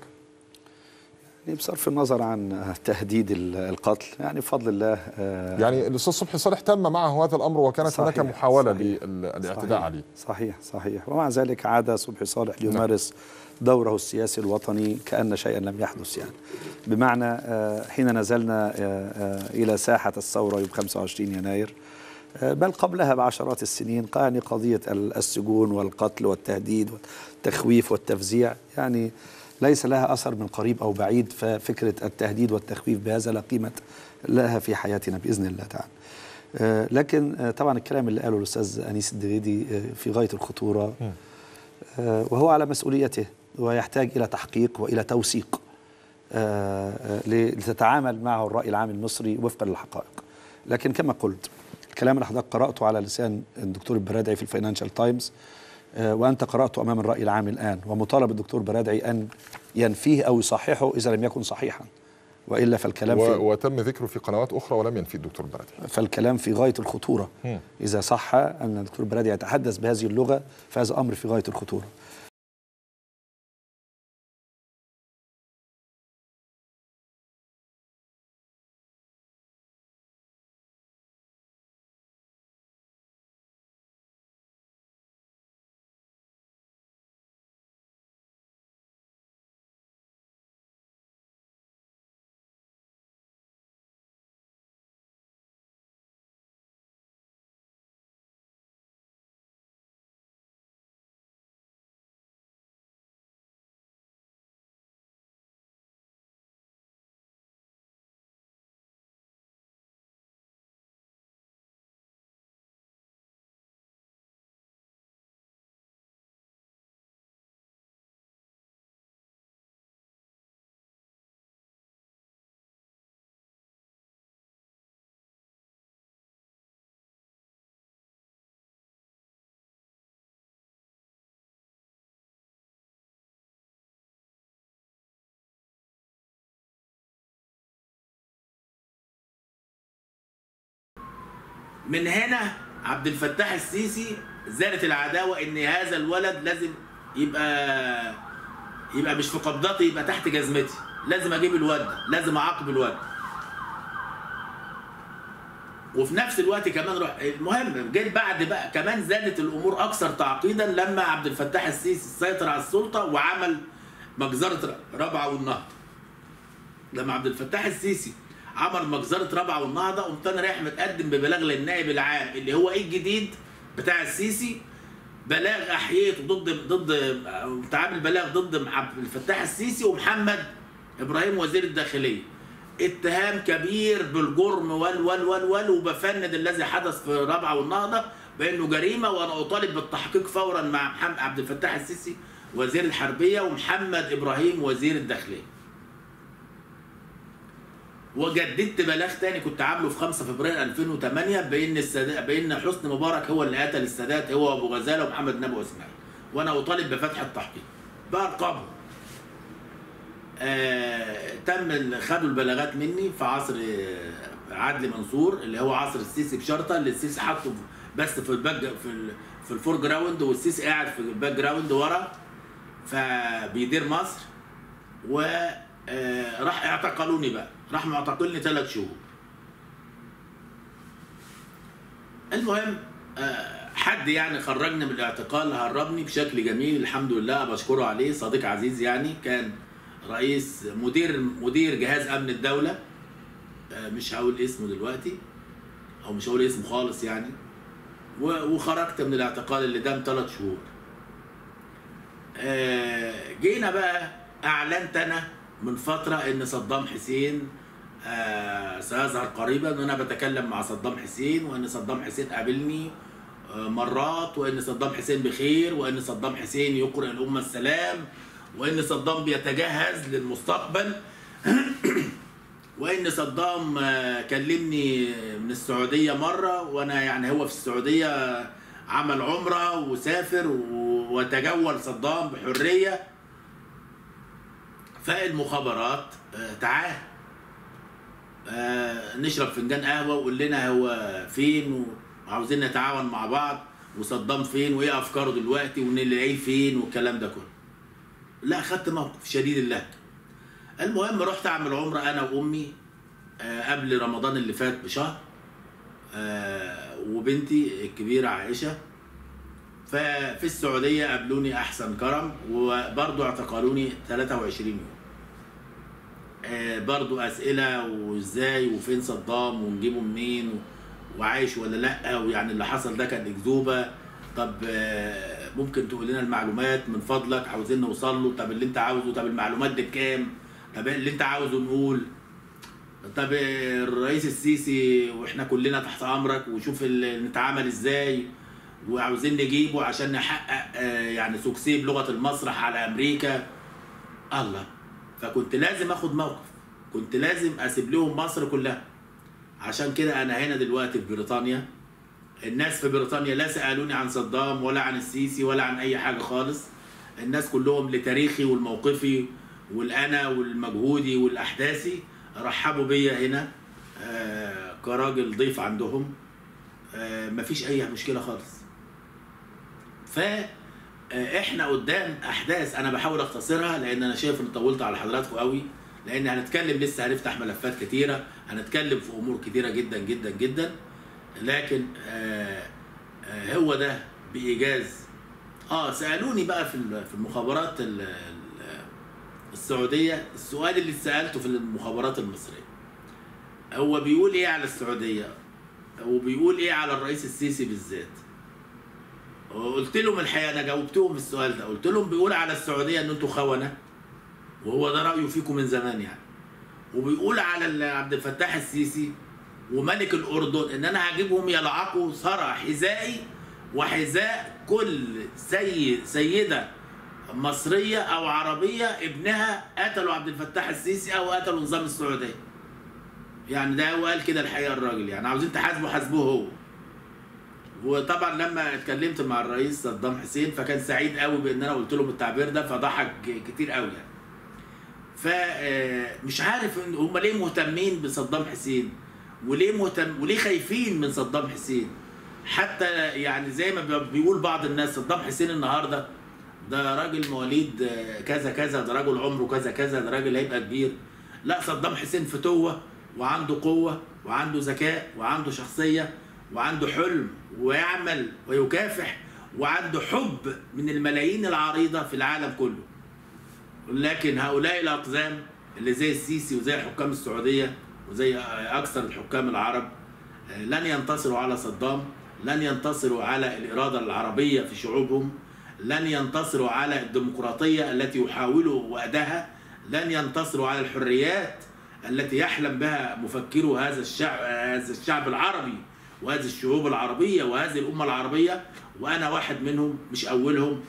Speaker 4: يعني بصرف النظر عن تهديد ال- القتل يعني بفضل الله آه،
Speaker 2: يعني الأستاذ صبحي صالح تم معه هذا الأمر وكانت
Speaker 4: صحيح،
Speaker 2: هناك محاولة
Speaker 4: صحيح.
Speaker 2: للاعتداء
Speaker 4: صحيح
Speaker 2: عليه
Speaker 4: صحيح صحيح ومع ذلك عاد صبحي صالح ليمارس دوره السياسي الوطني كأن شيئا لم يحدث يعني بمعنى آه، حين نزلنا آه، آه، إلى ساحة الثورة يوم 25 يناير آه، بل قبلها بعشرات السنين يعني قضية ال- السجون والقتل والتهديد والتخويف والتفزيع يعني ليس لها أثر من قريب أو بعيد ففكرة التهديد والتخويف بهذا لا قيمة لها في حياتنا بإذن الله تعالى آه، لكن آه، طبعا الكلام اللي قاله الأستاذ أنيس الدغيدي آه، في غاية الخطورة آه، وهو على مسؤوليته ويحتاج إلى تحقيق وإلى توثيق آه، آه، لتتعامل معه الرأي العام المصري وفقا للحقائق لكن كما قلت الكلام اللي حضرتك قرأته على لسان الدكتور البرادعي في الفاينانشال تايمز آه، وأنت قرأته أمام الرأي العام الآن ومطالب الدكتور برادعي أن ينفيه أو يصححه إذا لم يكن صحيحا وإلا فالكلام في
Speaker 2: و... وتم ذكره في قنوات أخرى ولم ينفي الدكتور برادعي
Speaker 4: فالكلام في غاية الخطورة
Speaker 2: مم.
Speaker 4: إذا صح أن الدكتور برادعي يتحدث بهذه اللغة فهذا أمر في غاية الخطورة
Speaker 1: من هنا عبد الفتاح السيسي زالت العداوه ان هذا الولد لازم يبقى يبقى مش في قبضتي يبقى تحت جزمتي لازم اجيب الواد ده لازم اعاقب الواد ده. وفي نفس الوقت كمان روح المهم جيت بعد بقى كمان زادت الامور اكثر تعقيدا لما عبد الفتاح السيسي سيطر على السلطه وعمل مجزره رابعه والنهضه لما عبد الفتاح السيسي عمل مجزره رابعه والنهضه قمت انا رايح متقدم ببلاغ للنائب العام اللي هو ايه الجديد بتاع السيسي بلاغ احييته ضد ضد تعامل بلاغ ضد عبد الفتاح السيسي ومحمد ابراهيم وزير الداخليه اتهام كبير بالجرم وال وال وال وال وبفند الذي حدث في رابعه والنهضه بانه جريمه وانا اطالب بالتحقيق فورا مع محمد عبد الفتاح السيسي وزير الحربيه ومحمد ابراهيم وزير الداخليه. وجددت بلاغ تاني كنت عامله في 5 فبراير 2008 بان السادات بان حسني مبارك هو اللي قتل السادات هو وابو غزاله ومحمد نبي واسماعيل وانا اطالب بفتح التحقيق بارقامهم آه تم ال- خدوا البلاغات مني في عصر آه، عدلي منصور اللي هو عصر السيسي بشرطه اللي السيسي حاطه بس في الباك في ال- في الفور جراوند والسيسي قاعد في الباك جراوند ورا فبيدير مصر وراح اعتقلوني بقى راح معتقلني ثلاث شهور المهم آه، حد يعني خرجني من الاعتقال هربني بشكل جميل الحمد لله بشكره عليه صديق عزيز يعني كان رئيس مدير مدير جهاز امن الدوله آه، مش هقول اسمه دلوقتي او مش هقول اسمه خالص يعني و- وخرجت من الاعتقال اللي دام ثلاث شهور آه، جينا بقى اعلنت انا من فتره ان صدام حسين آه، سيظهر قريبا وانا بتكلم مع صدام حسين وان صدام حسين قابلني آه، مرات وان صدام حسين بخير وان صدام حسين يقرئ الامه السلام وان صدام بيتجهز للمستقبل وان صدام آه، كلمني من السعوديه مره وانا يعني هو في السعوديه عمل عمره وسافر و- وتجول صدام بحريه فالمخابرات آه، تعال آه، نشرب فنجان قهوه وقول لنا هو فين وعاوزين نتعاون مع بعض وصدام فين وايه افكاره دلوقتي ونلاقيه فين والكلام ده كله لا خدت موقف شديد اللهجه المهم رحت اعمل عمره انا وامي آه، قبل رمضان اللي فات بشهر آه، وبنتي الكبيره عائشه ففي السعوديه قابلوني احسن كرم وبرضه اعتقلوني 23 يوم آه، برضو اسئله وازاي وفين صدام ونجيبه منين و- وعايش ولا لا ويعني اللي حصل ده كان اكذوبه طب آه، ممكن تقول لنا المعلومات من فضلك عاوزين نوصل له طب اللي انت عاوزه طب المعلومات دي بكام طب اللي انت عاوزه نقول طب الرئيس السيسي واحنا كلنا تحت امرك وشوف ال- نتعامل ازاي وعاوزين نجيبه عشان نحقق آه، يعني سكسي بلغه المسرح على امريكا الله فكنت لازم اخد موقف كنت لازم اسيب لهم مصر كلها عشان كده انا هنا دلوقتي في بريطانيا الناس في بريطانيا لا سالوني عن صدام ولا عن السيسي ولا عن اي حاجه خالص الناس كلهم لتاريخي والموقفي والانا والمجهودي والاحداثي رحبوا بيا هنا آه كراجل ضيف عندهم آه مفيش اي مشكله خالص ف آه، احنا قدام احداث انا بحاول اختصرها لان انا شايف ان طولت على حضراتكم قوي لان هنتكلم لسه هنفتح ملفات كتيره هنتكلم في امور كتيره جدا جدا جدا لكن آه آه هو ده بايجاز اه سالوني بقى في ال- في المخابرات ال- ال- السعوديه السؤال اللي سالته في المخابرات المصريه هو بيقول ايه على السعوديه وبيقول ايه على الرئيس السيسي بالذات قلت لهم الحقيقه انا جاوبتهم السؤال ده قلت لهم بيقول على السعوديه ان انتوا خونه وهو ده رايه فيكم من زمان يعني وبيقول على ال- عبد الفتاح السيسي وملك الاردن ان انا هجيبهم يلعقوا صرع حذائي وحذاء كل سيد سيده مصريه او عربيه ابنها قتلوا عبد الفتاح السيسي او قتلوا نظام السعوديه يعني ده هو قال كده الحقيقه الراجل يعني عاوزين تحاسبوا حاسبوه هو وطبعا لما اتكلمت مع الرئيس صدام حسين فكان سعيد قوي بان انا قلت لهم التعبير ده فضحك كتير قوي يعني فمش عارف إن هم ليه مهتمين بصدام حسين وليه مهتم وليه خايفين من صدام حسين حتى يعني زي ما بي- بيقول بعض الناس صدام حسين النهارده ده راجل مواليد آه، كذا كذا ده راجل عمره كذا كذا ده راجل هيبقى كبير لا صدام حسين فتوة وعنده قوة وعنده ذكاء وعنده شخصية وعنده حلم ويعمل ويكافح وعنده حب من الملايين العريضة في العالم كله لكن هؤلاء الأقزام اللي زي السيسي وزي حكام السعودية وزي أكثر الحكام العرب آه، لن ينتصروا على صدام لن ينتصروا على الإرادة العربية في شعوبهم لن ينتصروا على الديمقراطية التي يحاولوا وأدها لن ينتصروا على الحريات التي يحلم بها مفكرو هذا الشعب هذا الشعب العربي وهذه الشعوب العربية وهذه الأمة العربية وأنا واحد منهم مش أولهم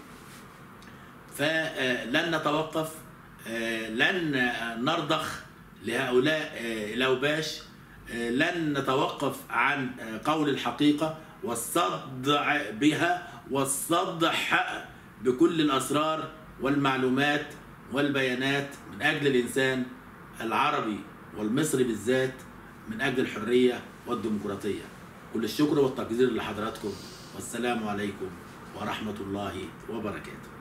Speaker 1: فلن نتوقف آه، لن نرضخ لهؤلاء آه، الأوباش آه، لن نتوقف عن آه، قول الحقيقة والصدع بها والصدح بكل الأسرار والمعلومات والبيانات من أجل الإنسان العربي والمصري بالذات من أجل الحرية والديمقراطية كل الشكر والتقدير لحضراتكم والسلام عليكم ورحمة الله وبركاته